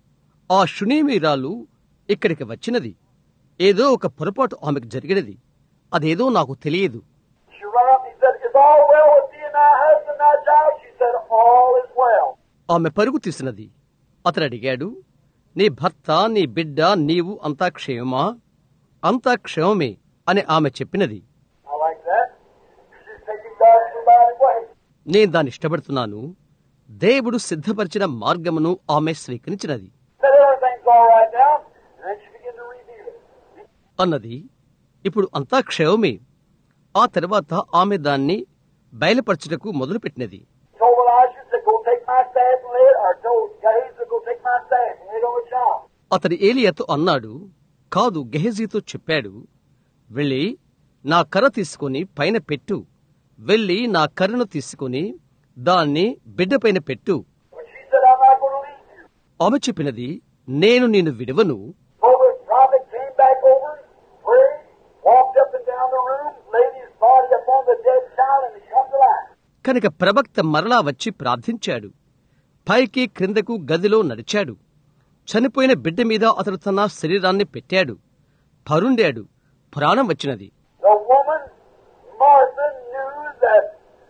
[SPEAKER 1] ఆ షునేమీరాలు ఇక్కడికి వచ్చినది ఏదో ఒక పొరపాటు ఆమెకు జరిగినది అదేదో నాకు తెలియదు
[SPEAKER 2] She run up and he said, Is all well with thee and thy husband, thy child? She said, All is well.
[SPEAKER 1] ఆమె పరుగు తీసినది అతడు అడిగాడు నీ భర్త నీ బిడ్డ నీవు అంతా క్షేమమా అంతా క్షేమమే అని ఆమె చెప్పినది
[SPEAKER 2] I like that. She's taking God's provided way.
[SPEAKER 1] నేను దాన్ని ఇష్టపడుతున్నాను దేవుడు సిద్ధపరిచిన మార్గమును ఆమె స్వీకరించినది
[SPEAKER 2] Said everything's all right now. And then she began to reveal it.
[SPEAKER 1] అన్నది ఇప్పుడు అంతా క్షేమమే ఆ తర్వాత ఆమె దాన్ని బయలుపరచుటకు మొదలుపెట్టినది
[SPEAKER 2] Told Elijah, said, Go take my staff and lay it, or told Gehazi, Go take my staff and lay it on the child.
[SPEAKER 1] అతడు ఏలియాతో అన్నాడు కాదు గెహజీతో చెప్పాడు వెళ్ళి నా కర్ర తీసుకొని పైన పెట్టు వెళ్ళి నా కర్రను తీసుకొని దాన్ని బిడ్డపైన పెట్టు
[SPEAKER 2] But she said, I'm not going to leave you.
[SPEAKER 1] ఆమె చెప్పినది నేను నిన్ను విడవను
[SPEAKER 2] So the prophet came back over, prayed, walked up and down the room, laid his body upon the dead child, and he come to life.
[SPEAKER 1] కనుక ప్రవక్త మరలా వచ్చి ప్రార్థించాడు పైకి క్రిందకు గదిలో నడిచాడు చనిపోయిన బిడ్డ మీద అతడు తన శరీరాన్ని పెట్టాడు పరుండాడు ప్రాణం వచ్చినది
[SPEAKER 2] The woman, Martha, knew that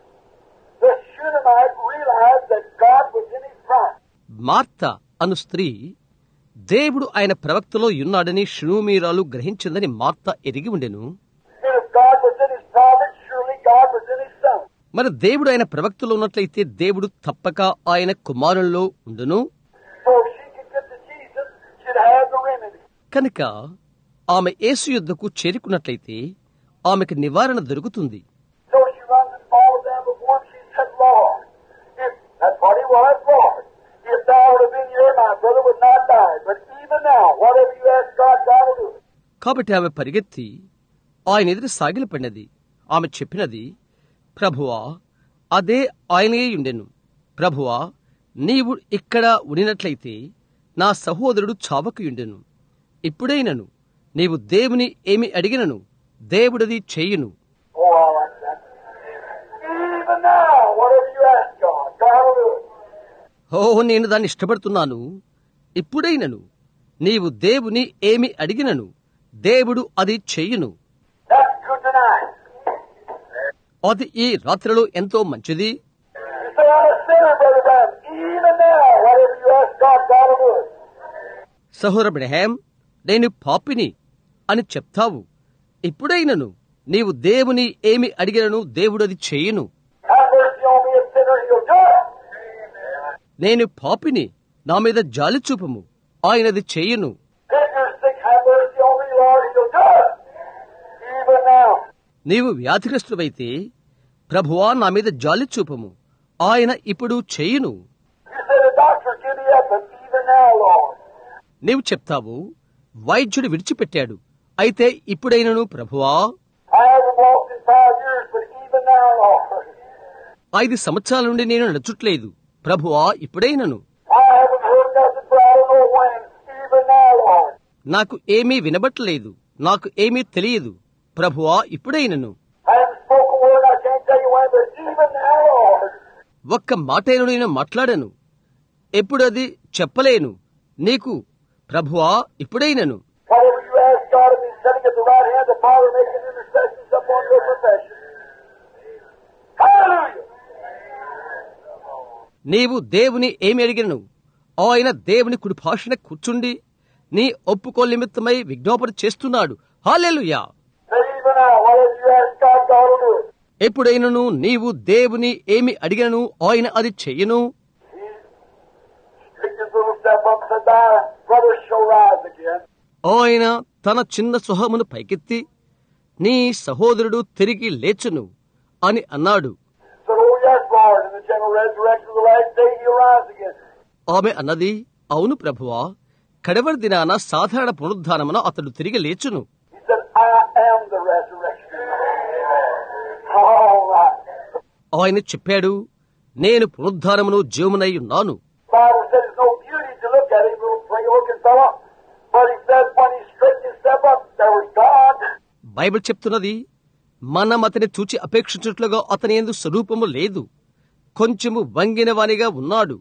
[SPEAKER 2] the Shunammite realized that God was in his prophet.
[SPEAKER 1] Martha అను స్త్రీ దేవుడు ఆయన ప్రవక్తలో ఉన్నాడని షునూమీరాలు గ్రహించిందని మార్త ఎరిగి ఉండెను
[SPEAKER 2] And if God was in his prophet, surely God was in his son.
[SPEAKER 1] మరి దేవుడు ఆయన ప్రవక్తలో ఉన్నట్లయితే దేవుడు తప్పక ఆయన కుమారుల్లో ఉండును
[SPEAKER 2] So if she could get to Jesus, she'd have the remedy.
[SPEAKER 1] కనుక ఆమె యేసు యుద్ధకు చేరుకున్నట్లయితే ఆమెకు నివారణ దొరుకుతుంది
[SPEAKER 2] So she runs and falls down before him. She said, Lord, if that's what he was, Lord, if thou would have been here, my brother would not die. But even now, whatever you ask God, God will do it.
[SPEAKER 1] కాబట్టి ఆమె పరిగెత్తి ఆయన ఎదురు సాగిలపడినది ఆమె చెప్పినది ప్రభువా అదే ఆయనే ఉండెను ప్రభువా నీవు ఇక్కడ ఉండినట్లయితే నా సహోదరుడు చావకుయుండెను ఇప్పుడైనను నీవు దేవుని ఏమి అడిగినను దేవుడది చేయును
[SPEAKER 2] Oh, I like that. Even now, whatever you ask God, God will do it.
[SPEAKER 1] ఓ నేను దాన్ని ఇష్టపడుతున్నాను ఇప్పుడైనను నీవు దేవుని ఏమి అడిగినను దేవుడు అది చెయ్యును
[SPEAKER 2] That's good tonight.
[SPEAKER 1] అది ఈ రాత్రిలో ఎంతో మంచిది
[SPEAKER 2] You say, I'm a sinner, Brother Brown. Even now, whatever you ask God, God will do it.
[SPEAKER 1] సహోర బ్రహాం నేను పాపిని అని చెప్తావు ఇప్పుడైనను నీవు దేవుని ఏమి అడిగినను దేవుడది చేయును
[SPEAKER 2] Have mercy on me, a sinner, he'll do it.
[SPEAKER 1] నేను పాపిని నా మీద జాలి చూపము ఆయనది చేయును
[SPEAKER 2] If you're sick, have mercy on me, Lord, he'll do it. Even now.
[SPEAKER 1] నీవు వ్యాధిగ్రస్తుడైతే ప్రభువా నా మీద జాలి చూపము ఆయన ఇప్పుడు చేయును
[SPEAKER 2] You say the doctor give me up, but even now, Lord.
[SPEAKER 1] నీవు చెప్తావు వైద్యుడు విడిచిపెట్టాడు అయితే ఇప్పుడైనను ప్రభువా
[SPEAKER 2] I haven't walked in five years, but even now, Lord.
[SPEAKER 1] ఐదు సంవత్సరాల నుండి నేను నడుచుట్లేదు ప్రభువా ఇప్పుడైనను
[SPEAKER 2] I haven't heard nothing, but I don't know when. Even now, Lord.
[SPEAKER 1] నాకు ఏమీ వినబట్టలేదు నాకు ఏమీ తెలియదు ప్రభువా ఇప్పుడైనను
[SPEAKER 2] I haven't spoken a word, I can't tell you when, but even now, Lord.
[SPEAKER 1] ఒక్క మాటైన నేను మాట్లాడను ఎప్పుడది చెప్పలేను నీకు ప్రభువా ఇప్పుడైనను
[SPEAKER 2] Whatever you ask God of me, sitting at the right hand of the Father, making intercessions upon your profession. Hallelujah!
[SPEAKER 1] నీవు దేవుని ఏమి అడిగినను ఆయన దేవుని కుడి భాషణ కూర్చుండి నీ ఒప్పుకో నిమిత్తమై విజ్ఞాపన చేస్తున్నాడు hallelujah
[SPEAKER 2] That even now, whatever you ask God, God will do it.
[SPEAKER 1] ఎప్పుడైనను నీవు దేవుని ఏమి అడిగినను ఆయన అది చెయ్యను
[SPEAKER 2] He picked his little step up and said, Thy brother shall rise again.
[SPEAKER 1] ఆయన తన చిన్న సుహమును పైకెత్తి నీ సహోదరుడు తిరిగి లేచును అని అన్నాడు
[SPEAKER 2] Said, Oh, yes, Lord, in the general resurrection of the last day, he'll rise again.
[SPEAKER 1] ఆమె అన్నది అవును ప్రభువా కడవరి దినాన సాధారణ పునరుద్ధానమున అతడు తిరిగి లేచును
[SPEAKER 2] He said, I am the resurrection. All right.
[SPEAKER 1] ఆయన చెప్పాడు నేను పునరుద్ధానమును జీవమునై ఉన్నాను
[SPEAKER 2] The Bible said it's no beauty to look at him, little prig looking fellow. But he said when he straightened his step up, there was God.
[SPEAKER 1] Bible చెప్తున్నది మనం అతని చూచి అపేక్షించినట్లుగా అతని ఎందు స్వరూపము లేదు కొంచెము వంగిన వానిగా ఉన్నాడు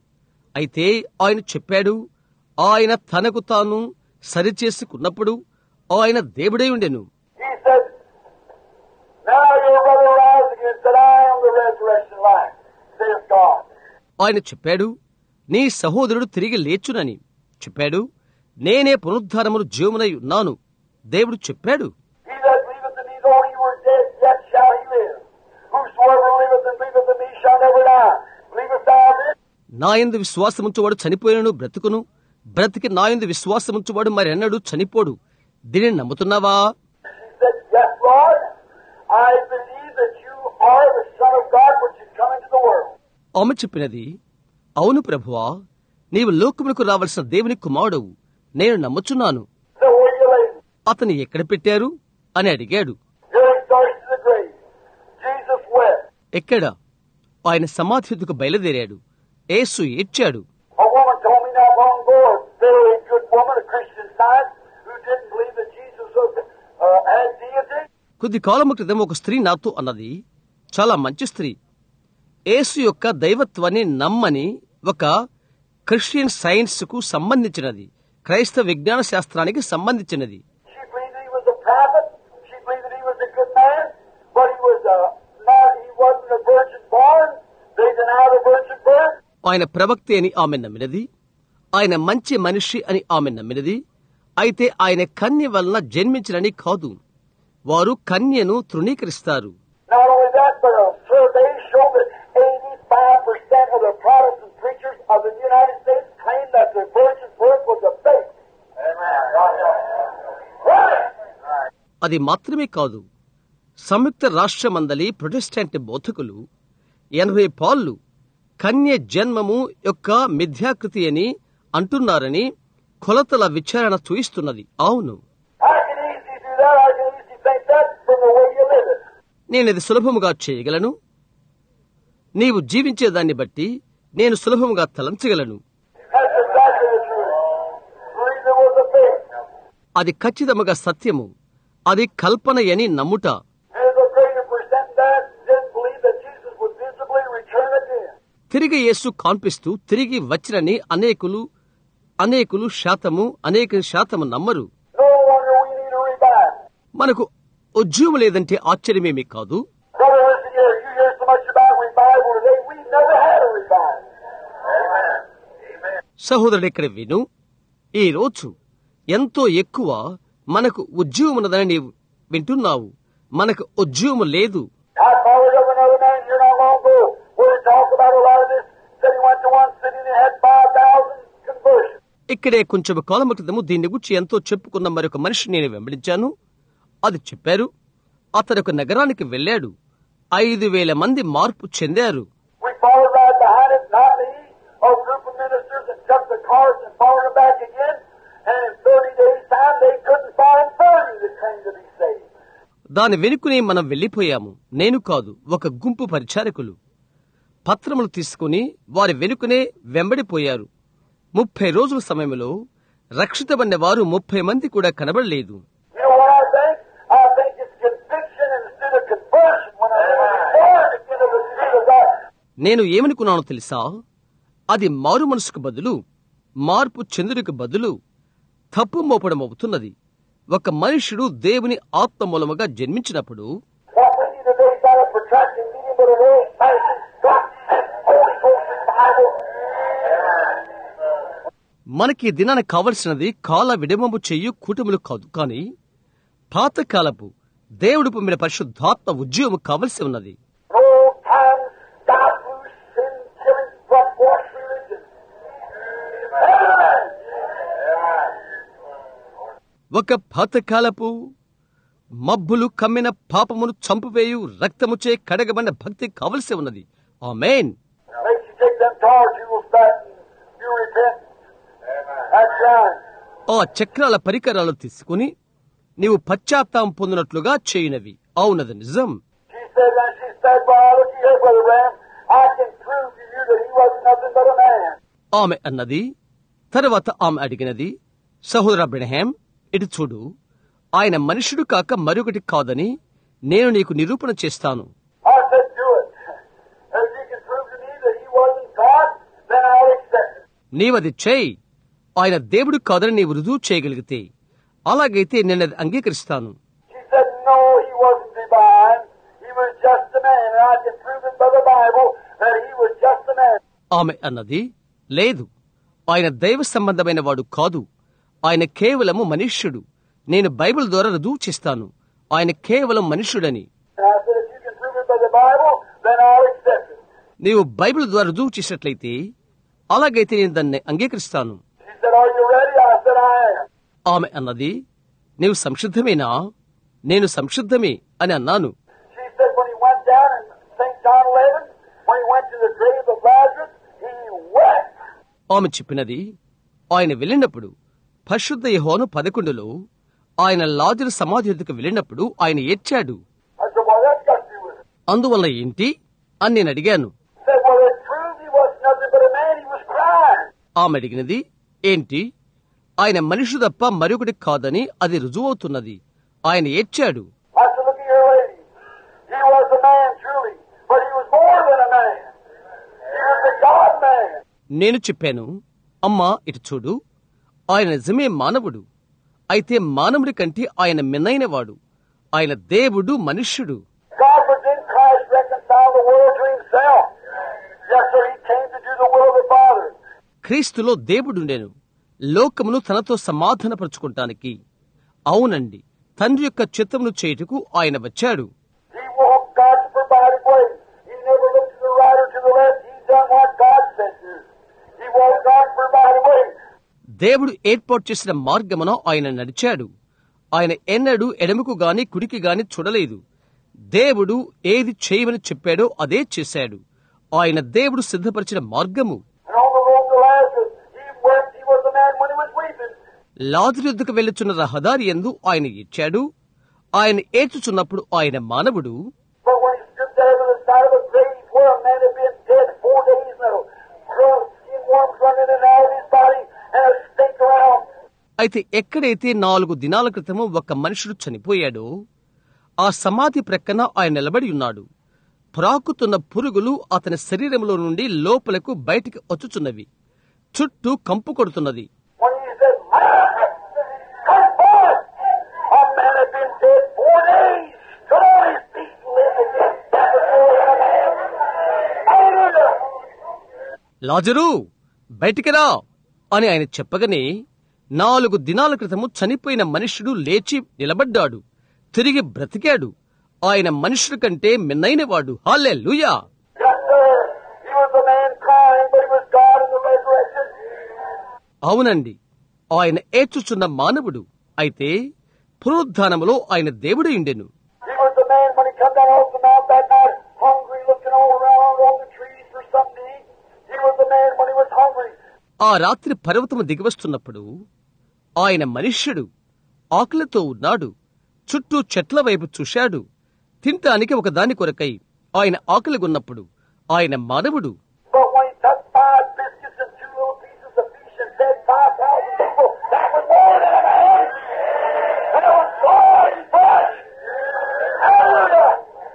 [SPEAKER 1] అయితే ఆయన చెప్పాడు ఆయన తనకు తాను సరిచేసుకున్నప్పుడు ఆయన దేవుడై ఉండెను
[SPEAKER 2] He said, Now your brother rise again, said, I am the resurrection life, saith God.
[SPEAKER 1] ఆయన చెప్పాడు నీ సహోదరుడు తిరిగి లేచునని చెప్పాడు నేనే పునరుద్ధారమును జీవమునై ఉన్నాను దేవుడు చెప్పాడు
[SPEAKER 2] He that believeth in me, though he were dead, yet shall he live. Whosoever liveth and believeth in me shall never die. Believest thou this?
[SPEAKER 1] నా యందు విశ్వాసముంచువాడు చనిపోయినను బ్రతుకును బ్రతికి నా యందు విశ్వాసముంచువాడు మరెన్నడూ చనిపోడు దీనిని నమ్ముతున్నావా
[SPEAKER 2] She said, Yes, Lord. I believe that you are the Son of God which is come into the world.
[SPEAKER 1] ఆమె చెప్పినది అవును ప్రభువా నీవు లోకమునకు రావలసిన దేవుని కుమారుడవు నేను నమ్ముచున్నాను
[SPEAKER 2] So where you laid?
[SPEAKER 1] అతని ఎక్కడ పెట్టారు అని అడిగాడు
[SPEAKER 2] Here he starts to the grave. Jesus wept.
[SPEAKER 1] ఎక్కడ ఆయన సమాధికు బయలుదేరాడు యేసు ఏడ్చాడు
[SPEAKER 2] A woman told me not long ago, a very good woman, a Christian science, who didn't believe that Jesus was, uh, had deity.
[SPEAKER 1] కొద్ది కాలము క్రితం ఒక స్త్రీ నాతో అన్నది చాలా మంచి స్త్రీ యేసు యొక్క దైవత్వాన్ని నమ్మని ఒక క్రిస్టియన్ సైన్స్ కు సంబంధించినది క్రైస్తవ విజ్ఞాన శాస్త్రానికి సంబంధించినది
[SPEAKER 2] She believed that he was a prophet. She believed that he was a good man, but he was uh, not. He wasn't a virgin born. They denied a virgin birth.
[SPEAKER 1] ఆయన ప్రవక్తే అని ఆమె నమ్మినది ఆయన మంచి మనిషి అని ఆమె నమ్మినది అయితే ఆయన కన్య వలన జన్మించినని కాదు వారు కన్యను తృణీకరిస్తారు
[SPEAKER 2] Not only that, but a survey showed that 85% of the Protestant preachers of the United States claim that the virgin birth was a fake. Right.
[SPEAKER 1] అది మాత్రమే కాదు సంయుక్త రాష్ట్రమందలి ప్రొటెస్టాంట్ బోధకులు ఎనభై పాళ్ళు కన్య జన్మము యొక్క మిథ్యాకృతి అని అంటున్నారని కొలతల విచారణ చూయిస్తున్నది అవును
[SPEAKER 2] I can easily do that. I can easily think that from the way you live it.
[SPEAKER 1] నేను ఇది సులభముగా చేయగలను నీవు జీవించేదాన్ని బట్టి నేను సులభముగా తలంచగలను
[SPEAKER 2] That's exactly the truth. Believe there was a fake.
[SPEAKER 1] అది ఖచ్చితముగా సత్యము అది కల్పన అని నమ్ముట
[SPEAKER 2] There's a greater percent that didn't believe that Jesus would visibly return again.
[SPEAKER 1] తిరిగి యేసు కాన్పిస్తూ తిరిగి వచ్చినని అనేకులు అనేకులు శాతము అనేక శాతము నమ్మరు
[SPEAKER 2] No wonder we need a revival.
[SPEAKER 1] మనకు ఉద్యోగం లేదంటే ఆశ్చర్యమేమీ కాదు
[SPEAKER 2] Brother, listen here. You hear so much about revival today. We never had a revival. Amen. Amen.
[SPEAKER 1] సహోదరుడు ఇక్కడ విను ఈ రోజు ఎంతో ఎక్కువ మనకు ఉద్యోగం ఉన్నదని నీవు వింటున్నావు మనకు ఉద్యోగం లేదు
[SPEAKER 2] I followed up another man here not long ago where he talked about a lot of this. Said he went to one city and had 5,000 conversions.
[SPEAKER 1] ఇక్కడే కొంచెం కాలం క్రితము దీన్ని గురించి ఎంతో చెప్పుకున్న మరొక మనిషి నేను వెంబడించాను అది చెప్పారు అతడు ఒక నగరానికి వెళ్ళాడు ఐదు వేల మంది మార్పు చెందారు
[SPEAKER 2] We followed right behind it, not me, a group of ministers that took the cars and followed them back again. And in 30 days' time, they couldn't find 30 that came to be saved.
[SPEAKER 1] దాని వెనుకనే మనం వెళ్లిపోయాము నేను కాదు ఒక గుంపు పరిచారకులు పత్రములు తీసుకుని వారి వెనుకనే వెంబడిపోయారు ముప్పై రోజుల సమయంలో రక్షితబడిన వారు ముప్పై మంది కూడా కనబడలేదు
[SPEAKER 2] You know what I think? I think it's conviction instead of conversion when I born again of the Spirit of God.
[SPEAKER 1] నేను ఏమనుకున్నానో తెలుసా అది మారు మనసుకు బదులు మార్పు చెందుడికి బదులు తప్పు మోపడం అవుతున్నది ఒక మనుషుడు దేవుని ఆత్మ మూలముగా జన్మించినప్పుడు
[SPEAKER 2] What we need today is not a protracted meeting, but an old-fashioned God and Holy Ghost revival.
[SPEAKER 1] మనకి ఈ దినాన కావలసినది కాల విడమము చెయ్యు కూటములు కాదు కాని పాతకాలపు దేవుడు పొమ్మిన పరిశుద్ధాత్మ ఉద్యోగం కావలసి ఉన్నది
[SPEAKER 2] Old time, God loose, sin killing, blood wash religion. Amen.
[SPEAKER 1] ఒక పాతకాలపు మబ్బులు కమ్మిన పాపమును చంపువేయు రక్తముచే కడగబడిన భక్తి కావలసి ఉన్నది amen
[SPEAKER 2] Makes you take them tars, you will start and you repent. That's right.
[SPEAKER 1] ఆ చక్రాల పరికరాలు తీసుకుని నీవు పశ్చాత్తాపం పొందినట్లుగా చేయునవి అవునది నిజం
[SPEAKER 2] She said, and she said, well, look here, Brother Ram, I can prove to you that he wasn't nothing but a man.
[SPEAKER 1] ఆమె అన్నది తరువాత ఆమె అడిగినది సహోదర బ్రహ్యాం ఇటు చూడు ఆయన మనుషుడు కాక మరొకటి కాదని నేను నీకు నిరూపణ చేస్తాను
[SPEAKER 2] I said, do it. If you can prove to me that he wasn't God, then I'll accept it.
[SPEAKER 1] నీవది చేయి ఆయన దేవుడు కాదని నీవు రుజువు చేయగలిగితే అలాగైతే నేను అది అంగీకరిస్తాను
[SPEAKER 2] She said, no, he wasn't divine. He was just a man. And I can prove it by the Bible that he was just a man.
[SPEAKER 1] ఆమె అన్నది లేదు ఆయన దైవ సంబంధమైన వాడు కాదు ఆయన కేవలము మనుష్యుడు నేను బైబిల్ ద్వారా రుజువు చేస్తాను ఆయన కేవలం మనుష్యుడని
[SPEAKER 2] And I said, if you can prove it by the Bible, then I'll accept it.
[SPEAKER 1] నీవు బైబిల్ ద్వారా రుజువు చేసినట్లయితే అలాగైతే నేను దాన్ని అంగీకరిస్తాను
[SPEAKER 2] She said, are you ready? I said, I am.
[SPEAKER 1] ఆమె అన్నది నీవు సంసిద్ధమేనా నేను సంసిద్ధమే అని అన్నాను
[SPEAKER 2] She said, when he went down in St. John 11, when he went to the grave of Lazarus, he wept.
[SPEAKER 1] ఆమె చెప్పినది ఆయన వెళ్ళినప్పుడు పరిశుద్ధ యెహోను పదకొండులో ఆయన లాజరు సమాధి ఎదుకు వెళ్ళినప్పుడు ఆయన ఏడ్చాడు
[SPEAKER 2] I said, well, that's got to do with it.
[SPEAKER 1] అందువల్ల ఏంటి అని నేను అడిగాను
[SPEAKER 2] She said, well, it proved he was nothing but a man. He was crying.
[SPEAKER 1] ఆమె అడిగినది ఏంటి ఆయన మనిషి తప్ప మరొకటి కాదని అది రుజువవుతున్నది ఆయన ఏడ్చాడు
[SPEAKER 2] I said, look at your lady. He was a man, truly, but he was more than a man. He was a God man.
[SPEAKER 1] నేను చెప్పాను అమ్మా ఇటు చూడు ఆయన నిజమే మానవుడు అయితే మానవుడి కంటే ఆయన మిన్నైనవాడు ఆయన దేవుడు మనుష్యుడు
[SPEAKER 2] God was in Christ reconcile the world to himself. Yes, sir, he came to do the will of the Father.
[SPEAKER 1] క్రీస్తులో దేవుడుండెను లోకమును తనతో సమాధానపరుచుకుంటానికి అవునండి తండ్రి యొక్క చిత్తమును చేయుటకు ఆయన వచ్చాడు
[SPEAKER 2] He walked God's provided way. He never looked to the right or to the left. He done what God said to. He walked God's provided way.
[SPEAKER 1] దేవుడు ఏర్పాటు చేసిన మార్గమున ఆయన నడిచాడు ఆయన ఎన్నడూ ఎడమకు గాని కుడికి గాని చూడలేదు దేవుడు ఏది చేయమని చెప్పాడో అదే చేశాడు ఆయన దేవుడు సిద్ధపరిచిన మార్గము
[SPEAKER 2] And on the road to Lazarus, he wept. He was a man when he was weeping.
[SPEAKER 1] లాజరు యుద్ధకు వెళ్ళుచున్న రహదారి ఎందు ఆయన ఇచ్చాడు ఆయన ఏడ్చుచున్నప్పుడు ఆయన మానవుడు
[SPEAKER 2] But when he stood there by the side of a grave where a man had been dead four days now, curled skin worms running in and out of his body, and a stink around.
[SPEAKER 1] అయితే ఎక్కడైతే నాలుగు దినాల క్రితము ఒక మనుషుడు చనిపోయాడో ఆ సమాధి ప్రక్కన ఆయన నిలబడి ఉన్నాడు ప్రాకుతున్న పురుగులు అతని శరీరంలో నుండి లోపలకు బయటికి వచ్చుచున్నవి చుట్టూ కంపు కొడుతున్నది
[SPEAKER 2] When he said, Lazarus, come forth! A man had been dead four days, stood on his feet and lived again. That was more than a man. Hallelujah!
[SPEAKER 1] లాజరు బయటికి రా అని ఆయన చెప్పగానే నాలుగు దినాల క్రితము చనిపోయిన మనుష్యుడు లేచి నిలబడ్డాడు తిరిగి బ్రతికాడు ఆయన మనుషుడి కంటే మిన్నైనవాడు హాలే లూయా
[SPEAKER 2] Yes, sir. He was a man crying, but he was God in the resurrection.
[SPEAKER 1] అవునండి ఆయన ఏడ్చుచున్న మానవుడు అయితే పునరుద్ధానములో ఆయన దేవుడు ఉండెను
[SPEAKER 2] He was the man when he come down off the mount that night, hungry, looking all around on the trees for something to eat. He was the man when he was hungry.
[SPEAKER 1] ఆ రాత్రి పర్వతము దిగివస్తున్నప్పుడు ఆయన మనుష్యుడు ఆకలితో ఉన్నాడు చుట్టూ చెట్ల వైపు చూశాడు తినటానికి ఒక దాని కొరకై ఆయన ఆకలిగొన్నప్పుడు ఆయన మానవుడు
[SPEAKER 2] But when he took five biscuits and two little pieces of fish and fed 5,000 people, that was more than a man. And it was God in flesh. Hallelujah!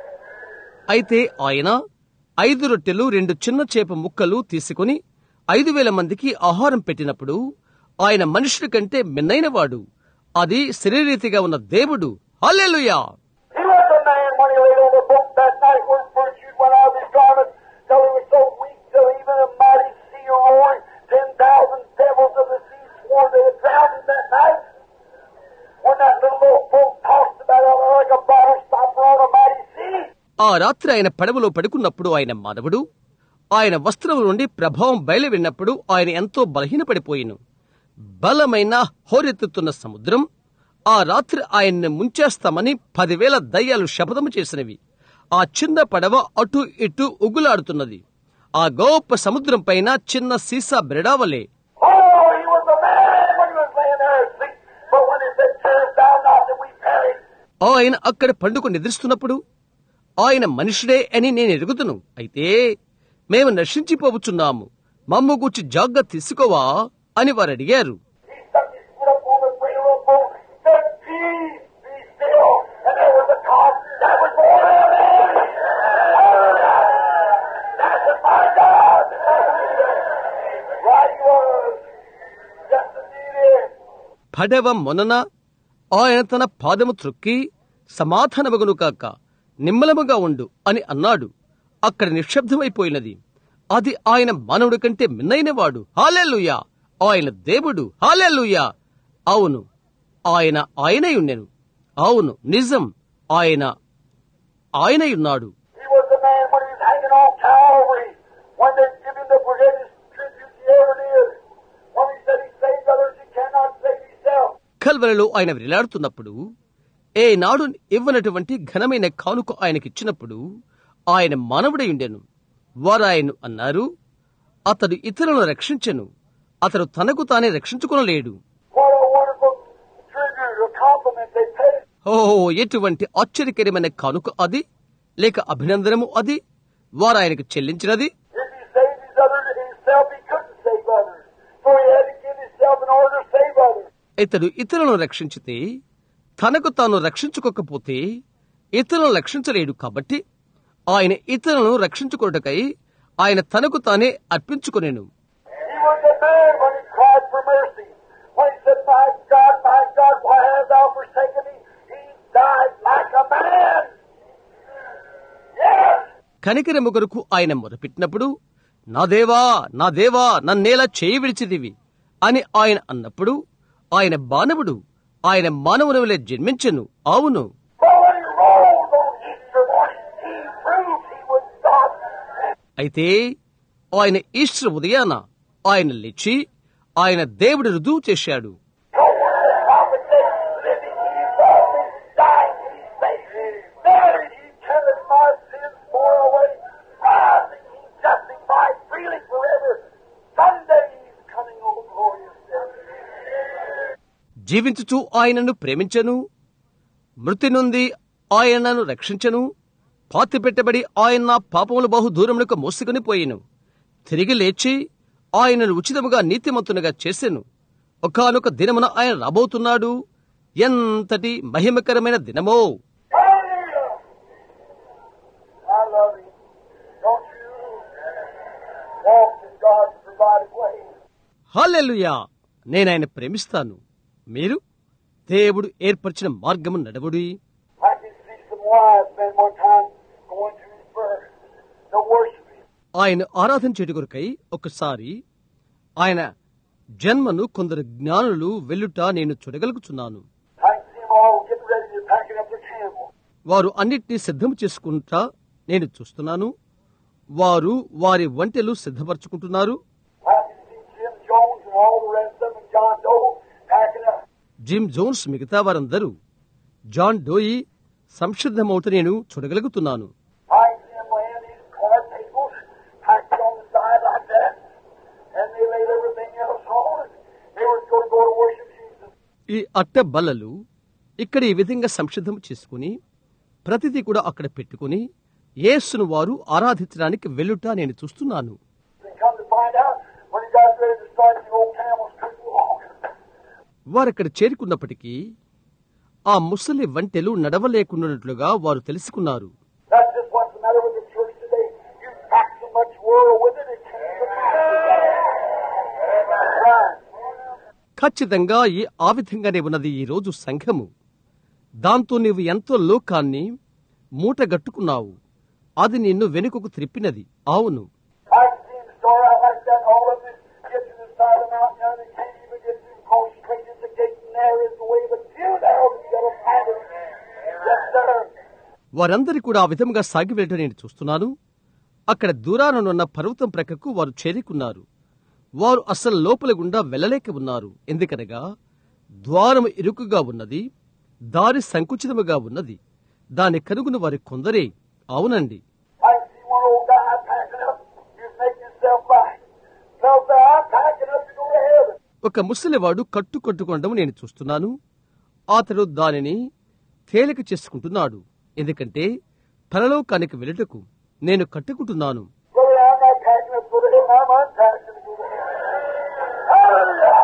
[SPEAKER 1] అయితే ఆయన ఐదు రొట్టెలు రెండు చిన్న చేప ముక్కలు తీసుకుని ఐదు వేల మందికి ఆహారం పెట్టినప్పుడు ఆయన మనుషుడి కంటే మిన్నైనవాడు అది శరీరీతిగా ఉన్న దేవుడు హల్లెలూయా
[SPEAKER 2] He was a man when he laid on the boat that night when virtue went out of his garments till he was so weak till even a mighty sea roaring, 10,000 devils of the sea swore they had drowned him that night. When that little old boat tossed about out like a bottle stopper on a mighty sea.
[SPEAKER 1] ఆ రాత్రి ఆయన పడవలో పడుకున్నప్పుడు ఆయన మానవుడు ఆయన వస్త్రం నుండి ప్రభావం బయలువెళ్ళినప్పుడు ఆయన ఎంతో బలహీనపడిపోయిను బలమైన హోరెత్తుతున్న సముద్రం ఆ రాత్రి ఆయన్ని ముంచేస్తామని పదివేల దయ్యాలు శపథము చేసినవి ఆ చిన్న పడవ అటు ఇటు ఉగులాడుతున్నది ఆ గొప్ప సముద్రం పైన చిన్న సీసా బెరడావలే
[SPEAKER 2] Oh, he was a man when he was laying there asleep. But when he said, Turn thou not that we perish.
[SPEAKER 1] ఆయన అక్కడ పండుకొని నిద్రిస్తున్నప్పుడు ఆయన మనుషుడే అని నేను ఎరుగుతును అయితే మేము నశించిపోవచ్చున్నాము మమ్ము గూర్చి జాగ్రత్త తీసుకోవా అని వారు అడిగారు
[SPEAKER 2] He stuck his foot up on the rail of the boat, said, Peace, be still. And there was a calm. That was more than a man. Hallelujah. That's my God. Right he was.
[SPEAKER 1] పడవ మొనన ఆయన తన పాదము త్రొక్కి సమాధానమగును కాక నిమ్మలముగా ఉండు అని అన్నాడు అక్కడ నిశ్శబ్దమైపోయినది అది ఆయన మానవుడి కంటే మిన్నైనవాడు హాలెల్లుయా ఆయన దేవుడు హాలెల్లుయా అవును ఆయన ఆయనై ఉండెను అవును నిజం ఆయన ఆయనయున్నాడు
[SPEAKER 2] He was the man when he was hanging on Calvary, when they give him the greatest tribute he ever did. When he said he saved others, he cannot save himself.
[SPEAKER 1] కల్వరలో ఆయన వేలాడుతున్నప్పుడు ఏ నాడు ఇవ్వనటువంటి ఘనమైన కానుక ఆయనకిచ్చినప్పుడు ఆయన మానవుడై ఉండెను వారు ఆయన అన్నారు అతడు ఇతరులను రక్షించెను అతడు తనకు తానే రక్షించుకొనలేడు
[SPEAKER 2] What a wonderful tribute or compliment they paid.
[SPEAKER 1] ఓ ఎటువంటి ఆశ్చర్యకరమైన కానుక అది లేక అభినందనము అది వారు ఆయనకు చెల్లించినది
[SPEAKER 2] If he saved his others himself, he couldn't save others. So he had to give himself in order to save others.
[SPEAKER 1] ఇతడు ఇతరులను రక్షించితే తనకు తాను రక్షించుకోకపోతే ఇతరులను రక్షించలేడు కాబట్టి ఆయన ఇతరులను రక్షించుకొనుటకై ఆయన తనకు తానే అర్పించుకొనెను
[SPEAKER 2] He was a man when he cried for mercy. When he said, My God, my God, why hast thou forsaken me? He died like a man. Yes!
[SPEAKER 1] కనికరము కొరకు ఆయన మొదపెట్టినప్పుడు నా దేవా నా దేవా నన్నేలా చేయి విడిచిదివి అని ఆయన అన్నప్పుడు ఆయన మానవుడు ఆయన మానవునివలే జన్మించెను అవును
[SPEAKER 2] But when he rose on Easter morning, he proved he was God.
[SPEAKER 1] అయితే ఆయన ఈస్టర్ ఉదయాన ఆయన లేచి ఆయన దేవుడి రుజువు చేశాడు
[SPEAKER 2] No one of the prophets said, living he loved me, dying he saved me, buried he carried my sins far away, rising he justified freely forever. Sunday he's coming on glorious day.
[SPEAKER 1] జీవించుచు ఆయనను ప్రేమించను మృతి నుండి ఆయనను రక్షించను పాతిపెట్టబడి ఆయన నా పాపములు బహు దూరమునకు మోసుకుని పోయిను తిరిగి లేచి ఆయనను ఉచితముగా నీతిమంతునిగా చేసెను ఒకానొక దినమున ఆయన రాబోతున్నాడు ఎంతటి మహిమకరమైన దినమో
[SPEAKER 2] Hallelujah! I love him. Don't you walk in God's provided way.
[SPEAKER 1] Hallelujah నేనాయన ప్రేమిస్తాను మీరు దేవుడు ఏర్పరిచిన మార్గము నడవుడి
[SPEAKER 2] I can see some wise men one time going to his birth to worship him.
[SPEAKER 1] ఆయన ఆరాధన చేయట కొరకై ఒకసారి ఆయన జన్మను కొందరు జ్ఞానులు వెల్లుట నేను చూడగలుగుతున్నాను
[SPEAKER 2] I can see them all getting ready to packing up their camels.
[SPEAKER 1] వారు అన్నిటినీ సిద్ధం చేసుకుంటా నేను చూస్తున్నాను వారు వారి వంటలు సిద్ధపరచుకుంటున్నారు
[SPEAKER 2] I can see Jim Jones and all the rest of them and John Doe packing up.
[SPEAKER 1] Jim Jones మిగతా వారందరూ జాన్ డోయి సంసిద్ధమవుట నేను చూడగలుగుతున్నాను
[SPEAKER 2] I can see them laying these card tables packed on the side like that. And they laid everything else on it. They were going to go to worship Jesus.
[SPEAKER 1] ఈ అట్ట బల్లలు ఇక్కడ ఈ విధంగా సంసిద్ధం చేసుకుని ప్రతిదీ కూడా అక్కడ పెట్టుకుని యేసును వారు ఆరాధించడానికి వెళ్ళుట నేను చూస్తున్నాను
[SPEAKER 2] And come to find out, when he got ready to start, the old camels couldn't walk.
[SPEAKER 1] వారక్కడ చేరుకున్నప్పటికీ ఆ ముసలి వంటెలు నడవలేకున్నట్లుగా వారు తెలుసుకున్నారు
[SPEAKER 2] That's just what's the matter with the church today. You pack so much world with it, it can't even Right.
[SPEAKER 1] ఖచ్చితంగా ఈ ఆ విధంగానే ఉన్నది ఈ రోజు సంఘము దాంతో నీవు ఎంతో లోకాన్ని మూటగట్టుకున్నావు అది నిన్ను వెనుకకు త్రిప్పినది అవును
[SPEAKER 2] I can see him start out like that, all of them get to the side of the mountain, and they can't even get through, because straight at the gate, and there is the way, but few there will be that'll find it. Yes, sir.
[SPEAKER 1] వారందరి కూడా ఆ విధంగా సాగి వెళ్ళటం నేను చూస్తున్నాను అక్కడ దూరాననున్న పర్వతం ప్రక్కకు వారు చేరుకున్నారు వారు అసలు లోపల గుండా వెళ్ళలేక ఉన్నారు ఎందుకనగా ద్వారము ఇరుకుగా ఉన్నది దారి సంకుచితముగా ఉన్నది దాని కనుగొని వారి కొందరే అవునండి
[SPEAKER 2] I can see one old guy packing up, he's making himself right. Tells me, I'm packing up to go to heaven.
[SPEAKER 1] ఒక ముసలివాడు కట్టు కట్టుకోవడం నేను చూస్తున్నాను అతడు దానిని తేలిక చేసుకుంటున్నాడు ఎందుకంటే పరలోకానికి వెళ్ళటకు నేను కట్టుకుంటున్నాను
[SPEAKER 2] Brother, I'm not packing up to go to heaven, I'm unpacking to go to heaven. Hallelujah!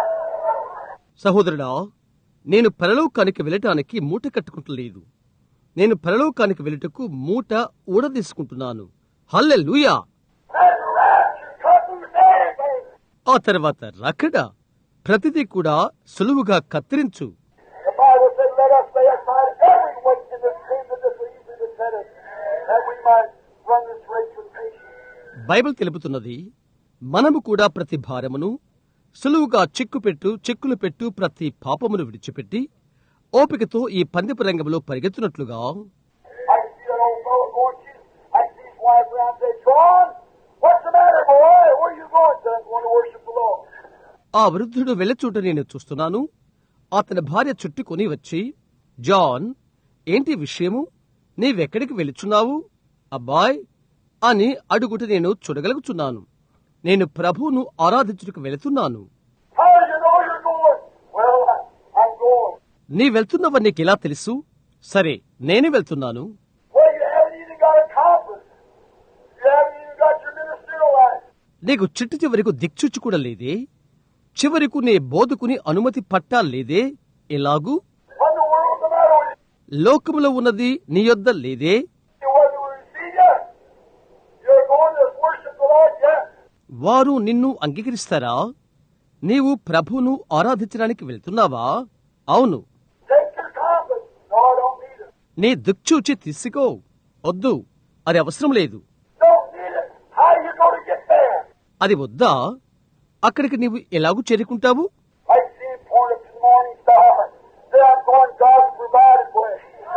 [SPEAKER 1] సహోదరుడా నేను పరలోకానికి వెళ్ళటానికి మూట కట్టుకుంటలేదు నేను పరలోకానికి వెళ్ళటకు మూట ఊడదీసుకుంటున్నాను హల్లె లూయా
[SPEAKER 2] That rapture comes with everything.
[SPEAKER 1] ఆ తర్వాత రకడ ప్రతిదీ కూడా సులువుగా కత్తిరించు
[SPEAKER 2] The Bible said, Let us lay aside every weight and the sin that does easily beset us, that we might run this race with patience.
[SPEAKER 1] Bible తెలుపుతున్నది మనము కూడా ప్రతి భారమును సులువుగా చిక్కుపెట్టు చిక్కులు పెట్టు ప్రతి పాపమును విడిచిపెట్టి ఓపికతో ఈ పందెపు రంగంలో పరిగెత్తునట్లుగా
[SPEAKER 2] I can see that old fellow going to, I can see his wife around and say, John, what's the matter, boy? Where you going? Said, I'm going to worship the Lord.
[SPEAKER 1] ఆ వృద్ధుడు వెళ్ళచూట నేను చూస్తున్నాను అతని భార్య చుట్టుకొని వచ్చి John ఏంటి విషయము నీవెక్కడికి వెళుచున్నావు అబ్బాయ్ అని అడుగుట నేను చూడగలుగుచున్నాను నేను ప్రభువును ఆరాధించుటకు వెళుతున్నాను
[SPEAKER 2] How do you know you're going? Well, I, I'm going.
[SPEAKER 1] నీ వెళ్తున్నవని నీకు ఎలా తెలుసు సరే నేను వెళ్తున్నాను
[SPEAKER 2] Well, you haven't even got a compass. You haven't even got your ministerial life.
[SPEAKER 1] నీకు చిట్టు చివరకు దిక్చుచ్చు కూడా లేదే చివరకు నీ బోధకుని అనుమతి పట్టా లేదే ఎలాగూ
[SPEAKER 2] What in the world's the matter with you?
[SPEAKER 1] లోకములో ఉన్నది నీ యొద్ద లేదే
[SPEAKER 2] You wasn't to receive you. You're going to worship the Lord, yes.
[SPEAKER 1] వారు నిన్ను అంగీకరిస్తారా నీవు ప్రభువును ఆరాధించడానికి వెళ్తున్నావా అవును
[SPEAKER 2] Take your compass. No, I don't need it.
[SPEAKER 1] నీ దిక్చూచి తీసుకో వద్దు అది అవసరం లేదు
[SPEAKER 2] Don't need it. How you going to get there?
[SPEAKER 1] అది వద్దా అక్కడికి నీవు ఎలాగూ చేరుకుంటావు
[SPEAKER 2] I see him point up to the morning star. Say, I'm going God's provided way.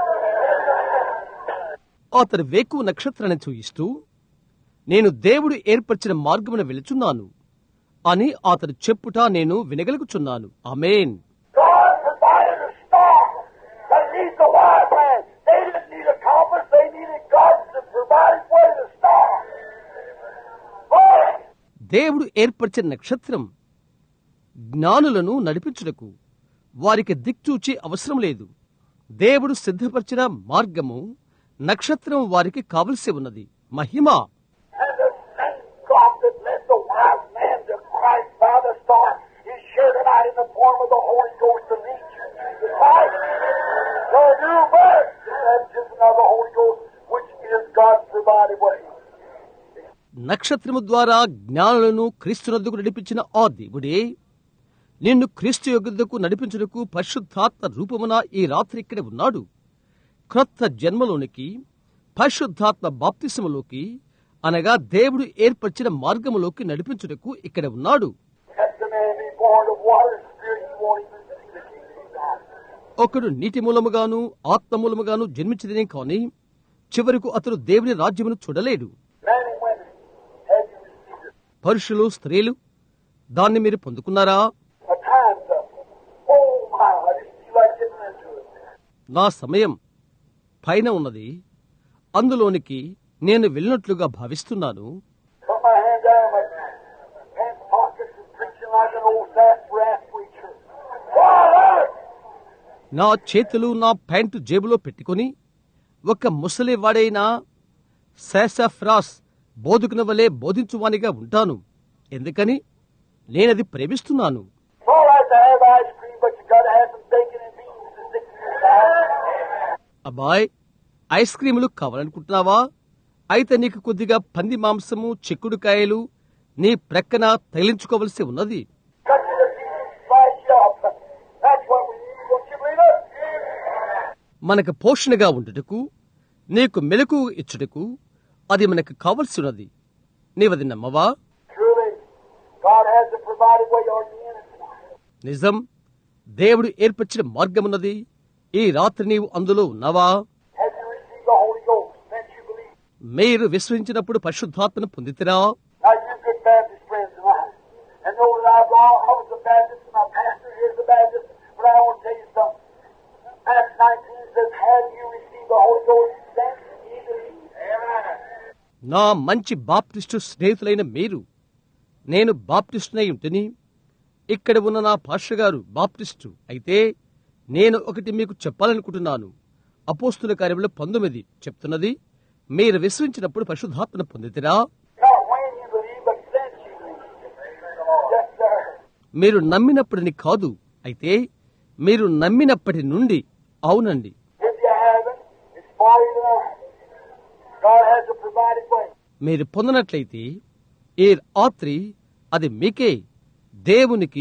[SPEAKER 1] అతడు వేకు నక్షత్రాన్ని చూయిస్తూ నేను దేవుడు ఏర్పరిచిన మార్గమున వెళుచున్నాను అని అతడు చెప్పుట నేను వినగలుగుచున్నాను అమేన్
[SPEAKER 2] God provided a star that leads the wise man. They didn't need a compass. They needed God's provided way, the star. Boy,
[SPEAKER 1] దేవుడు ఏర్పరిచిన నక్షత్రం జ్ఞానులను నడిపించుటకు వారికి దిక్చూచి అవసరం లేదు దేవుడు సిద్ధపరిచిన మార్గము నక్షత్రం వారికి కావలసి ఉన్నది మహిమ
[SPEAKER 2] And the same God that led the wise man to Christ by the star is here tonight in the form of the Holy Ghost to lead you to the Christ. So do better the baptism of the Holy Ghost, which is God's provided way.
[SPEAKER 1] నక్షత్రము ద్వారా జ్ఞానులను క్రీస్తునద్దుకు నడిపించిన ఆ దేవుడే నిన్ను క్రీస్తు యొద్దకు నడిపించుటకు పరిశుద్ధాత్మ రూపమున ఈ రాత్రి ఇక్కడ ఉన్నాడు క్రొత్త జన్మలోనికి పరిశుద్ధాత్మ బాప్తిసములోకి అనగా దేవుడు ఏర్పరిచిన మార్గములోకి నడిపించుటకు ఇక్కడ ఉన్నాడు
[SPEAKER 2] Let the man be born of water and spirit, he won't even see the kingdom of God.
[SPEAKER 1] ఒకడు నీటి మూలముగాను ఆత్మ మూలముగాను జన్మించదనే కాని చివరకు అతడు దేవుని రాజ్యమును చూడలేడు
[SPEAKER 2] Men and women, have you received it?
[SPEAKER 1] పురుషులు స్త్రీలు దాన్ని మీరు పొందుకున్నారా
[SPEAKER 2] A time's up. Oh my, I just feel like getting into it.
[SPEAKER 1] నా సమయం పైన ఉన్నది అందులోనికి నేను వెళ్ళినట్లుగా భావిస్తున్నాను
[SPEAKER 2] Put my hand down in my pants pockets and preaching like an old sassafras preacher. Oh, I love it.
[SPEAKER 1] నా చేతులు నా pant జేబులో పెట్టుకొని ఒక ముసలివాడైన శాసఫ్రాస్ బోధకుని వలె బోధించువానిగా ఉంటాను ఎందుకని నేనది ప్రేమిస్తున్నాను
[SPEAKER 2] It's all right to have ice cream, but you gotta have some bacon and beans to stick to your side.
[SPEAKER 1] అబ్బాయ్ ఐస్ క్రీములు కావాలనుకుంటున్నావా అయితే నీకు కొద్దిగా పంది మాంసము చిక్కుడుకాయలు నీ ప్రక్కన తగిలించుకోవలసి ఉన్నది
[SPEAKER 2] Cut you to pieces, slice you up. That's what we need. Won't you believe it?
[SPEAKER 1] మనకు పోషణగా ఉండుటకు నీకు మెలకు ఇచ్చుటకు అది మనకు కావలసి ఉన్నది నీవది నమ్మవా
[SPEAKER 2] Truly, God has a provided way. Are you in it tonight?
[SPEAKER 1] నిజం దేవుడు ఏర్పరిచిన మార్గమున్నది ఈ రాత్రి నీవు అందులో ఉన్నావా
[SPEAKER 2] Have you received the Holy Ghost? Since you believe.
[SPEAKER 1] మీరు విశ్వసించినప్పుడు పరిశుద్ధాత్మను పొందితిరా
[SPEAKER 2] Now, you good Baptist friends of mine, and know that I've all, I was a Baptist, and my pastor is a Baptist, but I want to tell you something. Acts 19 says, Have you received the Holy Ghost since ye believe? Amen.
[SPEAKER 1] నా మంచి Baptist స్నేహితులైన మీరు నేను బాప్టిస్టునై ఉంటుని ఇక్కడ ఉన్న నా pastor గారు Baptist అయితే నేను ఒకటి మీకు చెప్పాలనుకుంటున్నాను అపోస్తుల కార్యంలో పంతొమ్మిది చెప్తున్నది మీరు విశ్వసించినప్పుడు పరిశుద్ధాత్మను పొందితిరా
[SPEAKER 2] Not when you believe, but since you believe. Yes, sir.
[SPEAKER 1] మీరు నమ్మినప్పటిని కాదు అయితే మీరు నమ్మినప్పటి నుండి అవునండి
[SPEAKER 2] If you haven't, it's for you tonight. God has a provided way.
[SPEAKER 1] మీరు పొందనట్లయితే ఈ రాత్రి అది మీకే దేవునికి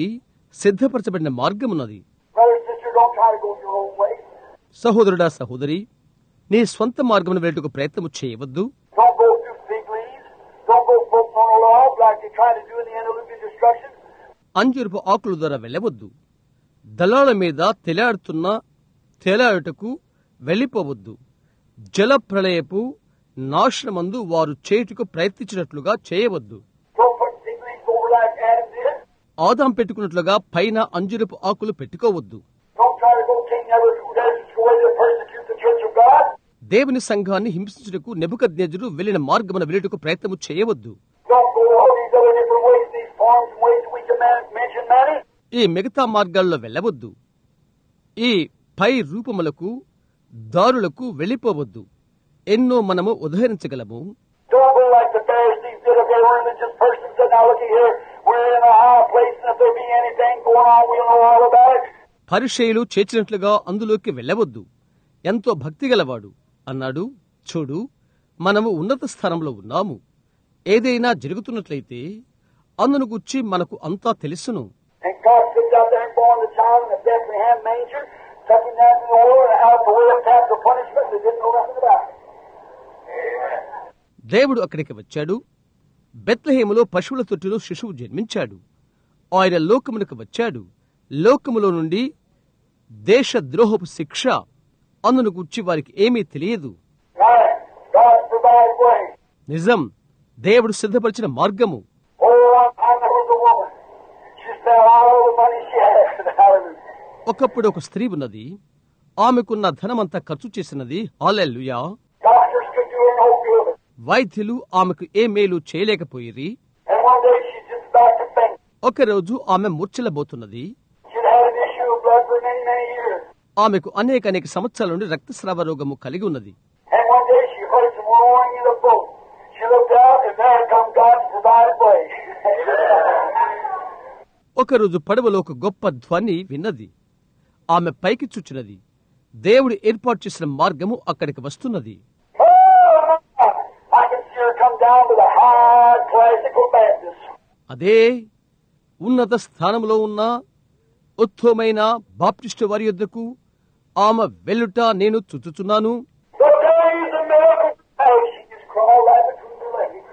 [SPEAKER 1] సిద్ధపరచబడిన మార్గమున్నది
[SPEAKER 2] Brother, sister, don't try to go your own way.
[SPEAKER 1] సహోదరుడా సహోదరి నీ స్వంత మార్గమును వెళ్ళటకు ప్రయత్నము చేయవద్దు
[SPEAKER 2] Don't go through fig leaves. Don't go floating on a log like they try to do in the Antediluvian destruction.
[SPEAKER 1] అంజురపు ఆకుల ద్వారా వెళ్ళవద్దు దళాల మీద తెలాడుతున్న తేలాడుటకు వెళ్ళిపోవద్దు జల ప్రళయపు నాశనమందు వారు చేయుటకు ప్రయత్నించినట్లుగా చేయవద్దు
[SPEAKER 2] Don't put fig leaves over like Adam did.
[SPEAKER 1] Adam పెట్టుకున్నట్లుగా పైన అంజురపు ఆకులు పెట్టుకోవద్దు
[SPEAKER 2] Don't try to go King Nebuchadnezzar's way to persecute the church of God.
[SPEAKER 1] దేవుని సంఘాన్ని హింసించుటకు నెబుకద్నేజరు వెళ్లిన మార్గమున వెళ్ళుటకు ప్రయత్నము చేయవద్దు
[SPEAKER 2] Don't go all these other different ways, these forms and ways that we can man- mention many.
[SPEAKER 1] ఈ మిగతా మార్గాల్లో వెళ్ళవద్దు ఈ పై రూపములకు దారులకు వెళ్ళిపోవద్దు ఎన్నో మనము ఉదహరించగలము
[SPEAKER 2] Don't go like the Pharisees did if they were religious persons said, now look here, we're in a high place and if there be anything going on, we'll know all about it.
[SPEAKER 1] పరిచయులు చేర్చినట్లుగా అందులోకి వెళ్ళవద్దు ఎంతో భక్తి గలవాడు అన్నాడు చూడు మనము ఉన్నత స్థానంలో ఉన్నాము ఏదైనా జరుగుతున్నట్లయితే అందును గుచ్చి మనకు అంతా తెలుసును
[SPEAKER 2] And God sits out there and born the child in the Bethlehem manger, took him down to the world and out the way of capital punishment, they didn't know nothing about it.
[SPEAKER 1] దేవుడు అక్కడికి వచ్చాడు బెత్లహేములో పశువుల తొట్టిలో శిశువు జన్మించాడు ఆయన లోకమునకు వచ్చాడు లోకములో నుండి దేశ ద్రోహపు శిక్ష అందును గుచ్చి వారికి ఏమీ తెలియదు
[SPEAKER 2] Right. God provided way.
[SPEAKER 1] నిజం దేవుడు సిద్ధపరిచిన మార్గము
[SPEAKER 2] Oh, I, I know the woman. She spent all the money she had. Hallelujah.
[SPEAKER 1] ఒకప్పుడు ఒక స్త్రీ ఉన్నది ఆమెకున్న ధనమంతా ఖర్చు చేసినది hallelujah
[SPEAKER 2] Doctors could do her no good.
[SPEAKER 1] వైద్యులు ఆమెకు ఏ మేలు చేయలేకపోయిరి
[SPEAKER 2] And one day she just about to faint.
[SPEAKER 1] ఒకరోజు ఆమె మూర్ఛలబోతున్నది
[SPEAKER 2] She'd had an issue of blood for many, many years.
[SPEAKER 1] ఆమెకు అనేక అనేక సంవత్సరాల నుండి రక్తస్రావ రోగము కలిగి ఉన్నది
[SPEAKER 2] And one day she heard some roaring in a boat. She looked out, and there come God's provided way.
[SPEAKER 1] ఒకరోజు పడవలో ఒక గొప్ప ధ్వని విన్నది ఆమె పైకి చూచినది దేవుడు ఏర్పాటు చేసిన మార్గము అక్కడికి వస్తున్నది
[SPEAKER 2] oh, I can see her come down to the high classical Baptist.
[SPEAKER 1] అదే ఉన్నత స్థానంలో ఉన్న ఉత్తమైన బాప్టిస్టు వారి యొద్దకు ఆమె వెళ్ళుట నేను చుచుచున్నాను
[SPEAKER 2] The days of miracles past. She just crawled right between the legs.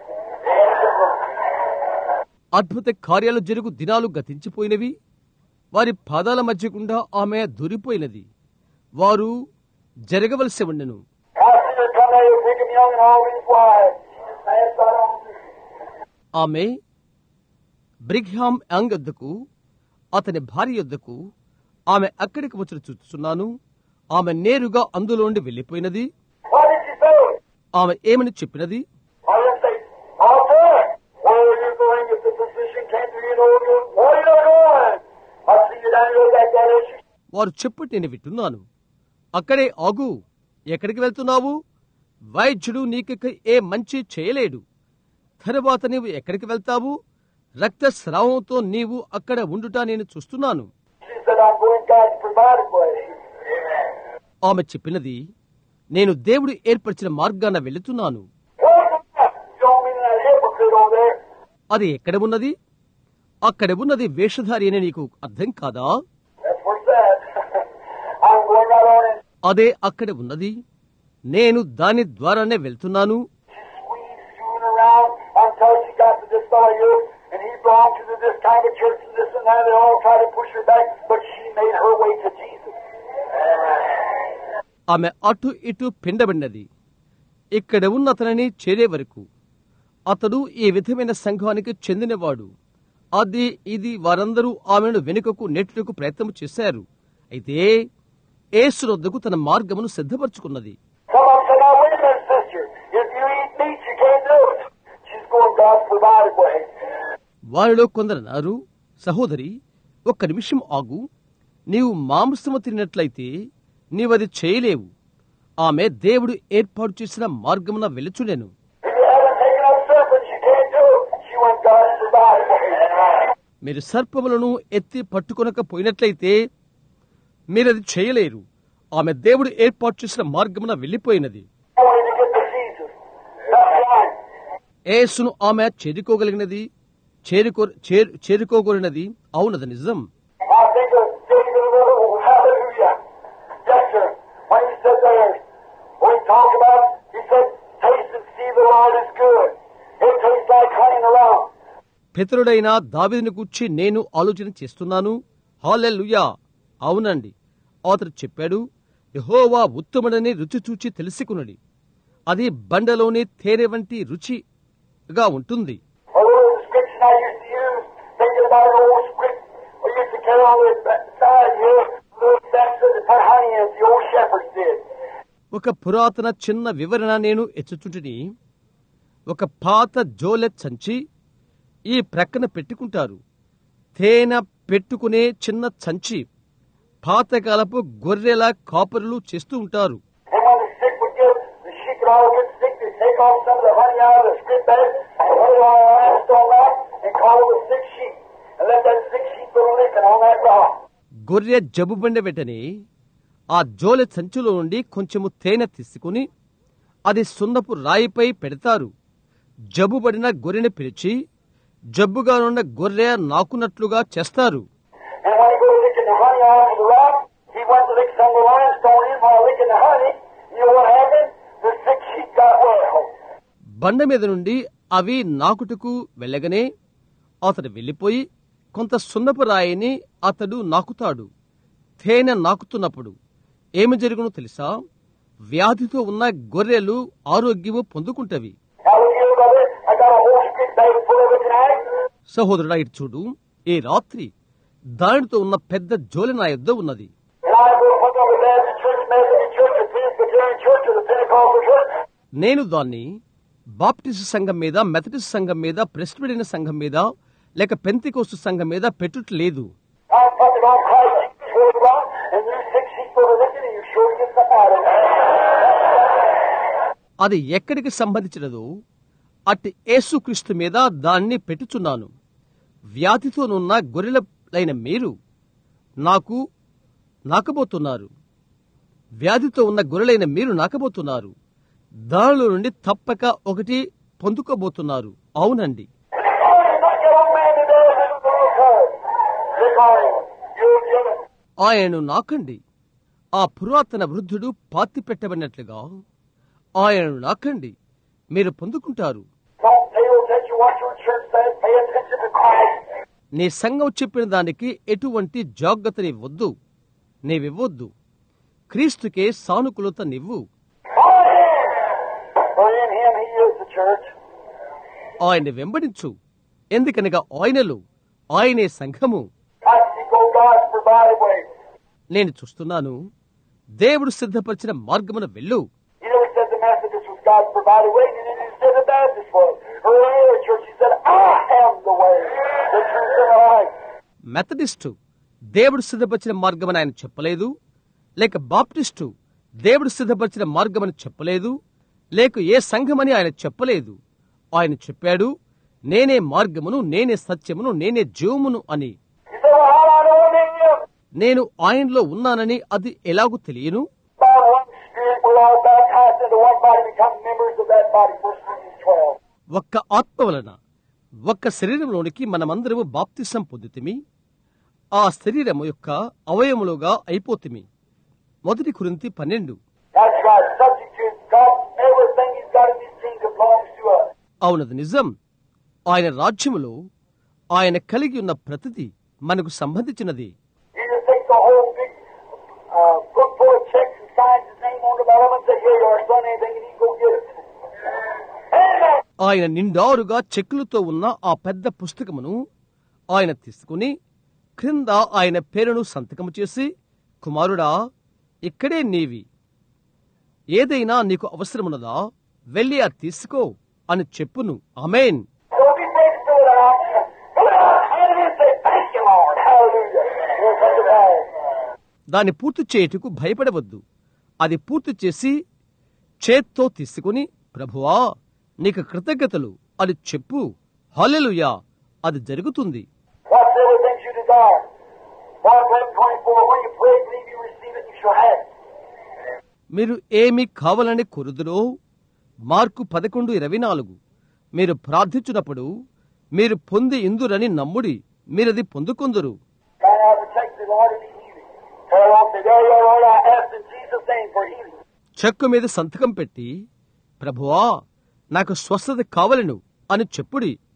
[SPEAKER 1] అద్భుత కార్యాలు జరుగు దినాలు గతించిపోయినవి వారి పాదాల మధ్య గుండా ఆమె దూరిపోయినది వారు జరగవలసి ఉండెను
[SPEAKER 2] I see her come out with Brigham Young and all his wives. She just passed right on through.
[SPEAKER 1] ఆమె బ్రిగ్హామ్ యాంగ్ యొద్దకు అతని భార్య యొద్దకు ఆమె అక్కడికి వచ్చి చూస్తున్నాను ఆమె నేరుగా అందులోండి వెళ్ళిపోయినది
[SPEAKER 2] What did she say?
[SPEAKER 1] ఆమె ఏమని చెప్పినది
[SPEAKER 2] I didn't say, Alter, where are you going if the physician can't do you no good? Where are you going? I see you down here like that issue.
[SPEAKER 1] వారు చెప్పుటి నేను వింటున్నాను అక్కడే ఆగు ఎక్కడికి వెళ్తున్నావు వైద్యుడు నీకిక ఏ మంచి చేయలేడు తరువాత నీవు ఎక్కడికి వెళ్తావు రక్తస్రావంతో నీవు అక్కడ ఉండుట నేను చూస్తున్నాను
[SPEAKER 2] She said, I'm going God's provided way.
[SPEAKER 1] ఆమె చెప్పినది నేను దేవుడు ఏర్పరిచిన మార్గాన వెళుతున్నాను
[SPEAKER 2] Where's that? You don't mean that hypocrite over there?
[SPEAKER 1] అది ఎక్కడ ఉన్నది అక్కడ ఉన్నది వేషధారి అని నీకు అర్థం కాదా
[SPEAKER 2] That's where it's at. I'm going right on in.
[SPEAKER 1] అదే అక్కడ ఉన్నది నేను దాని ద్వారానే వెళ్తున్నాను
[SPEAKER 2] She squeezed screwing around until she got to this fellow here, and he belonged to this kind of church and this and that. They all tried to push her back, but she made her way to Jesus.
[SPEAKER 1] ఆమె అటు ఇటు పిండబడినది ఇక్కడ ఉన్న అతనిని చేరే వరకు అతడు ఈ విధమైన సంఘానికి చెందినవాడు అది ఇది వారందరూ ఆమెను వెనుకకు నెట్టుటకు ప్రయత్నం చేశారు అయితే ఏసురొద్దకు తన మార్గమును సిద్ధపరచుకున్నది
[SPEAKER 2] Some of them said, now wait a minute, sister. If you eat meat, you can't do it. She's going God's provided way.
[SPEAKER 1] వారిలో కొందరన్నారు సహోదరి ఒక్క నిమిషం ఆగు నీవు మాంసము తిన్నట్లయితే నీవది చేయలేవు ఆమె దేవుడు ఏర్పాటు చేసిన మార్గమున వెలుచుడెను
[SPEAKER 2] If you haven't taken up serpents, you can't do it. She went God's provided way.
[SPEAKER 1] మీరు సర్పములను ఎత్తి పట్టుకొనకపోయినట్లయితే మీరది చేయలేరు ఆమె దేవుడు ఏర్పాటు చేసిన మార్గమున వెళ్ళిపోయినది
[SPEAKER 2] Going to get to Jesus. That's right.
[SPEAKER 1] ఏసును ఆమె చేరుకోగలిగినది చేరుకో చేరు- చేరుకోగలిగినది అవునది నిజం పితరుడైన దావిదిని గూర్చి నేను ఆలోచన చేస్తున్నాను హాలెలుయా అవునండి అతడు చెప్పాడు యహోవా ఉత్తముడని రుచి చూచి తెలుసుకున్నది అది బండలోని తేనె వంటి రుచిగా ఉంటుంది
[SPEAKER 2] A little description I used to use, thinking about an old script. We used to carry on the side here, little sacks to put honey in, as the old shepherds did.
[SPEAKER 1] ఒక పురాతన చిన్న వివరణ నేను ఎచ్చుచుంటిని ఒక పాత జోలె సంచి ఈ ప్రక్కన పెట్టుకుంటారు తేనె పెట్టుకునే చిన్న సంచి పాతకాలపు గొర్రెల కాపరులు చేస్తూ ఉంటారు
[SPEAKER 2] And when the sick would get, the sheep would all get sick, they'd take off some of the honey out of the script bag, and put it on a last on that, and call the sick sheep, and let that sick sheep put a licking on that rock.
[SPEAKER 1] గొర్రె జబ్బుబండ వెంటనే ఆ జోలె సంచిలో నుండి కొంచెము తేనె తీసుకుని అది సున్నపు రాయిపై పెడతారు జబ్బుబడిన గొర్రెని పిలిచి జబ్బుగానున్న గొర్రె నాకున్నట్లుగా చేస్తారు
[SPEAKER 2] And when he go licking the honey off of the rock, he went to lick some of the limestone in while licking the honey. You know what happened? The sick sheep got well.
[SPEAKER 1] బండ మీద నుండి అవి నాకుటకు వెళ్ళగానే అతడు వెళ్ళిపోయి కొంత సున్నపు రాయిని అతడు నాకుతాడు తేనె నాకుతున్నప్పుడు ఏమి జరుగునో తెలుసా వ్యాధితో ఉన్న గొర్రెలు ఆరోగ్యము పొందుకుంటవి
[SPEAKER 2] Now look here, brother. I got a whole script bag full of it tonight.
[SPEAKER 1] సహోదరుడా ఇటు చూడు ఈ రాత్రి దానితో ఉన్న పెద్ద జోలి నా యుద్ధ ఉన్నది
[SPEAKER 2] And I go put them with that church, Methodist church, or Presbyterian church, or the Pentecostal church.
[SPEAKER 1] నేను దాన్ని బాప్టిస్ట్ సంఘం మీద మెథడిస్ట్ సంఘం మీద ప్రెస్బిడియన్ సంఘం మీద లేక పెంతికోస్తు సంఘం మీద పెట్టుట లేదు
[SPEAKER 2] I put it on Christ Jesus, Holy God, and you six sheep go to listen, and you sure get something out of it.
[SPEAKER 1] అది ఎక్కడికి సంబంధించినదో అట్టి యేసుక్రీస్తు మీద దాన్ని పెట్టుచున్నాను వ్యాధితోనున్న గొర్రెలైన మీరు నాకు నాకబోతున్నారు వ్యాధితో ఉన్న గొర్రెలైన మీరు నాకబోతున్నారు దానిలో నుండి తప్పక ఒకటి పొందుకోబోతున్నారు అవునండి
[SPEAKER 2] Oh, you not get old man today, this is the little card. Click on him. You'll get it.
[SPEAKER 1] ఆయనను నాకండి ఆ పురాతన వృద్ధుడు పాతి పెట్టబడినట్లుగా ఆయనను నాకండి మీరు పొందుకుంటారు
[SPEAKER 2] Don't pay no attention what your church says. Pay attention to Christ.
[SPEAKER 1] నీ సంఘం చెప్పిన దానికి ఎటువంటి జాగ్రత్తనివ్వద్దు నీవివ్వద్దు క్రీస్తుకే సానుకూలత నివ్వు
[SPEAKER 2] Follow him. For in him he is the church.
[SPEAKER 1] ఆయన వెంబడించు ఎందుకనగా ఆయనలో ఆయనే సంఘము
[SPEAKER 2] I see go God's provided way.
[SPEAKER 1] నేను చూస్తున్నాను దేవుడు సిద్ధపరిచిన మార్గమున వెళ్ళు
[SPEAKER 2] He never said the Methodist was God's provided way, and he didn't say the Baptist was. Or any other church, he said, I am the way, the truth, and the life.
[SPEAKER 1] Methodist దేవుడు సిద్ధపరిచిన మార్గమని ఆయన చెప్పలేదు లేక Baptist దేవుడు సిద్ధపరిచిన మార్గమని చెప్పలేదు లేక ఏ సంఘమని ఆయన చెప్పలేదు ఆయన చెప్పాడు నేనే మార్గమును నేనే సత్యమును నేనే జీవమును అని
[SPEAKER 2] He said, Well, how do I know I'm in you?
[SPEAKER 1] నేను ఆయనలో ఉన్నానని అది ఎలాగూ తెలియను
[SPEAKER 2] By one Spirit, we're all baptized into one body, become members of that body. First Corinthians 12.
[SPEAKER 1] ఒక్క ఆత్మ వలన ఒక్క శరీరంలోనికి మనమందరము బాప్తిసం పొందుతిమి ఆ శరీరము యొక్క అవయములుగా అయిపోతిమి మొదటి కురింతి పన్నెండు
[SPEAKER 2] That's right. Subject to God, everything He's got in His kingdom belongs to us.
[SPEAKER 1] అవునది నిజం ఆయన రాజ్యములో ఆయన కలిగి ఉన్న ప్రతిదీ మనకు సంబంధించినది
[SPEAKER 2] He just takes a whole big uh, book full of checks and signs His name on the bottom and says, Here you are, son, anything you need, go get it. Amen.
[SPEAKER 1] ఆయన నిండారుగా చెక్కులతో ఉన్న ఆ పెద్ద పుస్తకమును ఆయన తీసుకుని క్రింద ఆయన పేరును సంతకము చేసి కుమారుడా ఇక్కడే నీవి ఏదైనా నీకు అవసరమున్నదా వెళ్ళి అది తీసుకో అని చెప్పును అమేన్
[SPEAKER 2] Don't be afraid to fill it out. Fill it out. Hand it in and say, Thank you, Lord. Hallelujah. We'll take it home.
[SPEAKER 1] దాన్ని పూర్తి చేయుటకు భయపడవద్దు అది పూర్తి చేసి చేత్తో తీసుకుని ప్రభువా నీకు కృతజ్ఞతలు అని చెప్పు హల్లెలూయా అది జరుగుతుంది
[SPEAKER 2] What's the other things you desire? Mark 11, 24, when you pray, believe you receive it, you shall have it.
[SPEAKER 1] మీరు ఏమి కావాలని కొరుదురో మార్కు పదకొండు ఇరవై నాలుగు మీరు ప్రార్థించినప్పుడు మీరు పొంది ఇందురని నమ్ముడి మీరది పొందుకొందురు
[SPEAKER 2] Try now to take the Lord and be healing. Tell the Lord, say, There you are, Lord, I ask in Jesus' name for healing.
[SPEAKER 1] చెక్కు మీద సంతకం పెట్టి ప్రభువా నాకు స్వస్థత కావలను అని చెప్పుడి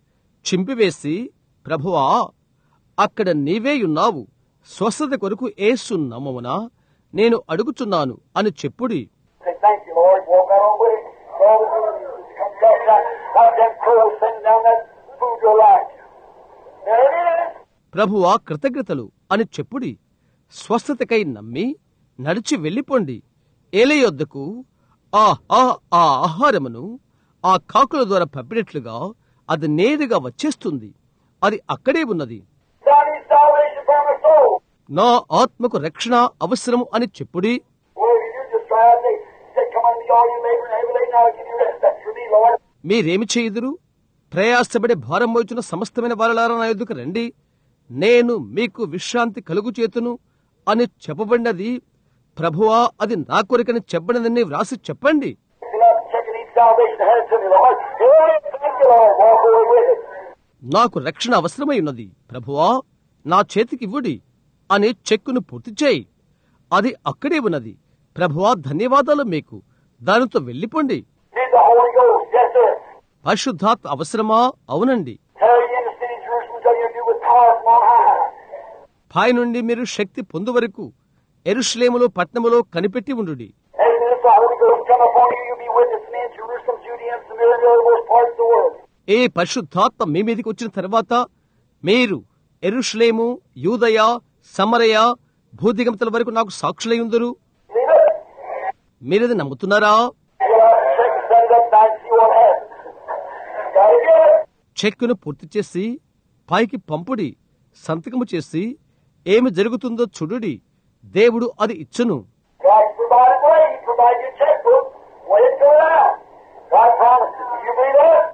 [SPEAKER 1] చింపివేసి ప్రభువా అక్కడ నీవే ఉన్నావు స్వస్థత కొరకు ఏసు నమ్మమున నేను అడుగుచున్నాను అని చెప్పుడి
[SPEAKER 2] Say, thank you, Lord. Walk out on with it. All the good come back down. Like them crows sending down that food to Elijah. There it is.
[SPEAKER 1] ప్రభువా కృతజ్ఞతలు అని చెప్పుడి స్వస్థతకై నమ్మి నడిచి వెళ్ళిపోండి ఏలయొద్దకు ఆ ఆ ఆ ఆహారమును ఆ కాకుల ద్వారా పంపినట్లుగా అది నేరుగా వచ్చేస్తుంది అది అక్కడే ఉన్నది
[SPEAKER 2] God is salvation for my soul.
[SPEAKER 1] నా ఆత్మకు రక్షణ అవసరము అని చెప్పుడి
[SPEAKER 2] Well, you just try out there. Say, come unto me, all you labor and heavy laden, I'll give you rest. That's for me, Lord.
[SPEAKER 1] మీరేమి చేయుదురు ప్రయాసపడి భారం మోచున్న సమస్తమైన వారలారా నా ఎదుకు రండి నేను మీకు విశ్రాంతి కలుగు చేతును అని చెప్పబడినది ప్రభువా అది నా కొరకని చెప్పబడినదని వ్రాసి చెప్పండి
[SPEAKER 2] If you love to check and eat salvation, hand it to me, Lord. Hey, thank you, Lord. Walk away with it.
[SPEAKER 1] నాకు రక్షణ అవసరమై ఉన్నది ప్రభువా నా చేతికి ఇవ్వుడి అని చెక్కును పూర్తి చేయి అది అక్కడే ఉన్నది ప్రభువా ధన్యవాదాలు మీకు దానితో వెళ్ళిపోండి
[SPEAKER 2] Need the Holy Ghost. Yes, sir.
[SPEAKER 1] పరిశుద్ధాత్మ అవసరమా అవునండి
[SPEAKER 2] Tell you in the city of Jerusalem until you do with power from on high.
[SPEAKER 1] పై నుండి మీరు శక్తి పొందు వరకు ఎరుషలేములో పట్నములో కనిపెట్టి ఉండుడి
[SPEAKER 2] As soon as the Holy Ghost come upon you, you'll be witnessing in Jerusalem, Judea, and Samaria, and the uttermost parts of the world.
[SPEAKER 1] ఏ పరిశుద్ధాత్మ మీ మీదకి వచ్చిన తర్వాత మీరు ఎరుషలేము యూదయ సమరయ భూదిగంతల వరకు నాకు సాక్షులై ఉందరు
[SPEAKER 2] Believe it?
[SPEAKER 1] మీరది నమ్ముతున్నారా
[SPEAKER 2] You'll have to check and set it up now and see what happens. Gotta get it.
[SPEAKER 1] చెక్కును పూర్తి చేసి పైకి పంపుడి సంతకము చేసి ఏమి జరుగుతుందో చూడుడి దేవుడు అది ఇచ్చును
[SPEAKER 2] God provided way. He provided your checkbook. When it goes out. God promised it. Do you believe that?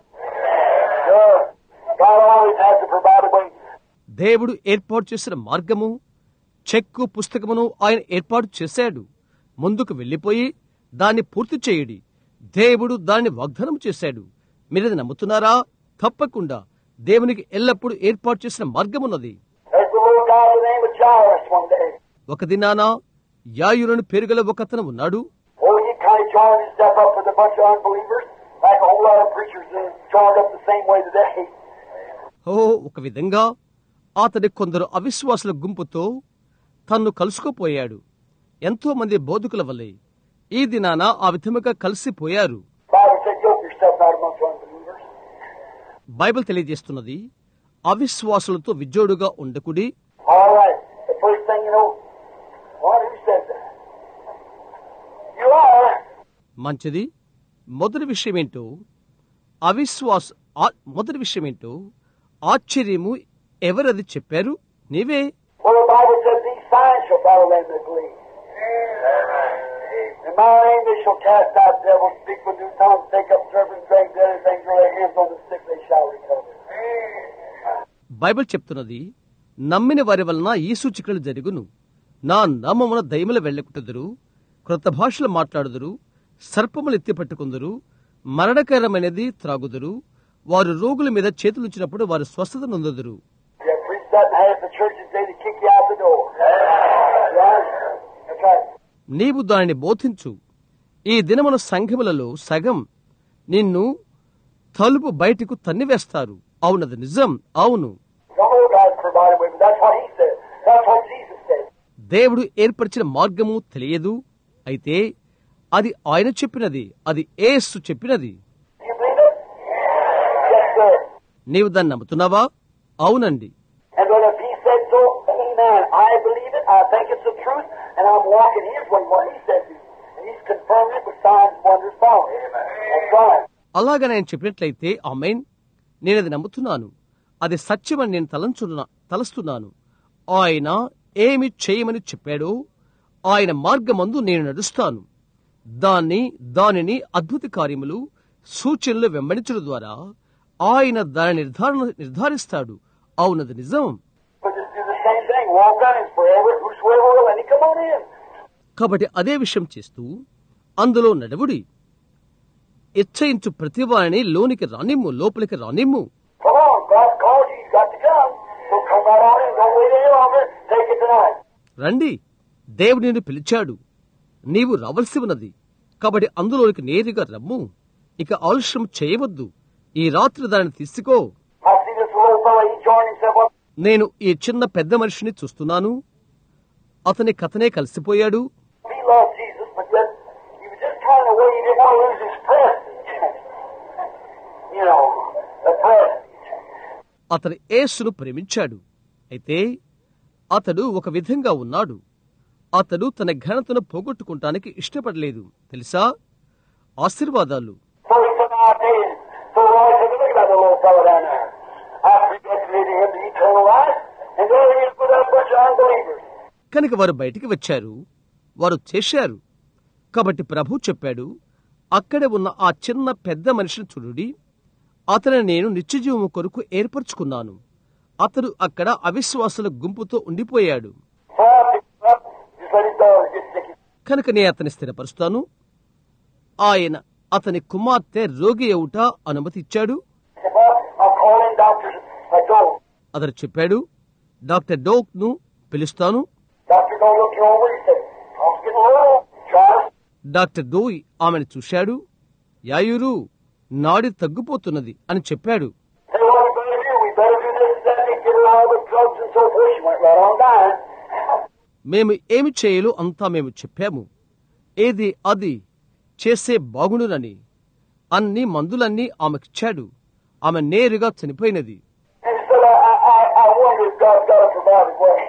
[SPEAKER 2] Sure. God always has to provide a way.
[SPEAKER 1] దేవుడు ఏర్పాటు చేసిన మార్గము చెక్కు పుస్తకమును ఆయన ఏర్పాటు చేశాడు ముందుకు వెళ్ళిపోయి దాన్ని పూర్తి చేయుడి దేవుడు దాన్ని వాగ్దానం చేశాడు మీరది నమ్ముతున్నారా తప్పకుండా దేవునికి ఎల్లప్పుడూ ఏర్పాటు చేసిన మార్గమున్నది
[SPEAKER 2] There's the little guy by the name of Jairus one day.
[SPEAKER 1] ఒక దినాన యాయురని పేరుగల ఒకతను ఉన్నాడు
[SPEAKER 2] Oh, he kind of joined himself up with a bunch of unbelievers, like a whole lot of preachers that joined up the same way today.
[SPEAKER 1] ఓ ఒక విధంగా అతడి కొందరు అవిశ్వాసుల గుంపుతో తన్ను కలుసుకుపోయాడు ఎంతో మంది బోధకుల వల్లే ఈ దినాన ఆ విధముగా కలిసిపోయారు
[SPEAKER 2] Bible said, yoke yourself out amongst unbelievers.
[SPEAKER 1] Bible తెలియజేస్తున్నది అవిశ్వాసులతో విజోడుగా ఉండకుడి
[SPEAKER 2] All right. The first thing you know, what? Who said that? You are.
[SPEAKER 1] మంచిది మొదటి విషయం ఏంటో అవిశ్వాస ఆ- మొదటి విషయం ఏంటో ఆశ్చర్యము ఎవరది చెప్పారు నీవే
[SPEAKER 2] Well, the Bible says these signs shall follow them that believe. In my name they shall cast out devils, speak with new tongues, take up serpents, drink deadly things, or lay hands on the sick, they shall recover.
[SPEAKER 1] Bible చెప్తున్నది నమ్మిన వారి వలన ఈ సూచికలు జరుగును నా నామమున దయముల వెళ్ళకుటదురు క్రొత్త భాషలు మాట్లాడుదురు సర్పములు ఎత్తి పట్టుకుందురు మరణకరమైనది త్రాగుదురు వారు రోగుల మీద చేతులుంచినప్పుడు వారు స్వస్థత నొందుదురు
[SPEAKER 2] You have preached that in half the churches, they to kick you out the door. Right? That's right.
[SPEAKER 1] నీవు దానిని బోధించు ఈ దినమున సంఘములలో సగం నిన్ను తలుపు బయటకు తన్నివేస్తారు అవునది నిజం అవును
[SPEAKER 2] Don't know God's provided way, but that's what He said. That's what Jesus said.
[SPEAKER 1] దేవుడు ఏర్పరిచిన మార్గము తెలియదు అయితే అది ఆయన చెప్పినది అది ఏసు చెప్పినది
[SPEAKER 2] Do you believe it? Yes, sir.
[SPEAKER 1] నీవు దాన్ని నమ్ముతున్నావా అవునండి
[SPEAKER 2] And then if He said so, amen. I believe it. I think it's the truth, and I'm walking His way, what He said to. And He's confirmed it with signs and wonders following. That's right.
[SPEAKER 1] అలాగా నేను చెప్పినట్లయితే amen నేనది నమ్ముతున్నాను అది సత్యమని నేను తలంచున్నా తలస్తున్నాను ఆయన ఏమి చేయమని చెప్పాడో ఆయన మార్గమందు నేను నడుస్తాను దాన్ని దానిని అద్భుత కార్యములు సూచనలు వెంబడించడం ద్వారా ఆయన దాని నిర్ధారణ నిర్ధారిస్తాడు అవునది నిజం
[SPEAKER 2] But just do the same thing. Walk on His forever. Whosoever will, and He come on in.
[SPEAKER 1] కాబట్టి అదే విషయం చేస్తూ అందులో నడవుడి ఇచ్చయించు ప్రతివారిని లోనికి రానిమ్ము లోపలికి రానిమ్ము
[SPEAKER 2] Come on. God's called you. You've got to come. So come right on in. Don't wait any longer. Take it tonight.
[SPEAKER 1] రండి దేవుడు నిన్ను పిలిచాడు నీవు రావలసి ఉన్నది కాబట్టి అందులోనికి నేరుగా రమ్ము ఇక ఆలస్యం చేయవద్దు ఈ రాత్రి దాన్ని తీసుకో
[SPEAKER 2] I see this fellow, he joined himself up.
[SPEAKER 1] నేను ఈ చిన్న పెద్ద మనిషిని చూస్తున్నాను అతని కథనే కలిసిపోయాడు
[SPEAKER 2] He loved Jesus, but yet he was just trying to wait. He didn't want to lose his prestige. you know, the prestige.
[SPEAKER 1] అతను యేసును ప్రేమించాడు అయితే అతడు ఒక విధంగా ఉన్నాడు అతడు తన ఘనతను పోగొట్టుకుంటానికి ఇష్టపడలేదు తెలుసా ఆశీర్వాదాలు
[SPEAKER 2] So he took our days. So Roy said, look at that little fellow down there. I predestinated him to eternal life, and there he is with a bunch of unbelievers.
[SPEAKER 1] కనుక వారు బయటికి వచ్చారు వారు చేశారు కాబట్టి ప్రభు చెప్పాడు అక్కడే ఉన్న ఆ చిన్న పెద్ద మనిషిని చూడుడి అతని నేను నిత్యజీవము కొరకు ఏర్పరచుకున్నాను అతడు అక్కడ అవిశ్వాసుల గుంపుతో ఉండిపోయాడు
[SPEAKER 2] So I picked him up, just let his daughter get sick.
[SPEAKER 1] కనుక నేను అతని స్థిరపరుస్తాను ఆయన అతని కుమార్తె రోగి అవుట అనుమతి ఇచ్చాడు
[SPEAKER 2] He said, well, I'll call in Dr. Joe.
[SPEAKER 1] అతడు చెప్పాడు డాక్టర్ డోక్ ను పిలుస్తాను
[SPEAKER 2] Dr. Joe looked her over. He said, Tom's getting low. Charles,
[SPEAKER 1] doctor Doe ఆమెను చూశాడు యాయూరు నాడి తగ్గిపోతున్నది అని చెప్పాడు
[SPEAKER 2] Hey, what we better do? We better do this and that. They get her all the drugs and so forth. She went right on dying.
[SPEAKER 1] మేము ఏమి చేయాలో అంతా మేము చెప్పాము ఏది అది చేసే బాగుండునని అన్ని మందులన్నీ ఆమెకిచ్చాడు ఆమె నేరుగా చనిపోయినది
[SPEAKER 2] And he said, I, I, I I wonder if God's got a provided way.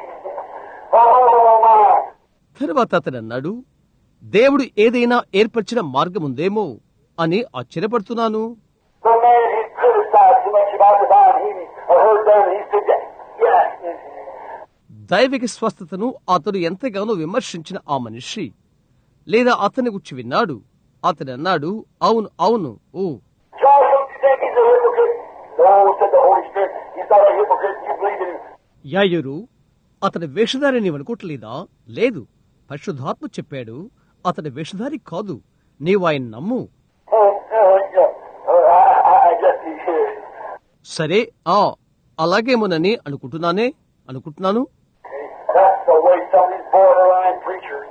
[SPEAKER 2] Oh, my.
[SPEAKER 1] తరువాత అతడు అన్నాడు దేవుడు ఏదైనా ఏర్పరిచిన మార్గముందేమో అని ఆశ్చర్యపడుతున్నాను
[SPEAKER 2] The man he criticized so much about divine healing or heard them, he said, yeah, yeah.
[SPEAKER 1] దైవిక స్వస్థతను అతడు ఎంతగానో విమర్శించిన ఆ మనిషి లేదా అతని గురించి విన్నాడు అతడు అన్నాడు అవును అవును ఓ
[SPEAKER 2] Charles, don't you think he's a hypocrite? No, said the Holy Spirit. He's not a hypocrite. You believe in him.
[SPEAKER 1] యాయురు అతని వేషధారి నీవనుకోవట్లేదా లేదు పరిశుద్ధాత్మ చెప్పాడు అతని వేషధారి కాదు నీవు ఆయన నమ్ము
[SPEAKER 2] Oh, uh, yeah. Uh, I, I, I guess he is.
[SPEAKER 1] సరే ఆ అలాగేమోనని అనుకుంటున్నానే అనుకుంటున్నాను
[SPEAKER 2] That's the way some of these borderline preachers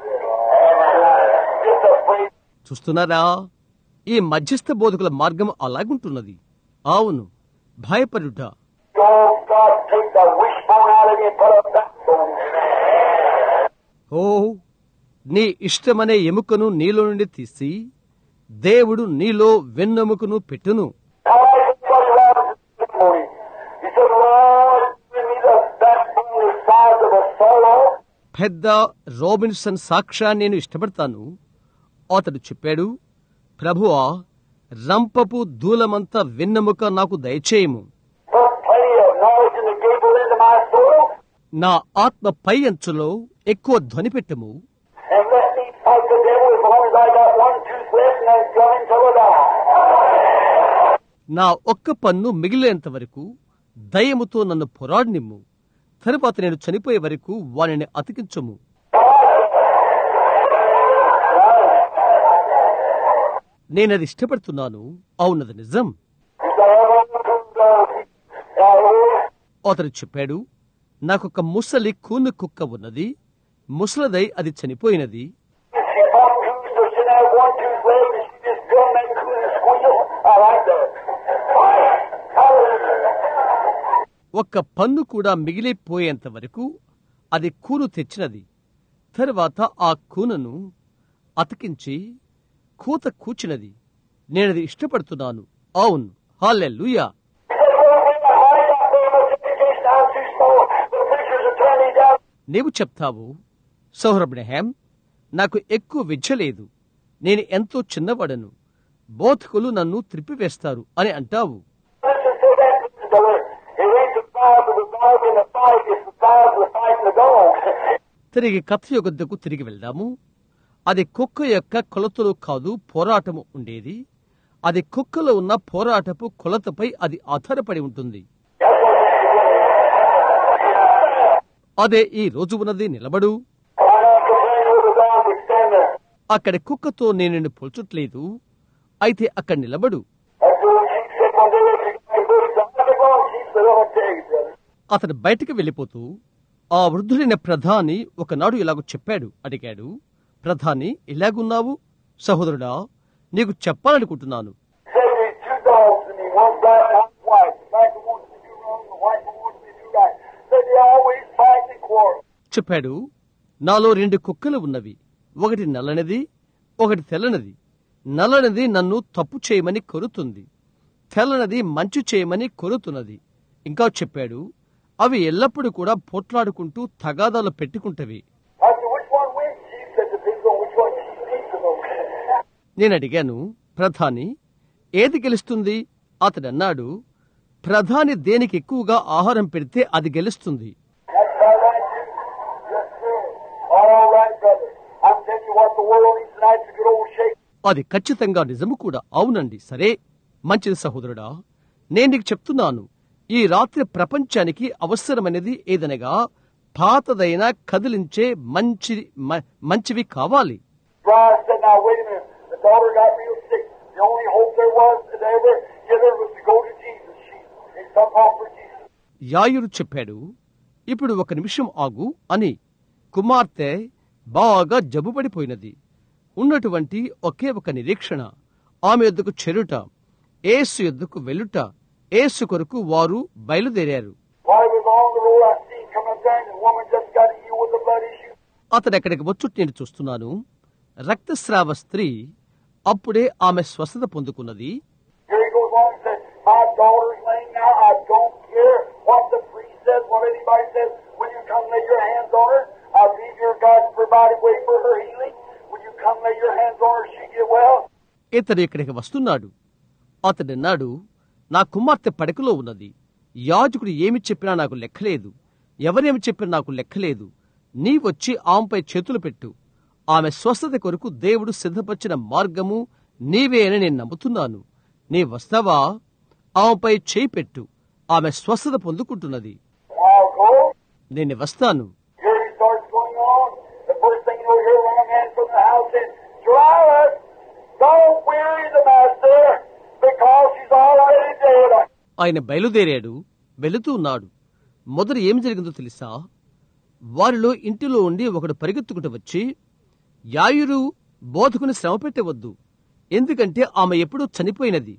[SPEAKER 2] just afraid.
[SPEAKER 1] చూస్తున్నారా ఈ మధ్యస్థ బోధకుల మార్గం అలాగుంటున్నది అవును భయపడుట
[SPEAKER 2] Oh, God, take the wishbone out of you and put a backbone.
[SPEAKER 1] ఓ నీ ఇష్టమనే ఎముకను నీలో నుండి తీసి దేవుడు నీలో వెన్నెముకను పెట్టును
[SPEAKER 2] How I somebody around this morning. He said, Lord, give me the backbone the size of a solo.
[SPEAKER 1] పెద్ద రాబిన్సన్ సాక్ష్యాన్ని నేను ఇష్టపడతాను అతడు చెప్పాడు ప్రభువా రంపపు దూలమంత వెన్నెముక నాకు దయచేయము
[SPEAKER 2] Put plenty of knowledge in the gable into my soul.
[SPEAKER 1] నా ఆత్మ పై అంచులో ఎక్కువ ధ్వని పెట్టము
[SPEAKER 2] And let me fight the devil as long as I got one tooth left and then gun until I die.
[SPEAKER 1] నా ఒక్క పన్ను మిగిలేంత వరకు దయముతో నన్ను పొరాడినిమ్ము తరువాత నేను చనిపోయే వరకు వానిని అతికించము నేనది ఇష్టపడుతున్నాను అవునది నిజం
[SPEAKER 2] He said, I want to uh, uh,
[SPEAKER 1] అతడు చెప్పాడు నాకొక ముసలి కూను కుక్క ఉన్నది ముసలదై అది చనిపోయినది
[SPEAKER 2] She bought tooth, so she had one tooth left, and she just drummed that coon and squeal. I like that. Hallelujah.
[SPEAKER 1] ఒక్క పన్ను కూడా మిగిలిపోయేంత వరకు అది కూను తెచ్చినది తరువాత ఆ కూనను అతికించి కూత కూచినది నేనది ఇష్టపడుతున్నాను అవును హాలెల్లుయా నీవు చెప్తావు సౌరబ్రహాం నాకు ఎక్కువ విద్య లేదు నేను ఎంతో చిన్నవాడను బోధకులు నన్ను త్రిప్పివేస్తారు అని అంటావు తిరిగి కథ యొద్దకు తిరిగి వెళ్దాము అది కుక్క యొక్క కొలతలు కాదు పోరాటము ఉండేది అది కుక్కలో ఉన్న పోరాటపు కొలతపై అది ఆధారపడి ఉంటుంది అదే ఈ రోజు ఉన్నది నిలబడు అక్కడి కుక్కతో నేను నిన్ను పోల్చట్లేదు అయితే అక్కడ నిలబడు అతడు బయటికి వెళ్ళిపోతూ ఆ వృద్ధుడైన ప్రధాని ఒకనాడు ఇలాగ చెప్పాడు అడిగాడు ప్రధాని ఇలాగున్నావు సహోదరుడా నీకు చెప్పాలనుకుంటున్నాను
[SPEAKER 2] Said there's two dogs to me, one black, one white. The black one wants to do wrong, the white
[SPEAKER 1] చెప్పాడు నాలో రెండు కుక్కలు ఉన్నవి ఒకటి నల్లనిది ఒకటి తెల్లనిది నల్లనిది నన్ను తప్పు చేయమని కొరుతుంది తెల్లనిది మంచి చేయమని కొరుతున్నది ఇంకా చెప్పాడు అవి ఎల్లప్పుడూ కూడా పోట్లాడుకుంటూ తగాదాలు పెట్టుకుంటవి
[SPEAKER 2] I said, which one wins? She said, depends on which one she eats the most.
[SPEAKER 1] నేను అడిగాను ప్రధాని ఏది గెలుస్తుంది అతడు అన్నాడు ప్రధాని దేనికి ఎక్కువగా ఆహారం పెడితే అది గెలుస్తుంది
[SPEAKER 2] That's all right, too. Yes, sir. All right, brother. I'm telling you what the world needs tonight is a good old shake.
[SPEAKER 1] అది ఖచ్చితంగా నిజము కూడా అవునండి సరే మంచిది సహోదరుడా నేను నీకు చెప్తున్నాను ఈ రాత్రి ప్రపంచానికి అవసరమైనది ఏదనగా పాతదైన కదిలించే మంచి మ- మంచివి కావాలి
[SPEAKER 2] Bride said, now wait a minute. The daughter got real sick. The only hope there was to ever give her was to go to Jesus. She, they come off for Jesus.
[SPEAKER 1] యాయురు చెప్పాడు ఇప్పుడు ఒక నిమిషం ఆగు అని కుమార్తె బాగా జబ్బుపడిపోయినది ఉన్నటువంటి ఒకే ఒక నిరీక్షణ ఆమె ఎద్దుకు చెరుట ఏసు ఎద్దుకు వెళ్ళుట ఏసు కొరకు వారు బయలుదేరారు
[SPEAKER 2] While he was on the road, I seen coming down, and the woman just got healed with a blood issue.
[SPEAKER 1] అతడు ఎక్కడికి వచ్చుట నేను చూస్తున్నాను రక్తస్రావ స్త్రీ అప్పుడే ఆమె స్వస్థత పొందుకున్నది
[SPEAKER 2] Here he goes on and says, My daughter's laying now. I don't care what the priest says, what anybody says. Will you come lay your hands on her? I believe your God's provided way for her healing. Will you come lay your hands on her? She get well.
[SPEAKER 1] ఇతడు ఇక్కడికి వస్తున్నాడు అతడన్నాడు నా కుమార్తె పడకలో ఉన్నది యాజకుడు ఏమి చెప్పినా నాకు లెక్కలేదు ఎవరేమి చెప్పినా నాకు లెక్కలేదు నీ వచ్చి ఆమెపై చేతులు పెట్టు ఆమె స్వస్థత కొరకు దేవుడు సిద్ధపరిచిన మార్గము నీవే అని నేను నమ్ముతున్నాను నీ వస్తావా ఆమెపై చేయి పెట్టు ఆమె స్వస్థత పొందుకుంటున్నది
[SPEAKER 2] I'll go.
[SPEAKER 1] నేను వస్తాను
[SPEAKER 2] Here he starts going on. The first thing you know, here run a man from the house says, Jairus, don't weary the master because she's already dead.
[SPEAKER 1] ఆయన బయలుదేరాడు వెళుతూ ఉన్నాడు మొదట ఏం జరిగిందో తెలుసా వారిలో ఇంటిలో ఉండి ఒకడు పరిగెత్తుకుంటూ వచ్చి యాయురు బోధకుని శ్రమ పెట్టవద్దు ఎందుకంటే ఆమె ఎప్పుడూ చనిపోయినది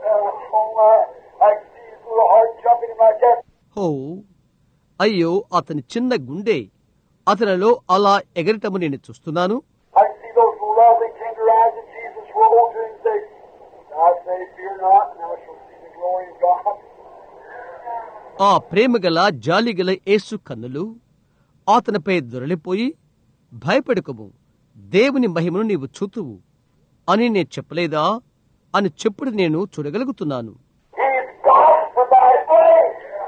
[SPEAKER 2] Oh, my. I can see his little heart jumping in my chest.
[SPEAKER 1] హో అయ్యో అతని చిన్న గుండె అతనిలో అలా ఎగరటము నేను చూస్తున్నాను
[SPEAKER 2] I can see those lovely tender eyes of Jesus roll to him and say, I say, fear not, and thou shalt see the glory of God.
[SPEAKER 1] ఆ ప్రేమగల జాలిగల యేసు కన్నులు అతనిపై దొరలిపోయి భయపడకము దేవుని మహిమను నీవు చూతువు అని నేను చెప్పలేదా అని చెప్పుడు నేను చూడగలుగుతున్నాను
[SPEAKER 2] He is God's provided way.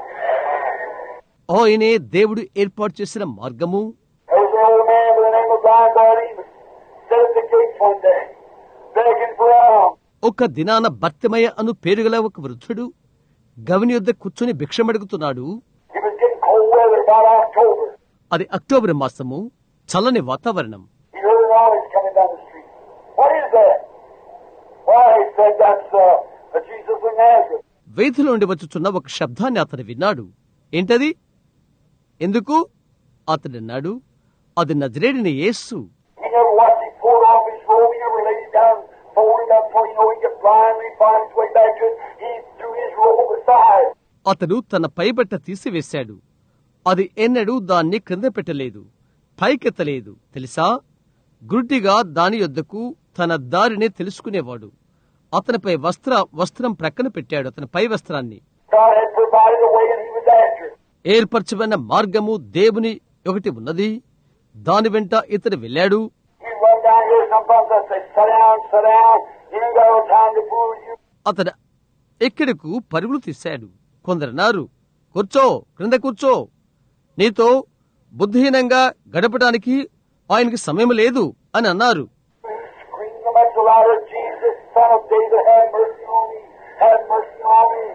[SPEAKER 1] ఆయనే దేవుడు ఏర్పాటు చేసిన మార్గము
[SPEAKER 2] There was an old man by the name of Blind Bartimaeus, sat at the gates one day, begging for alms.
[SPEAKER 1] ఒక దినాన భర్తమయ అను పేరుగల ఒక వృద్ధుడు గవిని యొద్ద కూర్చొని భిక్షమడుగుతున్నాడు
[SPEAKER 2] It was getting cold weather about October.
[SPEAKER 1] అది అక్టోబర్ మాసము చల్లని వాతావరణం
[SPEAKER 2] He heard a noise coming down the street. What is that? Why, he said, that's uh, uh, Jesus of Nazareth.
[SPEAKER 1] వీధిలో నుండి వచ్చుచున్న ఒక శబ్దాన్ని అతను విన్నాడు ఏంటది ఎందుకు అతడు అన్నాడు అది నజరేడిని యేసు
[SPEAKER 2] He never watched him pull off his robe. He never laid it down, fold it up so you know he could blindly find his way back to it. He threw his robe aside.
[SPEAKER 1] అతడు తన పైబట్ట తీసివేశాడు అది ఎన్నడూ దాన్ని క్రింద పెట్టలేదు పైకెత్తలేదు తెలుసా గుడ్డిగా దాని యొద్దకు తన దారిని తెలుసుకునేవాడు అతనిపై వస్త్ర వస్త్రం ప్రక్కన పెట్టాడు అతని పై వస్త్రాన్ని
[SPEAKER 2] God had provided a way and he was after it.
[SPEAKER 1] ఏర్పరచబడిన మార్గము దేవుని ఒకటి ఉన్నది దాని వెంట ఇతడు వెళ్ళాడు
[SPEAKER 2] You run down here, sometimes I say, sit down, sit down. You ain't got no time to fool you.
[SPEAKER 1] అతడు ఎక్కడకు పరుగులు తీశాడు కొందరన్నారు కూర్చో క్రింద కూర్చో నీతో బుద్ధిహీనంగా గడపడానికి ఆయనకి సమయం లేదు అని అన్నారు
[SPEAKER 2] Screaming much louder, Jesus, son of David, have mercy on me. Have mercy on me.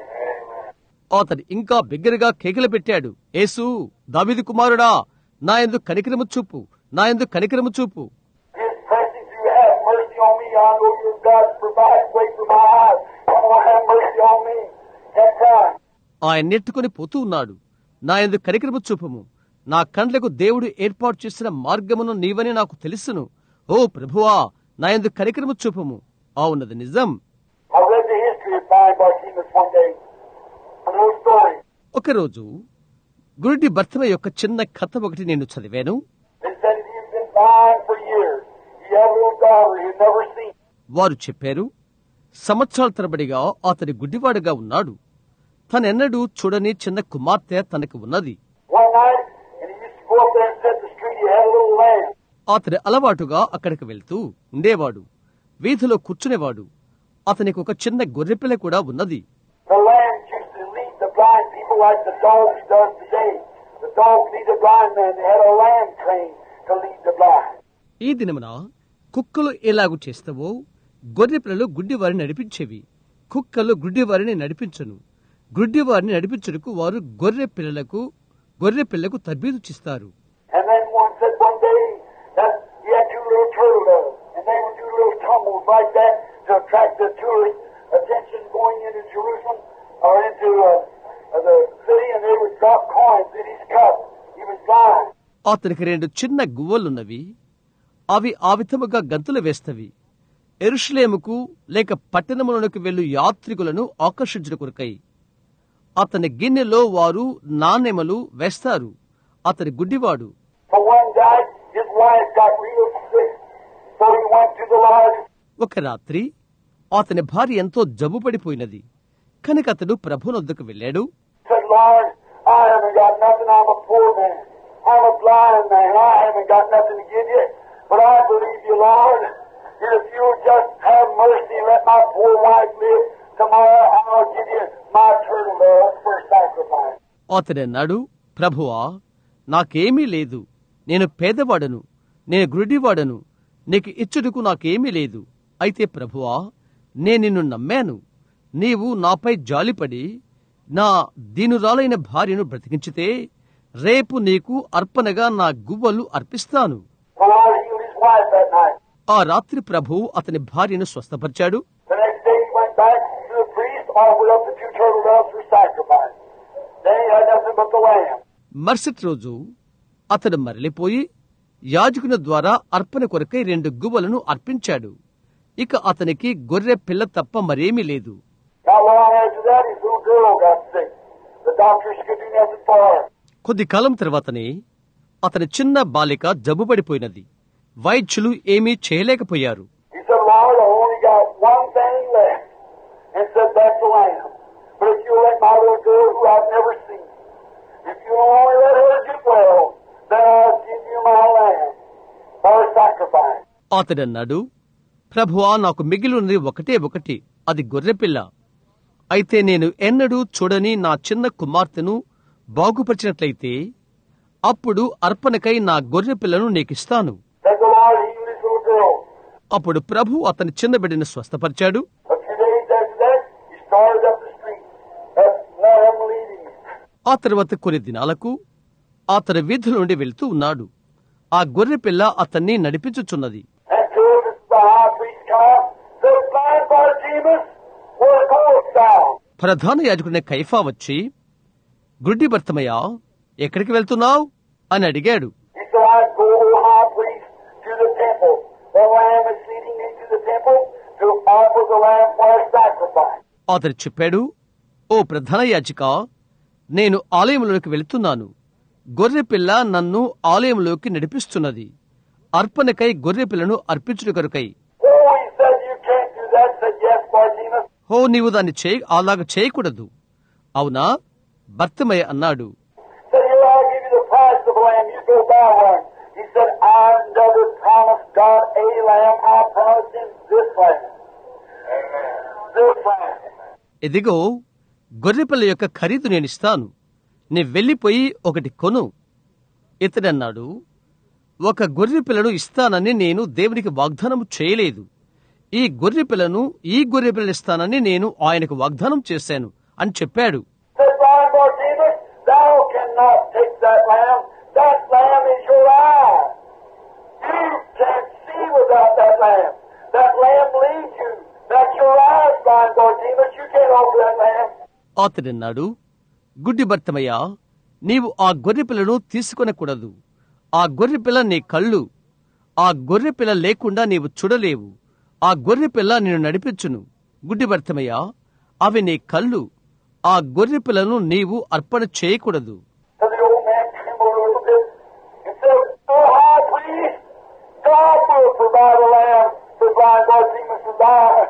[SPEAKER 1] అతడు ఇంకా బిగ్గరగా కేకలు పెట్టాడు యేసు దావిది కుమారుడా నా ఎందు కనికరము చూపు నా ఎందు కనికరము చూపు
[SPEAKER 2] His pressing through, have mercy on me. I know your God's provided way for my eyes. Come on, have mercy on me. Kept crying.
[SPEAKER 1] ఆయన నెట్టుకుని పోతూ ఉన్నాడు నా ఎందు కనికరము చూపము నా కండ్లకు దేవుడు ఏర్పాటు చేసిన మార్గమును నీవని నాకు తెలుసును ఓ ప్రభువా నా ఎందు కనికరము చూపము అవునది నిజం
[SPEAKER 2] I read the history of blind Bartimaeus one day. A little story.
[SPEAKER 1] ఒకరోజు గురుడి భర్తమ యొక్క చిన్న కథ ఒకటి నేను చదివాను
[SPEAKER 2] They said he had been blind for years. He had a little daughter he had never seen.
[SPEAKER 1] వారు చెప్పారు సంవత్సరాల తరబడిగా అతని గుడ్డివాడుగా ఉన్నాడు తనెన్నడూ చూడని చిన్న కుమార్తె తనకు ఉన్నది
[SPEAKER 2] One night, and he used to go up there and sit in the street. He had a little lamb.
[SPEAKER 1] అతని అలవాటుగా అక్కడికి వెళ్తూ ఉండేవాడు వీధిలో కూర్చునేవాడు అతనికి ఒక చిన్న గొర్రెపిల్ల కూడా ఉన్నది
[SPEAKER 2] The lamb used to lead the blind people like the dogs does today. The dogs lead the blind man. They had a lamb trained to lead the blind.
[SPEAKER 1] ఈ దినమున కుక్కలు ఎలాగు చేస్తావో గొర్రెపిల్లలు గుడ్డివారిని నడిపించేవి కుక్కలు గుడ్డివారిని నడిపించను గుడ్డివారిని నడిపించుటకు వారు గొర్రె పిల్లలకు గొర్రె పిల్లకు తర్బీదు చిస్తారు
[SPEAKER 2] And then one said one day that he had two little turtle doves, and they would do little tumbles like that to attract the tourist attention going into Jerusalem or into uh, uh, the city, and they would drop coins in his cup. He was blind.
[SPEAKER 1] అతనికి రెండు చిన్న గువ్వలున్నవి అవి ఆ విధముగా గంతులు వేస్తవి ఎరుషులేముకు లేక పట్టణములకు వెళ్ళు యాత్రికులను ఆకర్షించుట కొరకై అతని గిన్నెలో వారు నాణెమలు వేస్తారు అతని గుడ్డివాడు
[SPEAKER 2] So one night, his wife got real sick, so he went to the Lord.
[SPEAKER 1] ఒక రాత్రి అతని భార్య ఎంతో జబ్బు పడిపోయినది కనుక అతడు ప్రభునొద్దకు వెళ్ళాడు
[SPEAKER 2] Said, Lord, I haven't got nothing. I'm a poor man. I'm a blind man. I haven't got nothing to give you. But I believe you, Lord. If you'll just have mercy and let my poor wife live, tomorrow I'll give you my turtle dove for sacrifice.
[SPEAKER 1] అతడు అన్నాడు ప్రభువా నాకేమీ లేదు నేను పేదవాడను నేను గురుడివాడను నీకు ఇచ్చుటకు నాకేమీ లేదు అయితే ప్రభువా నేను నిన్ను నమ్మాను నీవు నాపై జాలిపడి నా దీనురాలైన భార్యను బ్రతికించితే రేపు నీకు అర్పణగా నా గువ్వలు అర్పిస్తాను
[SPEAKER 2] The Lord healed his wife that night.
[SPEAKER 1] ఆ రాత్రి ప్రభువు అతని భార్యను స్వస్థపరిచాడు
[SPEAKER 2] The next day he went back to the priest, offered up the two turtle doves for sacrifice. Then he had nothing but the lamb.
[SPEAKER 1] మరుసటి రోజు అతడు మరలిపోయి యాజకుని ద్వారా అర్పణ కొరకై రెండు గువ్వలను అర్పించాడు ఇక అతనికి గొర్రె పిల్ల తప్ప మరేమీ లేదు
[SPEAKER 2] Not long after that, his little girl got sick. The doctors could do nothing for her.
[SPEAKER 1] కొద్ది కాలం తర్వాతనే అతని చిన్న బాలిక జబ్బుపడిపోయినది వైద్యులు ఏమీ చేయలేకపోయారు
[SPEAKER 2] He said, Lord, I only got one thing left. And said, that's the lamb. But if you'll let my little girl, who I've never seen, if you'll only let her get well, then I'll give you my lamb for a sacrifice.
[SPEAKER 1] అతడన్నాడు ప్రభువా నాకు మిగిలినది ఒకటే ఒకటి అది గొర్రెపిల్ల అయితే నేను ఎన్నడూ చూడని నా చిన్న కుమార్తెను బాగుపరిచినట్లయితే అప్పుడు అర్పణకై నా గొర్రెపిల్లను నీకిస్తాను
[SPEAKER 2] Said the Lord, healed his little girl.
[SPEAKER 1] అప్పుడు ప్రభు అతని చిన్న బిడ్డను స్వస్థపరిచాడు
[SPEAKER 2] A few days after that, he started up the street. That's one of them leading.
[SPEAKER 1] ఆ తర్వాత కొన్ని దినాలకు అతని వీధుల నుండి వెళ్తూ ఉన్నాడు ఆ గొర్రె పిల్ల అతన్ని నడిపించుచున్నది
[SPEAKER 2] And Caiaphas, the high priest, come, said, Blind Bartimaeus, where goest thou?
[SPEAKER 1] ప్రధాన యాజకుడిని కైఫా వచ్చి గుడ్డి భర్తమయ్యా ఎక్కడికి వెళ్తున్నావు అని అడిగాడు
[SPEAKER 2] He said, I go, O high priest, to the temple. The lamb is leading me to the temple to offer the lamb for a sacrifice.
[SPEAKER 1] అతడు చెప్పాడు ఓ ప్రధాన యాజక నేను ఆలయంలోకి వెళుతున్నాను గొర్రె పిల్ల నన్ను ఆలయంలోకి నడిపిస్తున్నది అర్పణకై గొర్రె పిల్లను అర్పించుట కొరకై
[SPEAKER 2] Oh, he said, you can't do that. Said, yes, Bartimaeus.
[SPEAKER 1] హో నీవు దాన్ని చేయ అలాగ చేయకూడదు అవునా భర్తమయ్య అన్నాడు
[SPEAKER 2] Said, here, I'll give you the price of a lamb. You go buy one. He said, I never promised God a lamb. I promised him this lamb. This lamb.
[SPEAKER 1] ఇదిగో గొర్రెపిల్ల యొక్క ఖరీదు నేనిస్తాను నీ వెళ్ళిపోయి ఒకటి కొను ఇతడన్నాడు ఒక గొర్రె పిల్లను ఇస్తానని నేను దేవునికి వాగ్దానం చేయలేదు ఈ గొర్రె పిల్లను ఈ గొర్రె పిల్లను ఇస్తానని నేను ఆయనకు వాగ్దానం చేశాను అని చెప్పాడు
[SPEAKER 2] Said Blind Bartimaeus, thou cannot take that lamb. That lamb is your eye. You can't see without that lamb. That lamb leads you. That's your eyes, Blind Bartimaeus. You can't offer that lamb.
[SPEAKER 1] అతడన్నాడు గుడ్డి భర్తమయ్యా నీవు ఆ గొర్రె పిల్లను తీసుకొనకూడదు ఆ గొర్రె పిల్ల నీ కళ్ళు ఆ గొర్రె పిల్ల లేకుండా నీవు చూడలేవు ఆ గొర్రె పిల్ల నిన్ను నడిపించును గుడ్డి భర్తమయ్యా అవి నీ కళ్ళు ఆ గొర్రె పిల్లను నీవు అర్పణ చేయకూడదు
[SPEAKER 2] So the old die.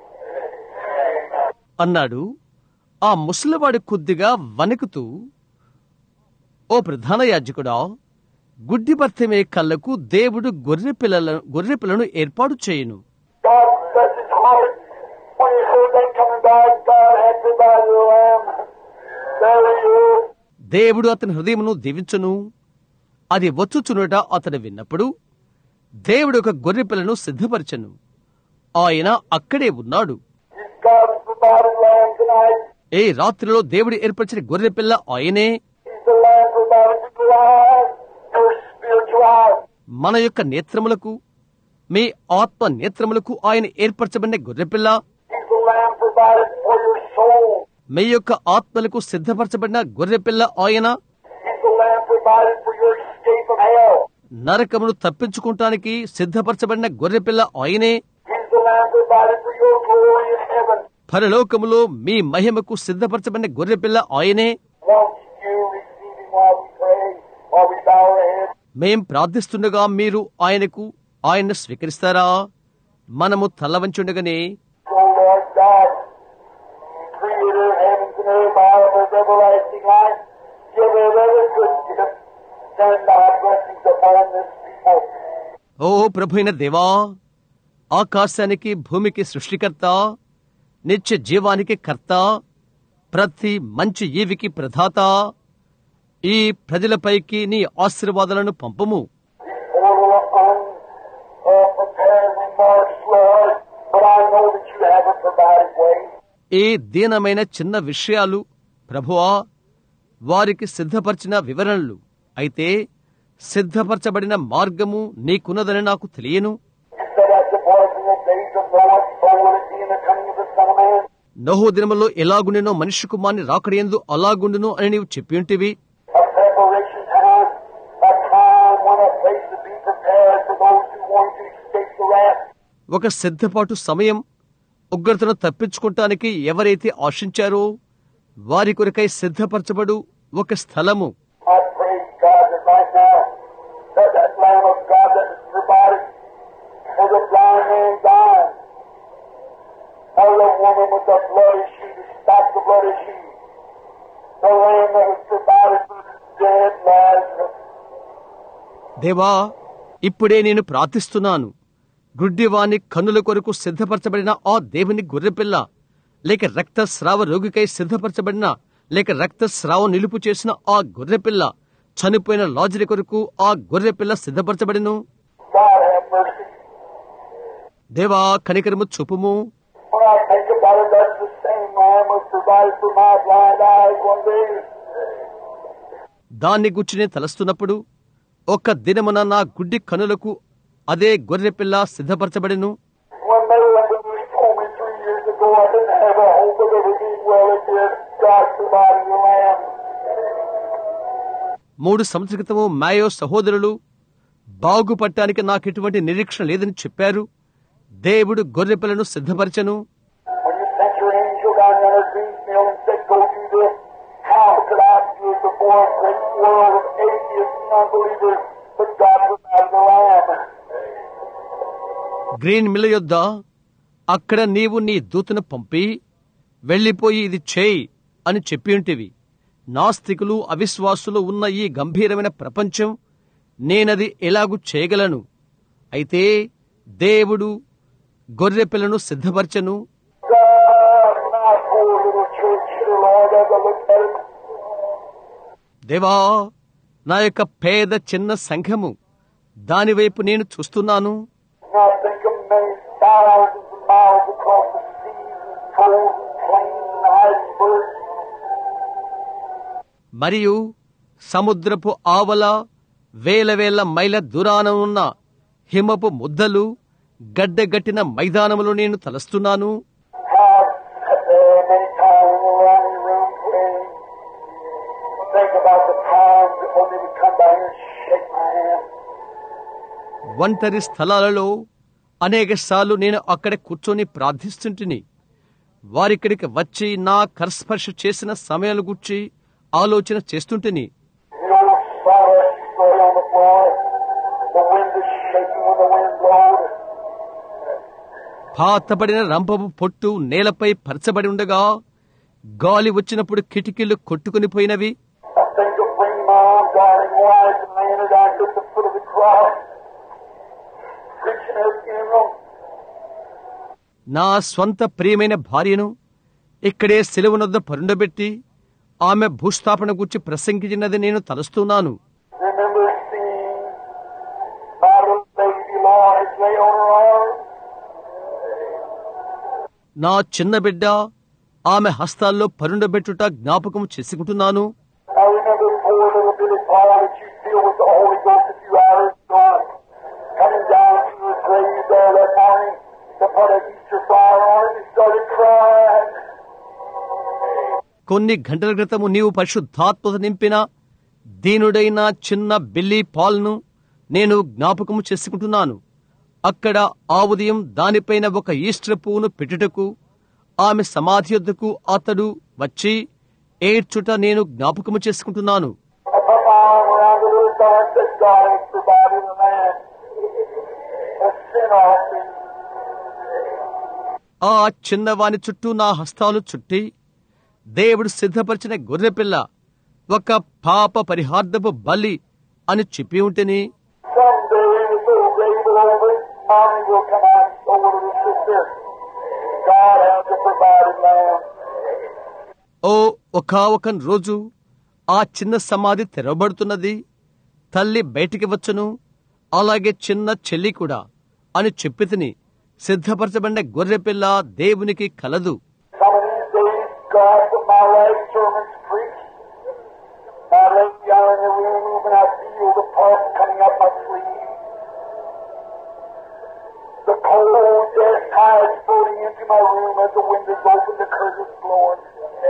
[SPEAKER 1] అన్నాడు ఆ ముసలివాడు కొద్దిగా వణుకుతూ ఓ ప్రధాన యాజకుడా గుడ్డి భర్తమే కళ్ళకు దేవుడు గొర్రె పిల్లల గొర్రె పిల్లను ఏర్పాటు చేయును
[SPEAKER 2] God bless his heart. When he heard that coming back, God had provided a lamb. There he is.
[SPEAKER 1] దేవుడు అతని హృదయమును దీవించును అది వచ్చుచునుట అతడు విన్నప్పుడు దేవుడు ఒక గొర్రె పిల్లను సిద్ధపరచను ఆయన అక్కడే ఉన్నాడు
[SPEAKER 2] He's God's provided lamb tonight.
[SPEAKER 1] ఏ రాత్రిలో దేవుడు ఏర్పరిచిన గొర్రె పిల్ల ఆయనే
[SPEAKER 2] He's the lamb provided to your eyes, your spiritual eyes.
[SPEAKER 1] మన యొక్క నేత్రములకు మీ ఆత్మ నేత్రములకు ఆయన ఏర్పరచబడిన గొర్రెపిల్ల
[SPEAKER 2] He's the lamb provided for your soul.
[SPEAKER 1] మీ యొక్క ఆత్మలకు సిద్ధపరచబడిన గొర్రెపిల్ల ఆయన
[SPEAKER 2] He's the lamb provided for your escape from hell.
[SPEAKER 1] నరకమును తప్పించుకుంటానికి సిద్ధపరచబడిన గొర్రెపిల్ల ఆయనే
[SPEAKER 2] He's the lamb provided for your glory in heaven.
[SPEAKER 1] పరలోకములో మీ మహిమకు సిద్ధపరచబడిన గొర్రెపిల్ల ఆయనే
[SPEAKER 2] Won't you receive him while we pray, while we bow our heads?
[SPEAKER 1] మేం ప్రార్థిస్తుండగా మీరు ఆయనకు ఆయన్ను స్వీకరిస్తారా మనము తల వంచుండగానే
[SPEAKER 2] O Lord God, creator of heavens and earth, out of everlasting life, give us every good gift. Send thy blessings upon this people.
[SPEAKER 1] ఓ ప్రభుైన దేవా ఆకాశానికి భూమికి సృష్టికర్త నిత్య జీవానికి కర్త ప్రతి మంచి ఈవికి ప్రధాత ఈ ప్రజలపైకి నీ ఆశీర్వాదాలను పంపము
[SPEAKER 2] These poor little unprepared remarks, Lord, but I know that you have a provided way.
[SPEAKER 1] ఈ దీనమైన చిన్న విషయాలు ప్రభువా వారికి సిద్ధపరిచిన వివరణలు అయితే సిద్ధపరచబడిన మార్గము నీకున్నదని నాకు తెలియను
[SPEAKER 2] You said as it was in the days of Noah, so will it be in the coming of the Son of Man.
[SPEAKER 1] నహో దినములో ఎలాగుండెనో మనిషి కుమార్ని రాకడయందు అలాగుండును అని నీవు చెప్పియుంటివి
[SPEAKER 2] A preparation time, a time when a place to be prepared for those who want to escape the wrath.
[SPEAKER 1] ఒక సిద్ధపాటు సమయం ఉగ్రతను తప్పించుకుంటానికి ఎవరైతే ఆశించారో వారి కొరకై సిద్ధపరచబడు ఒక స్థలము
[SPEAKER 2] I pray, God, that right now, that that Lamb of God that was provided for the blind man's eyes, or the woman with the blood issue, the stop the blood issue, the Lamb that was provided for the dead Lazarus,
[SPEAKER 1] దేవా ఇప్పుడే నేను ప్రార్థిస్తున్నాను గుడ్డివాని కన్నుల కొరకు సిద్ధపరచబడిన ఆ దేవుని గొర్రెపిల్ల లేక రక్తస్రావ రోగికై సిద్ధపరచబడిన లేక రక్తస్రావం నిలుపు చేసిన ఆ గొర్రెపిల్ల చనిపోయిన లాజరి కొరకు ఆ గొర్రెపిల్ల సిద్ధపరచబడిను
[SPEAKER 2] God have mercy.
[SPEAKER 1] దేవా కనికరము చూపుము
[SPEAKER 2] When I think about it, that's the same Lamb was provided for my blind eyes one day.
[SPEAKER 1] దాన్ని గుచ్చి నేను తలస్తున్నప్పుడు ఒక్క దినమున నా గుడ్డి కనులకు అదే గొర్రెపిల్ల సిద్ధపరచబడెను
[SPEAKER 2] When Maryland was told me three years ago I didn't have a hope of ever being well again, God provided the Lamb.
[SPEAKER 1] మూడు సంవత్సరాల క్రితము మాయో సహోదరులు బాగుపడటానికి నాకు ఎటువంటి నిరీక్షణ లేదని చెప్పారు దేవుడు గొర్రెపిల్లను సిద్ధపరచను
[SPEAKER 2] When you sent your angel down there at Greensmill and said, go do this, how could I do it before a great world of atheists and unbelievers? But God provided the Lamb.
[SPEAKER 1] Green Mill యొద్ద అక్కడ నీవు నీ దూతను పంపి వెళ్ళిపోయి ఇది చేయి అని చెప్పియుంటివి నాస్తికులు అవిశ్వాసులు ఉన్న ఈ గంభీరమైన ప్రపంచం నేనది ఎలాగూ చేయగలను అయితే దేవుడు గొర్రెపిల్లను సిద్ధపరచను
[SPEAKER 2] God, my poor little church here, Lord, as I look at it,
[SPEAKER 1] దేవా నా యొక్క పేద చిన్న సంఘము దానివైపు నేను చూస్తున్నాను
[SPEAKER 2] and I think of many thousands of miles across the seas and coals and plains and icebergs.
[SPEAKER 1] మరియు సముద్రపు ఆవల వేల వేల మైల దూరాన ఉన్న హిమపు ముద్దలు గడ్డగట్టిన మైదానములో నేను తలస్తున్నాను
[SPEAKER 2] I've sat there many times in the lonely room praying. Think about the times that when they would come by here and shake my hand.
[SPEAKER 1] ఒంటరి స్థలాలలో అనేక సార్లు నేను అక్కడ కూర్చొని ప్రార్థిస్తుంటిని వారిక్కడికి వచ్చి నా కరస్పర్శ చేసిన సమయాల గుర్చి ఆలోచన చేస్తుంటిని
[SPEAKER 2] The old sawdust used to lay on the floor. The wind was shaking when the wind blowed.
[SPEAKER 1] పాతబడిన రంపపు పొట్టు నేలపై పరచబడి ఉండగా గాలి వచ్చినప్పుడు కిటికీలు కొట్టుకుని పోయినవి
[SPEAKER 2] I think of bringing my own darling wife and laying her down at the foot of the cross, preaching her funeral.
[SPEAKER 1] నా స్వంత ప్రియమైన భార్యను ఇక్కడే సెలవునొద్ద పరుండబెట్టి ఆమె భూస్థాపన గురించి ప్రసంగించినది నేను తలుస్తున్నాను
[SPEAKER 2] Remember seeing my little baby Lord lay on her arm.
[SPEAKER 1] నా చిన్న బిడ్డ ఆమె హస్తాల్లో పరుండబెట్టుట జ్ఞాపకం చేసుకుంటున్నాను
[SPEAKER 2] I remember poor little Billy Paul that you filled with the Holy Ghost a few hours ago, coming down to the grave there that morning to put an Easter fire on it and started crying.
[SPEAKER 1] కొన్ని గంటల క్రితము నీవు పరిశుద్ధాత్మత నింపిన దీనుడైన చిన్న Billy పాల్ను నేను జ్ఞాపకము చేసుకుంటున్నాను అక్కడ ఆ ఉదయం దానిపైన ఒక ఈస్టర్ పువ్వును పెట్టుటకు ఆమె సమాధి యొద్దకు అతడు వచ్చి ఏడ్చుట నేను జ్ఞాపకము చేసుకుంటున్నాను
[SPEAKER 2] I put my arm around the little fellow and said, God has provided a man a sin offering.
[SPEAKER 1] ఆ చిన్నవాని చుట్టూ నా హస్తాలు చుట్టి దేవుడు సిద్ధపరిచిన గొర్రెపిల్ల ఒక పాప పరిహార్థపు బలి అని చెప్పి ఉంటేనే
[SPEAKER 2] Someday this little grave will over, mommy will come out and show little sister. God has a provided lamb.
[SPEAKER 1] ఓ ఒక ఒక రోజు ఆ చిన్న సమాధి తెరవబడుతున్నది తల్లి బయటికి వచ్చును అలాగే చిన్న చెల్లి కూడా అని చెప్పి తిని సిద్ధపరచబడిన గొర్రెపిల్ల దేవునికి కలదు
[SPEAKER 2] Some of these days, God put my last sermons preached. I lay down in the room and I feel the pulse coming up my sleeve. The cold, dead tides floating into my room as the windows open, the curtains blowing.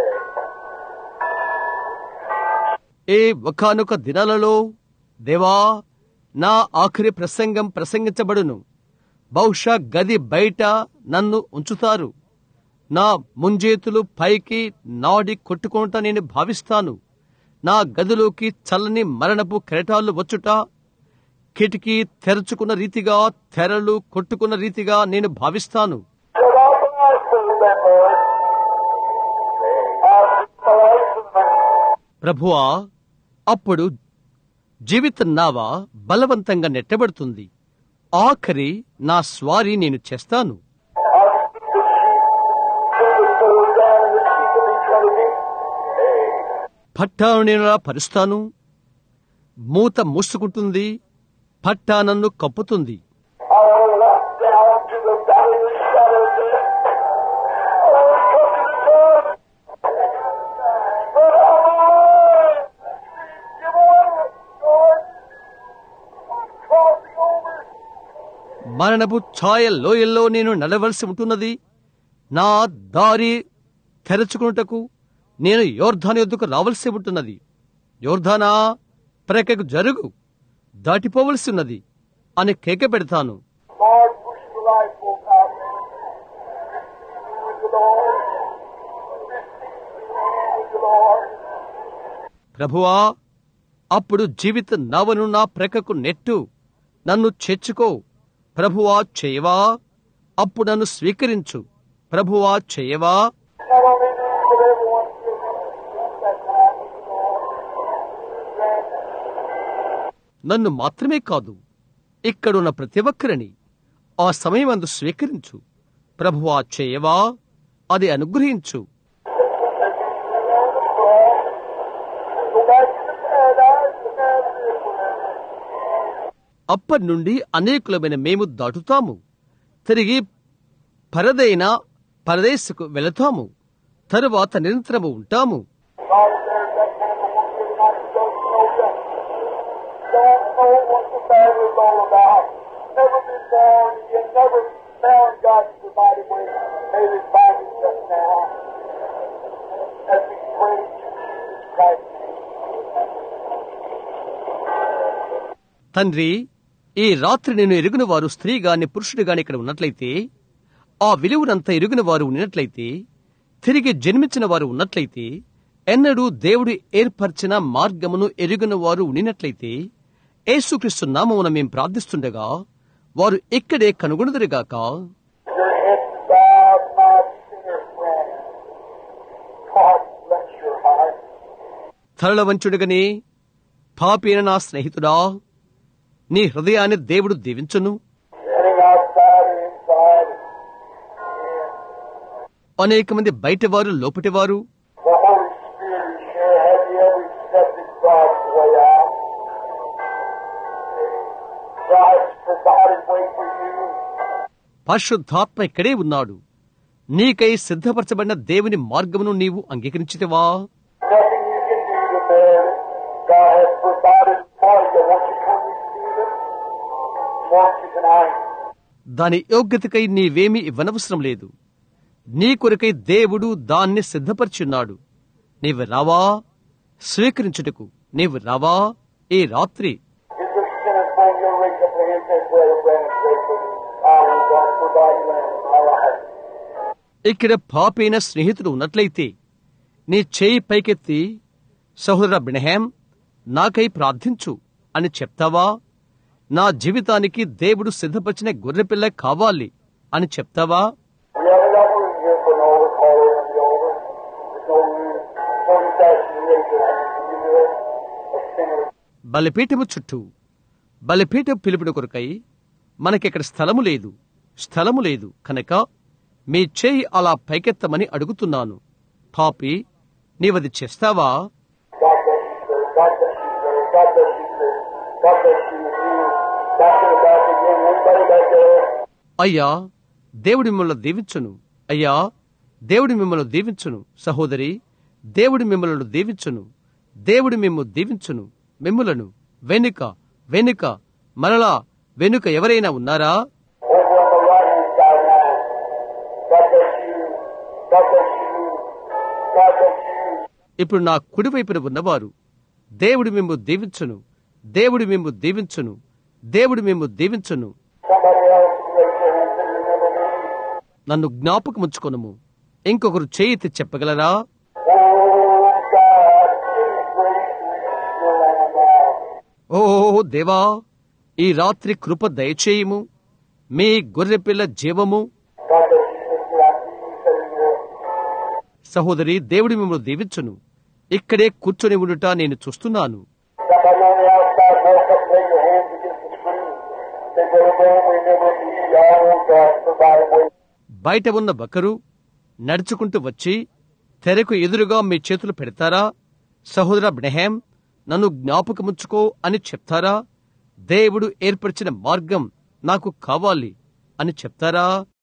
[SPEAKER 1] ఏ ఒకానొక దినాలలో దేవా నా ఆఖరి ప్రసంగం ప్రసంగించబడును బహుశా గది బయట నన్ను ఉంచుతారు నా ముంజేతులు పైకి నాడి కొట్టుకుంట నేను భావిస్తాను నా గదిలోకి చల్లని మరణపు కెరటాలు వచ్చుట కిటికీ తెరుచుకున్న రీతిగా తెరలు కొట్టుకున్న రీతిగా నేను భావిస్తాను
[SPEAKER 2] Said, how can I say that, Lord? I see the life of man.
[SPEAKER 1] ప్రభువా అప్పుడు జీవిత నావ బలవంతంగా నెట్టబడుతుంది ఆఖరి నా స్వారీ నేను చేస్తాను
[SPEAKER 2] I see the sheep through the sword down and the sheep will be trying to
[SPEAKER 1] పట్టాను నేను అలా పరుస్తాను మూత మూసుకుంటుంది పట్టా నన్ను కప్పుతుంది
[SPEAKER 2] I will walk down to the valley of the shadow of death. I will come to the Lord. But I'm alive. Give away, Lord. I'm crossing over.
[SPEAKER 1] మరణపు ఛాయ లోయల్లో నేను నడవలసి ఉంటున్నది నా దారి తెరచుకున్నటకు నేను యోర్ధాను ఎద్దుకు రావలసి ఉంటున్నది యోర్ధానా ప్రక్కకు జరుగు దాటిపోవలసి ఉన్నది అని కేక పెడతాను
[SPEAKER 2] Lord, push the rifle out there. With the Lord. With the Lord.
[SPEAKER 1] ప్రభువా అప్పుడు జీవిత నవను నా ప్రక్కకు నెట్టు నన్ను చేర్చుకో ప్రభువా చేయవా అప్పుడు నన్ను స్వీకరించు ప్రభువా చేయవా
[SPEAKER 2] Not only me, but everyone feels that time with the Lord.
[SPEAKER 1] నన్ను మాత్రమే కాదు ఇక్కడున్న ప్రతి ఒక్కరిని ఆ సమయం అందు స్వీకరించు ప్రభువా చేయవా అది అనుగ్రహించు
[SPEAKER 2] Go back to the paradise and have this forever.
[SPEAKER 1] అప్పటి నుండి అనేకులమైన మేము దాటుతాము తిరిగి పరదైన పరదేశకు వెళతాము తరువాత నిరంతరము ఉంటాము
[SPEAKER 2] God, there's that man who wants to not don't know yet. Don't know what the battle is all about. Never been born again, never found God's provided way. May they find it just now. As we pray to Jesus Christ.
[SPEAKER 1] తండ్రి ఈ రాత్రి నేను ఎరుగున వారు స్త్రీ గాని పురుషుడు గాని ఇక్కడ ఉన్నట్లయితే ఆ విలువనంతా ఎరుగున వారు ఉన్నట్లయితే తిరిగి జన్మించిన వారు ఉన్నట్లయితే ఎన్నడూ దేవుడు ఏర్పరిచిన మార్గమును ఎరుగున వారు ఉండినట్లయితే యేసుక్రీస్తు నామమున మేం ప్రార్థిస్తుండగా వారు ఇక్కడే కనుగొనదురుగాక
[SPEAKER 2] Your head
[SPEAKER 1] స్థలవంచుడుగనే పాపైన నా స్నేహితుడా నీ హృదయాన్ని దేవుడు దీవించును
[SPEAKER 2] Sitting outside or inside.
[SPEAKER 1] అనేక మంది బయటవారు లోపటివారు
[SPEAKER 2] The Holy Spirit is here. Have you ever accepted God's way out? God's provided way for you.
[SPEAKER 1] పరిశుద్ధాత్మ ఇక్కడే ఉన్నాడు నీకై సిద్ధపరచబడిన దేవుని మార్గమును నీవు అంగీకరించితివా
[SPEAKER 2] Nothing you can do to merit it. God has provided for you. Won't you come receive it? Won't you tonight?
[SPEAKER 1] దాని యోగ్యతకై నీవేమీ ఇవ్వనవసరం లేదు నీ కొరకై దేవుడు దాన్ని సిద్ధపరిచున్నాడు నీవు రావా స్వీకరించుటకు నీవు రావా ఈ రాత్రి
[SPEAKER 2] Is there sinners when you'll raise up your hands and pray, pray, and pray for me? I will God provide you in my life.
[SPEAKER 1] ఇక్కడ పాపైన స్నేహితుడు ఉన్నట్లయితే నీ చేయి పైకెత్తి సహోదర బినహాం నాకై ప్రార్థించు అని చెప్తావా నా జీవితానికి దేవుడు సిద్ధపరిచిన గొర్రెపిల్ల కావాలి అని చెప్తావా
[SPEAKER 2] We have enough room here for an altar call over the altar. There's no room. Only fashion you raise your hand. Can you do it? A sinner.
[SPEAKER 1] బలిపీఠము చుట్టూ బలిపీఠం పిలుపుడు కొరకై మనకిక్కడ స్థలము లేదు స్థలము లేదు కనుక మీ చేయి అలా పైకెత్తమని అడుగుతున్నాను పాపి నీవది చేస్తావా
[SPEAKER 2] God bless you, sir. God bless you, sir. God bless you, sir. God bless you. You back to the back again. Anybody back there?
[SPEAKER 1] అయ్యా దేవుడి మిమ్మల్ని దీవించును అయ్యా దేవుడి మిమ్మల్ని దీవించును సహోదరి దేవుడి మిమ్మల్ని దీవించును దేవుడి మిమ్ము దీవించును మిమ్ములను వెనుక వెనుక మరలా వెనుక ఎవరైనా ఉన్నారా
[SPEAKER 2] Over on the right hand side now. God bless you. God bless you. God bless you.
[SPEAKER 1] ఇప్పుడు నా కుడివైపున ఉన్నవారు దేవుడి మిమ్ము దీవించును దేవుడి మిమ్ము దీవించును దేవుడి మిమ్ము దీవించును
[SPEAKER 2] Somebody else raise your hand and remember me.
[SPEAKER 1] నన్ను జ్ఞాపకముంచుకొనుము ఇంకొకరు చేయితి చెప్పగలరా
[SPEAKER 2] Oh, God, please grace me your land now.
[SPEAKER 1] ఓ దేవా ఈ రాత్రి కృప దయచేయము మీ గొర్రెపిల్ల జీవము
[SPEAKER 2] God bless you, sister. I see you sitting here.
[SPEAKER 1] సహోదరి దేవుడి మిమ్మల్ని దీవించును ఇక్కడే కూర్చొని ఉండుట నేను చూస్తున్నాను
[SPEAKER 2] Somebody on the outside walk up, lay your hands against the screen. Say, Brother Branham, remember me. I know God provided way.
[SPEAKER 1] బయట ఉన్న ఒకరు నడుచుకుంటూ వచ్చి తెరకు ఎదురుగా మీ చేతులు పెడతారా సహోదర బ్నెహాం నన్ను జ్ఞాపకముంచుకో అని చెప్తారా దేవుడు ఏర్పరిచిన మార్గం నాకు కావాలి అని చెప్తారా